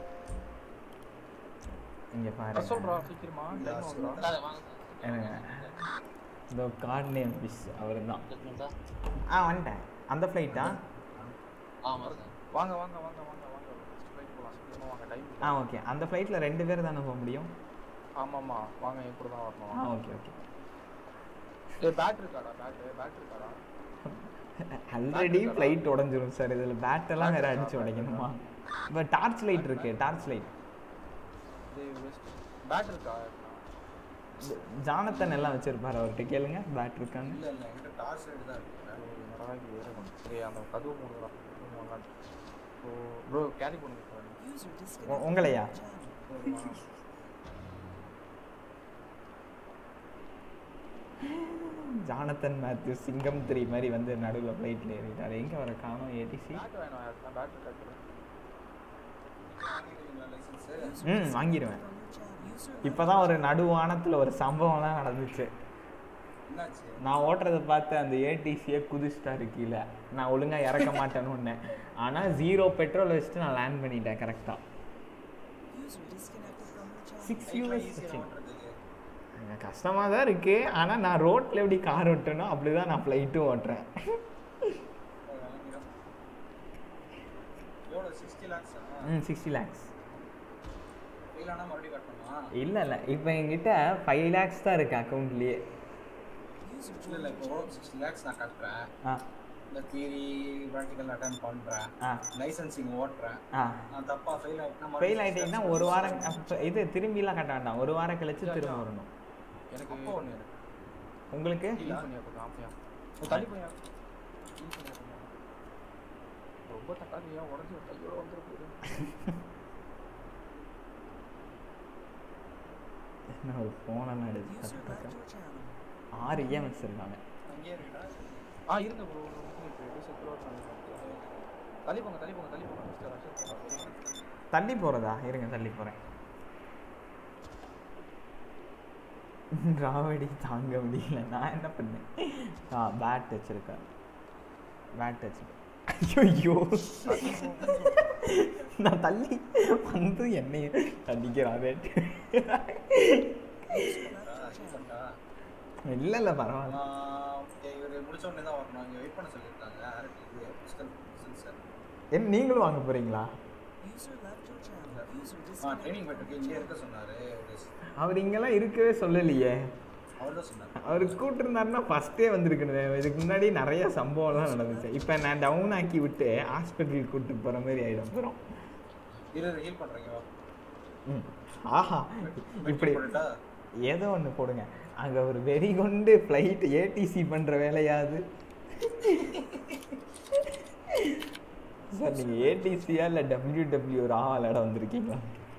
இங்கே பாரு சொல்கிறா சீக்கிரமா டைம் ஆகுதுடா சார் வாங்க இருங்க. இந்த கார்ட் நேம் பிஸ் அவர் தான் சார் சார் ஆ வந்துட்டேன் அந்த ஃப்ளைட்டா ஆமாம் சார் வாங்க வாங்க வாங்க வாங்க வாங்க ஃபஸ்ட் ஃப்ளைட் போகலாம் சீக்கிரமா வாங்க டைம் ஆ ஓகே அந்த ஃப்ளைட்டில் ரெண்டு பேர் தானே போக முடியும் ஆமாம்மா வாங்க என் கூட தான் வரணும் ஆ ஓகே ஓகே ஏய் பேட் இருக்காடா பேட் பேட் இருக்காடா ஆல்ரெடி ஃப்ளைட் உடஞ்சிரும் சார் இதில் பேட்டெல்லாம் வேற அடிச்சு உடைக்கணுமா இப்போ டார்ச் லைட் இருக்கு டார்ச் லைட் டேய் வெஸ்ட் பேட் இருக்கா ஜானத்தன் எல்லாம் வச்சிருப்பாரு அவர்கிட்ட கேளுங்க பேட் இருக்கான்னு இல்லை இல்லை என்கிட்ட டார்ச் லைட் தான் இருக்கு வேற ஒரு நடராகி ஏறணும் சரி அந்த கதவு மூடுறா ஸோ ப்ரோ கேரி பண்ணுங்க சார் User உ- disconnected உங்களையா from your channel. Jonathan Matthew Singam three மாதிரி வந்து நடுவில் ஃப்ளைட்டில் ஏறிட்டார் எங்கே வர காணோம் ஏடிசி பேட் வேணும் யாருக்குன்னா பேட் இருக்கா கேளு. வாங்கிடுவீங்களா லைசன்ஸு ம் வாங்கிடுவேன் From your channel. User இப்போ தான் ஒரு நடுவானத்தில் ஒரு சம்பவம்லாம் நடந்துச்சு என்னாச்சு நான் ஓட்டுறதை பார்த்து அந்த ஏடிசியே குதிச்சிட்டாரு கீழே நான் ஒழுங்காக இறக்க மாட்டேன்னு ஆனால் ஜீரோ பெட்ரோல் வச்சுட்டு நான் லேண்ட் பண்ணிட்டேன் கரெக்டாக User disconnected from your channel. Six ஈஸியாக யூஎஸ் ஓட்டுறதுக்கு கஷ்டமாக தான் இருக்குது ஆனால் நான் ரோட்டில் எப்படி கார் ஓட்டணும் அப்படி தான் நான் ஃப்ளைட்டும் ஓட்டுறேன் எவ்வளோ சிக்ஸ்டி லேக்ஸா ம் சிக்ஸ்டி லேக்ஸ் இல்லைனா மறுபடியும் கட்டணுமா இல்லை இல்லை இப்போ என்கிட்ட ஃபைவ் லேக்ஸ் தான் இருக்குது அக்கௌண்ட்லேயே User இல்லை joined இல்லை your இப்போ சிக்ஸ்டி லேக்ஸ் நான் கட்டுறேன் ஆ இந்த தியரி ப்ராக்டிக்கல் அட்டன் பண்ணுறேன் ஆ லைசன்சிங் ஓட்டுறேன் ஆ நான் தப்பாக ஃபெயில் ஆகிட்டேன் ஃபெயில் ஆகிட்டீங்கன்னா ஒரு வாரம் அப்ப இது திரும்பிலாம் கட்ட வேண்டாம் ஒரு வாரம் கழிச்சு திரும்ப வரணும் எனக்கு அப்போ ஒன்று இருக்கு உங்களுக்கு ஹீல் பண்ணியா கொஞ்சம் ஆமையா தள்ளி போயா ஹீல் பண்ணியா கொஞ்சம் ரொம்ப தக்காளியா உடஞ்சி கையோட வந்துட போகுது என்ன ஒரு ஃபோனெல்லாம் எடுத்து User left கற்றுருக்கேன் your channel. ஆறு இஎம்எஸ் இருக்காங்க அங்கேயே இருக்கா ஆ இருங்க ப்ரோ தள்ளி போங்க தள்ளி போங்க தள்ளி போங்க மிஸ்டர் அசோக் தள்ளி போகிறதா இருங்க தள்ளி போகிறேன் ராவடி தாங்க முடியல நான் என்ன பண்ணேன் ஆ பேட் வச்சிருக்கேன் பேட் வச்சிருக்கேன் ஐயோ நான் தள்ளி வந்து என்னைய அடிக்கிறான் பேட் இல்லை இல்லை பரவாயில்ல இவர் முடிச்ச உடனே தான் வரணும் இங்கே வெயிட் பண்ண சொல்லியிருக்காங்க யாருக்கு இது பிஸ்டல் சார் என்ன நீங்களும் வாங்க போகிறீங்களா User left your channel. User ஆ ட்ரைனிங் disconnected போயிட்டு இங்கே இருக்க சொன்னார் அவர் இங்கெல்லாம் இருக்கவே சொல்லலையே அவர் தான் சொன்னார் அவர் கூப்பிட்டுருந்தாருன்னா ஃபஸ்ட்டே வந்திருக்கணும் இதுக்கு முன்னாடி நிறைய சம்பவம்லாம் நடந்துச்சு இப்போ நான் டவுன் ஆக்கி விட்டு ஹாஸ்பிட்டலுக்கு கூப்பிட்டு போகிற மாதிரி ஆகிடும் போகிறோம் இரு ஹீல் பண்ணுறீங்க வா ம் ஆஹா இப்படி போட்டுட்டா ஏதோ ஒன்று போடுங்க அங்கே ஒரு வெறி கொண்டு ஃப்ளைட் ஏடிசி பண்ணுற வேலையாது சார் நீங்கள் ஏடிசியா இல்லை டபிள்யூ டபிள்யூ ரா விளையாட வந்திருக்கீங்களா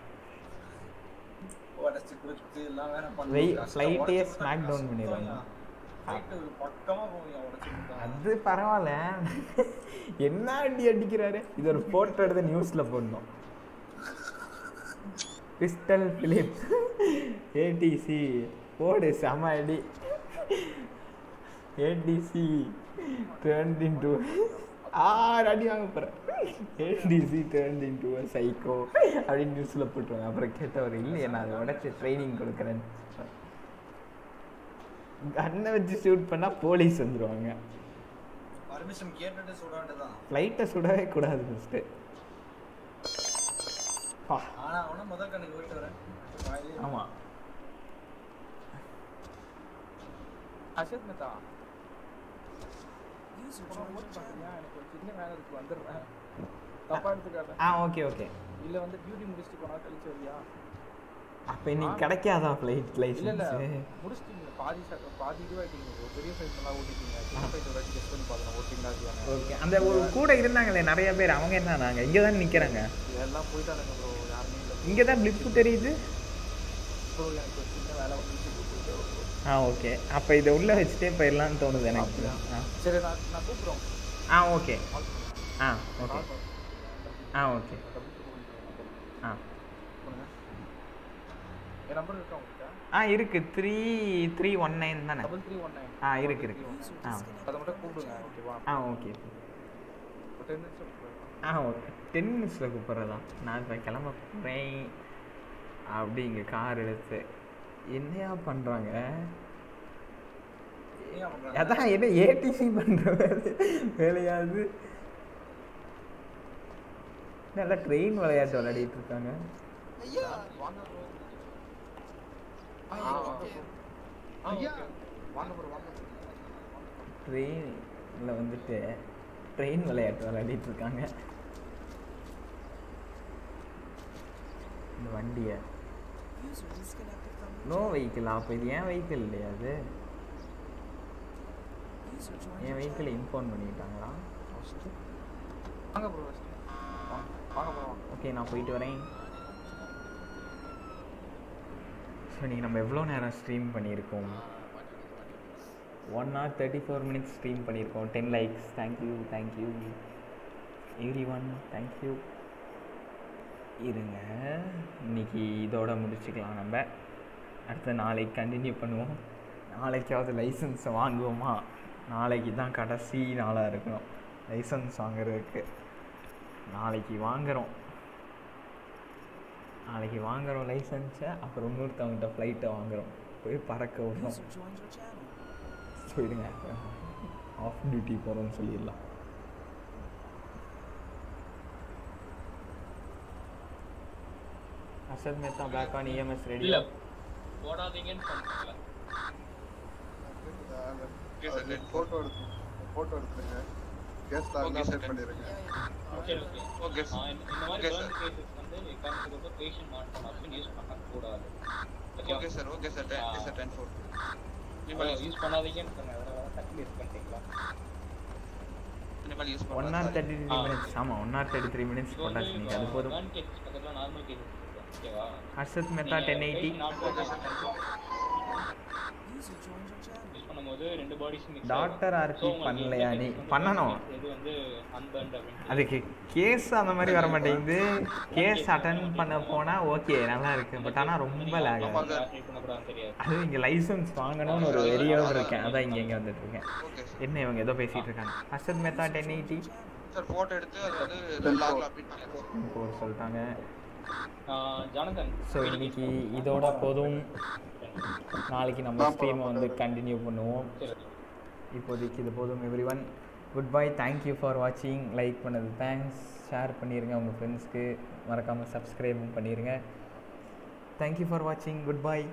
உடச்சி கொடுத்து எல்லாம் வேற வெய் பண்ணி ஃப்ளைட்டே ஸ்மாக் டவுன் பண்ணிடுவாங்க ஃப்ளைட்டு பக்கமாக போவீங்க உடச்சி கொடுத்தா அது பரவாயில்ல என்ன அடி அடிக்கிறாரு இது ஒரு போட்டோ எடுத்து நியூஸில் போடணும் பிஸ்டல் பிலிப்ஸ் ஏடிசி போடு செம அடி ஏடிசி டேர்ன் இன்டு ஆறு அடி வாங்க போகிறேன் ஏடிசி டேர்ன் இன்டு சைக்கோ அப்படின்னு நியூஸில் போட்டுருவாங்க அப்புறம் கேட்டவர் இல்லையே நான் அதை உடச்சி ட்ரைனிங் கொடுக்குறேன் கண்ணை வச்சு ஷூட் பண்ணால் போலீஸ் வந்துடுவாங்க பர்மிஷன் கேட்டுட்டு சுட வேண்டியதான் ஃப்ளைட்டை சுடவே கூடாது ஃபஸ்ட்டு ஆனா அவனா முதல் கண்ணுக்கு போயிட்டு வரேன் வாயிலே ஆமாம் அசத் மேத்தா User போன joined your போட்டு channel. பாத்தியா எனக்கு ஒரு சின்ன வேலை இருக்கு வந்துடுறேன் தப்பா எடுத்துக்காத ஆ ஓகே ஓகே இல்ல வந்து டியூட்டி முடிச்சுட்டு போனா கழிச்சு வரியா அப்போ இன்னைக்கு கிடைக்காதா ஃப்ளைட் இல்ல இல்ல லைசன்ஸ் முடிச்சிட்டீங்க பாதி ச- பாதி இதுவாயிட்டீங்க ஒரு பெரிய ஃபிளைட் நல்லா ஓட்டிட்டீங்க சின்ன ஃபிளைட் ஒரு வாட்டி டெஸ்ட் பண்ணி பார்க்கணும் ஓட்டிங்களா இல்லையான்னு ஓகே அந்த ஒரு கூட இருந்தாங்களே நிறைய பேர் அவங்க என்ன நாங்கள் இங்கே தான் நிற்கிறாங்க எல்லாம் போயிட்டானுங்க ப்ரோ யாருமே இல்லை இங்கே தான் பிளிப்பு தெரியுது ப்ரோ எனக்கு ஒரு சின்ன வேலை வந்துச்சு போயிட்டு bro. ஆ ஓகே அப்போ இதை உள்ளே வச்சுட்டே போயிடலான்னு தோணுது எனக்கு அப்படியா? ஆ சரி நான் நான் கூப்பிடுறோம் ஆ ஓகே ஆ ஓகே ஆ ஓகே ஆ என் நம்பர் இருக்கா உங்ககிட்ட ஆ இருக்கு த்ரீ த்ரீ ஒன் நைன் தானே டபுள் த்ரீ ஒன் நைன் ஆ இருக்கு இருக்கு ஆ அதை மட்டும் கூப்பிடுங்க ஓகேவா ஆ ஓகே ஒரு டென் மினிட்ஸ் ஆ ஓகே டென் மினிட்ஸில் கூப்பிட்றதா நான் இப்போ கிளம்ப போகிறேன் அப்படி இங்கே கார் எடுத்து என்னையா பண்ணுறாங்க ஏன் பண்றாங்க? அதான் என்ன ஏடிசி பண்ணுற வேலை வேலையாது நல்லா ட்ரெயின் விளையாட்டு விளையாடிட்டு இருக்காங்க வாங்க ப்ரோ ஆ வாங்க ப்ரோ ஐயா வாங்க ப்ரோ வாங்க ட்ரெயினில் வந்துட்டு ட்ரெயின் விளையாட்டு விளையாடிட்டு இருக்காங்க இந்த வண்டியை User disconnected from your no vehicle அப்போ இது ஏன் வெஹிக்கிள் இல்லையா அது User joined என் your வெஹிக்கிள் channel. இன்ஃபார்ம் பண்ணிட்டாங்களா வாங்க ப்ரோ வாங்க வாங்க ப்ரோ வாங்க ஓகே நான் போயிட்டு வரேன் ஸோ இன்றைக்கி நம்ம எவ்வளோ நேரம் ஸ்ட்ரீம் பண்ணியிருக்கோம் one hour thirty four minutes stream பண்ணியிருக்கோம் ten likes thank you thank you everyone thank you இருங்க இன்னைக்கு இதோட முடிச்சுக்கலாம் நம்ம அடுத்து நாளைக்கு கண்டினியூ பண்ணுவோம் நாளைக்காவது லைசன்ஸை வாங்குவோமா நாளைக்கு தான் கடைசி நாளாக இருக்கணும் லைசன்ஸ் வாங்குறதுக்கு நாளைக்கு வாங்குகிறோம் நாளைக்கு வாங்குகிறோம் லைசன்ஸை அப்புறம் இன்னொருத்தவங்ககிட்ட ஃப்ளைட்டை வாங்குகிறோம் போய் பறக்க விடுறோம் User joined your channel. போயிடுங்க ஆஃப் டியூட்டி போகிறோம்னு சொல்லிடலாம் Asad Mehta back on EMS ready இல்ல போடாதீங்கன்னு சொன்னாங்கல்ல போட்டோ எடுத்து போட்டோ எடுத்துருங்க கேஸ் Okay, sir. அப்டேட் பண்ணிருங்க சரி ஓகே Okay, sir. ஆ, இந்த இந்த மாதிரி Okay, burn sir. cases வந்து எக்காரணத்துக்கு பேஷண்ட் மாட்டோம் அப்படின்னு யூஸ் பண்ணக்கூடாது okay sir okay sir okay sir ten four இனிமேல் யூஸ் பண்ணாதீங்கன்னு சொன்னேன் அதனால டக்குனு யூஸ் பண்ணிட்டீங்களா இனிமேல் யூஸ் ஒன் பண்ணலாம் hour sir thirty three minutes ஆமாம் one hour thirty three minutes இப்போ வந்து போட்டாச்சு நீங்கள் அது போதும் burn cases பக்கத்துல நார்மல் கேசஸ் இருக்கு ஓகேவா Harshad Mehta ten eighty User joined your channel. Use பண்ணும்போது ரெண்டு பாடிஸ் மிக்ஸ் டாக்டர் ஆர்பி பண்ணலையா நீ பண்ணணும் இது வந்து அன்பர்ன்ட் அப்படின்னு அதுக்கு கேஸ் அந்த மாதிரி வர மாட்டேங்குது கேஸ் அட்டன் பண்ண போனால் ஓகே நல்லா இருக்கு பட் ஆனால் ரொம்ப லேக் ஆமாம் சார் ட்ரை பண்ணக்கூடாதுன்னு தெரியாது அது இங்கே லைசன்ஸ் வாங்கணும்னு ஒரு வெறியோடு இருக்கேன் அதான் இங்கே இங்கே வந்துட்டு இருக்கேன் ஓகே சார் என்ன இவங்க ஏதோ பேசிட்டு இருக்காங்க Harshad Mehta ten eighty sir photo எடுத்து அது வந்து லாகில் அப்டேட் பண்ணிடுறேன் போர் சொல்லிட்டாங்க ஜானதன் ஸோ இன்னைக்கு இதோட போதும் நாளைக்கு நம்ம ஸ்ட்ரீமை வந்து கண்டினியூ பண்ணுவோம் இப்போதைக்கு இது போதும் everyone goodbye thank you for வாட்சிங் லைக் பண்ணது தேங்க்ஸ் ஷேர் பண்ணிடுங்க உங்கள் ஃப்ரெண்ட்ஸ்க்கு மறக்காமல் சப்ஸ்கிரைபும் பண்ணிடுங்க தேங்க்யூ ஃபார் வாட்சிங் goodbye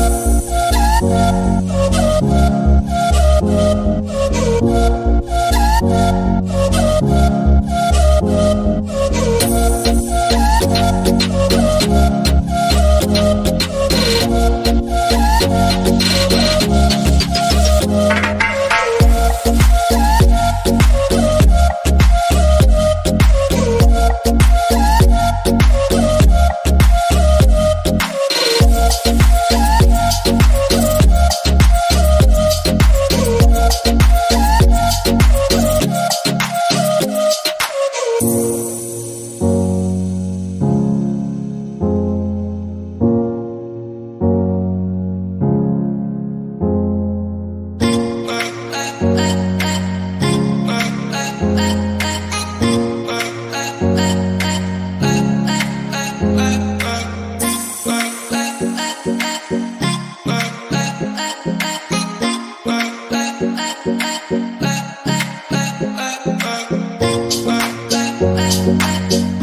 Thank you. Thank